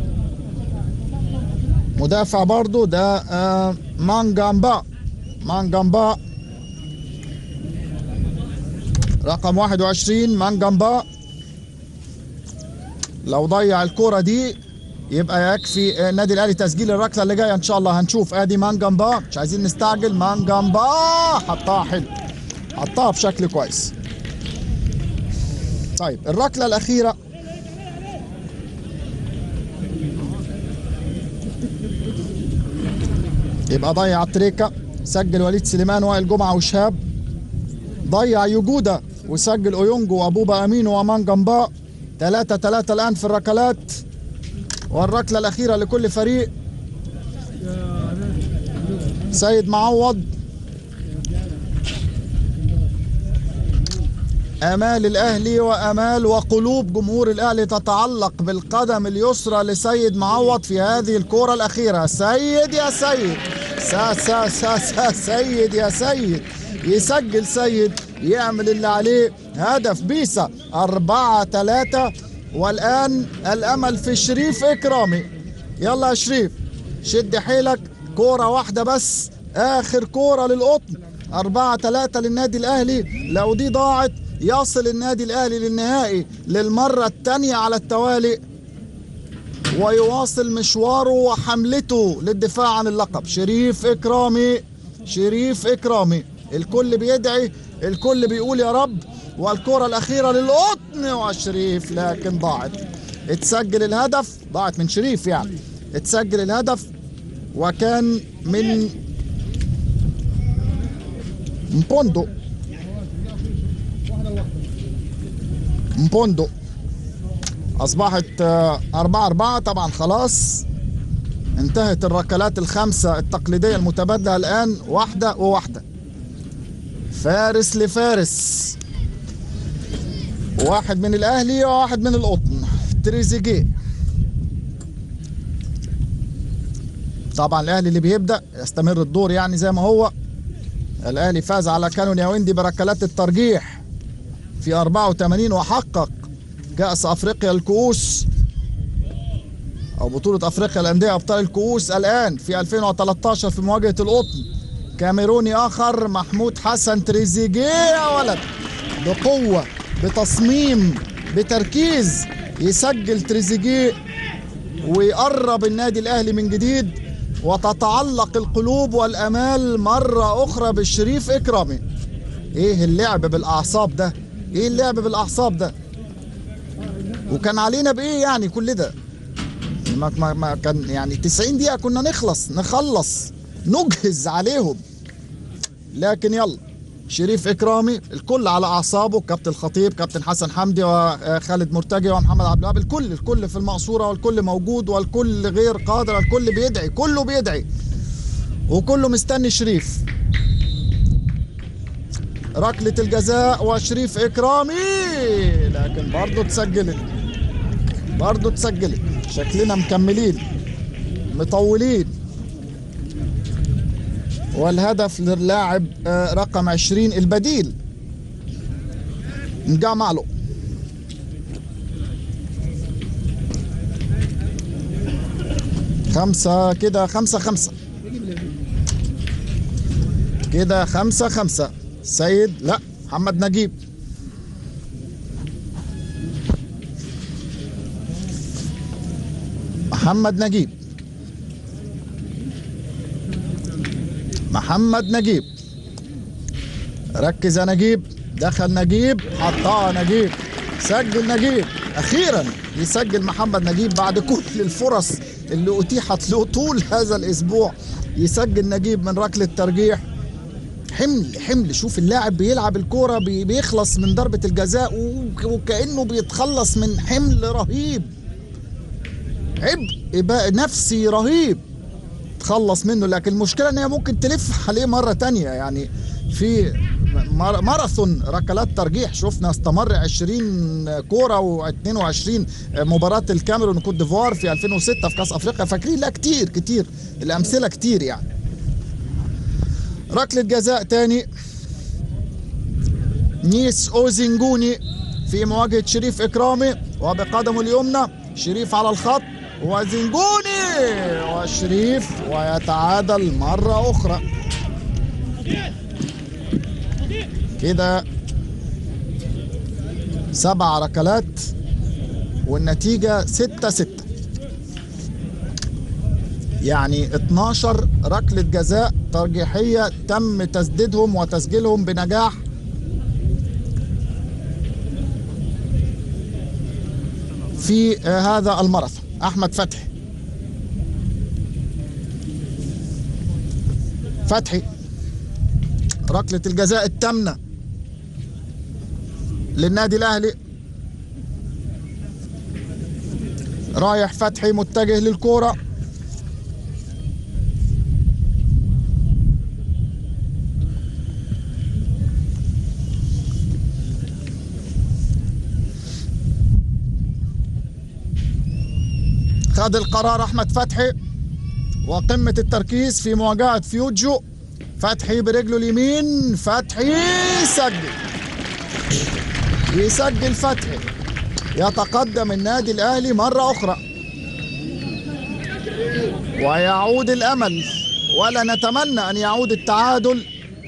مدافع برضو ده آه مانجامبا مانجامبا رقم 21 مانجامبا لو ضيع الكرة دي يبقى يكفي النادي الاهلي تسجيل الركله اللي جايه ان شاء الله هنشوف ادي مانجامبا مش عايزين نستعجل مانجامبا حطها حلو حطها بشكل كويس طيب الركله الاخيره يبقى ضيع تريكا سجل وليد سليمان وائل جمعه وشهاب ضيع يوجودا وسجل اويونجو وابوبا امين ومانجامبا 3 3 الان في الركلات والركلة الأخيرة لكل فريق سيد معوض آمال الأهلي وآمال وقلوب جمهور الأهلي تتعلق بالقدم اليسرى لسيد معوض في هذه الكرة الأخيرة سيد يا سيد سا سا سا سا سيد يا سيد يسجل سيد يعمل اللي عليه هدف بيسا أربعة ثلاثة والآن الأمل في شريف إكرامي يلا يا شريف شد حيلك كورة واحدة بس آخر كورة للقطن أربعة ثلاثة للنادي الأهلي لو دي ضاعت يصل النادي الأهلي للنهائي للمرة الثانية على التوالي ويواصل مشواره وحملته للدفاع عن اللقب شريف إكرامي شريف إكرامي الكل بيدعي الكل بيقول يا رب والكرة الأخيرة للقطن وشريف لكن ضاعت اتسجل الهدف ضاعت من شريف يعني اتسجل الهدف وكان من مبوندو مبوندو أصبحت آه، أربعة أربعة طبعا خلاص انتهت الركلات الخمسة التقليدية المتبادلة الآن واحدة وواحدة فارس لفارس واحد من الاهلي وواحد من القطن تريزيجيه طبعا الاهلي اللي بيبدا يستمر الدور يعني زي ما هو الاهلي فاز على كانون ياوندي بركلات الترجيح في 84 وحقق كاس افريقيا الكؤوس او بطوله افريقيا الانديه ابطال الكؤوس الان في 2013 في مواجهه القطن كاميروني اخر محمود حسن تريزيجيه يا ولد بقوه بتصميم بتركيز يسجل تريزيجيه ويقرب النادي الاهلي من جديد وتتعلق القلوب والامال مره اخرى بالشريف اكرامي ايه اللعب بالاعصاب ده ايه اللعب بالاعصاب ده وكان علينا بايه يعني كل ده ما ما ما كان يعني 90 دقيقة كنا نخلص نخلص نجهز عليهم لكن يلا شريف إكرامي الكل على أعصابه كابتن الخطيب كابتن حسن حمدي وخالد مرتجي ومحمد عبد الوهاب الكل الكل في المقصورة والكل موجود والكل غير قادر الكل بيدعي كله بيدعي وكله مستني شريف ركلة الجزاء وشريف إكرامي لكن برضه اتسجلت برضه اتسجلت شكلنا مكملين مطولين والهدف للاعب آه، رقم 20 البديل نجمع له خمسة كده خمسة خمسة كده خمسة خمسة سيد لا محمد نجيب محمد نجيب محمد نجيب ركز يا نجيب دخل نجيب حطها نجيب سجل نجيب اخيرا يسجل محمد نجيب بعد كل الفرص اللي اتيحت له طول هذا الاسبوع يسجل نجيب من ركله ترجيح حمل حمل شوف اللاعب بيلعب الكوره بي- بيخلص من ضربه الجزاء وك- وكانه بيتخلص من حمل رهيب عبء بقى نفسي رهيب تخلص منه لكن المشكله ان هي ممكن تلف عليه مره تانية يعني في مار- ماراثون ركلات ترجيح شفنا استمر 20 كوره و22 مباراه الكاميرون وكوت ديفوار في 2006 في كاس افريقيا فاكرين لا كتير كتير الامثله كتير يعني ركله جزاء تاني نيس اوزنجوني في مواجهه شريف اكرامي وبقدمه اليمنى شريف على الخط وزنجوني وشريف ويتعادل مره اخرى كده سبع ركلات والنتيجة ستة ستة يعني 12 ركلة جزاء ترجيحية تم تسديدهم وتسجيلهم بنجاح في آه، هذا الماراثون أحمد فتحي فتحي ركلة الجزاء الثامنة للنادي الأهلي رايح فتحي متجه للكورة خد القرار أحمد فتحي وقمة التركيز في مواجهة فيوجو فتحي برجله اليمين فتحي يسجل يسجل فتحي يتقدم النادي الأهلي مرة أخرى ويعود الأمل ولا نتمنى أن يعود التعادل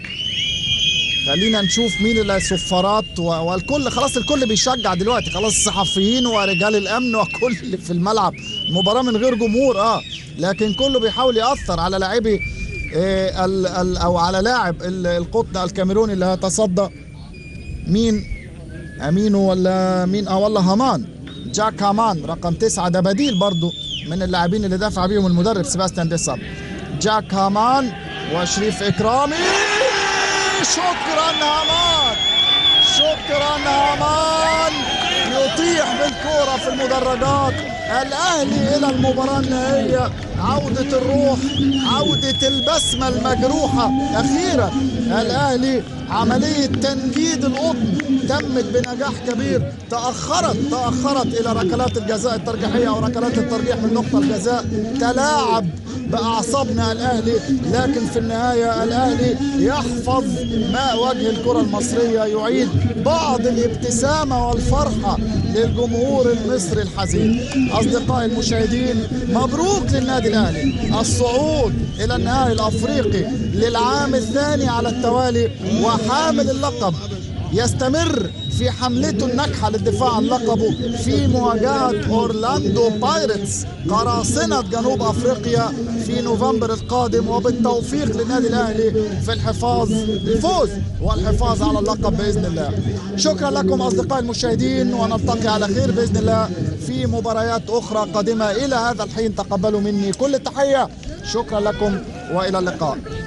خلينا نشوف مين اللي الصفارات و- والكل خلاص الكل بيشجع دلوقتي خلاص الصحفيين ورجال الامن وكل في الملعب مباراه من غير جمهور اه لكن كله بيحاول ياثر على لاعبي آه ال ال او على لاعب ال- القطن الكاميروني اللي هيتصدى مين امينو ولا مين اه والله هامان جاك هامان رقم تسعة ده بديل برضو من اللاعبين اللي دافع بيهم المدرب سيباستيان ديساب جاك هامان وشريف اكرامي شكرا هامان شكرا هامان يطيح بالكرة في المدرجات الأهلي إلى المباراة النهائية عودة الروح عودة البسمة المجروحة أخيرا الأهلي عملية تنجيد القطن تمت بنجاح كبير تأخرت تأخرت إلى ركلات الجزاء الترجيحية أو ركلات الترجيح من نقطة الجزاء تلاعب بأعصابنا الأهلي لكن في النهاية الأهلي يحفظ ماء وجه الكرة المصرية يعيد بعض الابتسامة والفرحة للجمهور المصري الحزين أصدقائي المشاهدين مبروك للنادي الأهلي الصعود إلى النهائي الأفريقي للعام الثاني على التوالي وحامل اللقب يستمر في حملته الناجحة للدفاع عن لقبه في مواجهة أورلاندو بايرتس قراصنة جنوب أفريقيا في نوفمبر القادم وبالتوفيق للنادي الأهلي في الحفاظ الفوز والحفاظ على اللقب بإذن الله شكرا لكم أصدقائي المشاهدين ونلتقي على خير بإذن الله في مباريات أخرى قادمة إلى هذا الحين تقبلوا مني كل التحية شكرا لكم وإلى اللقاء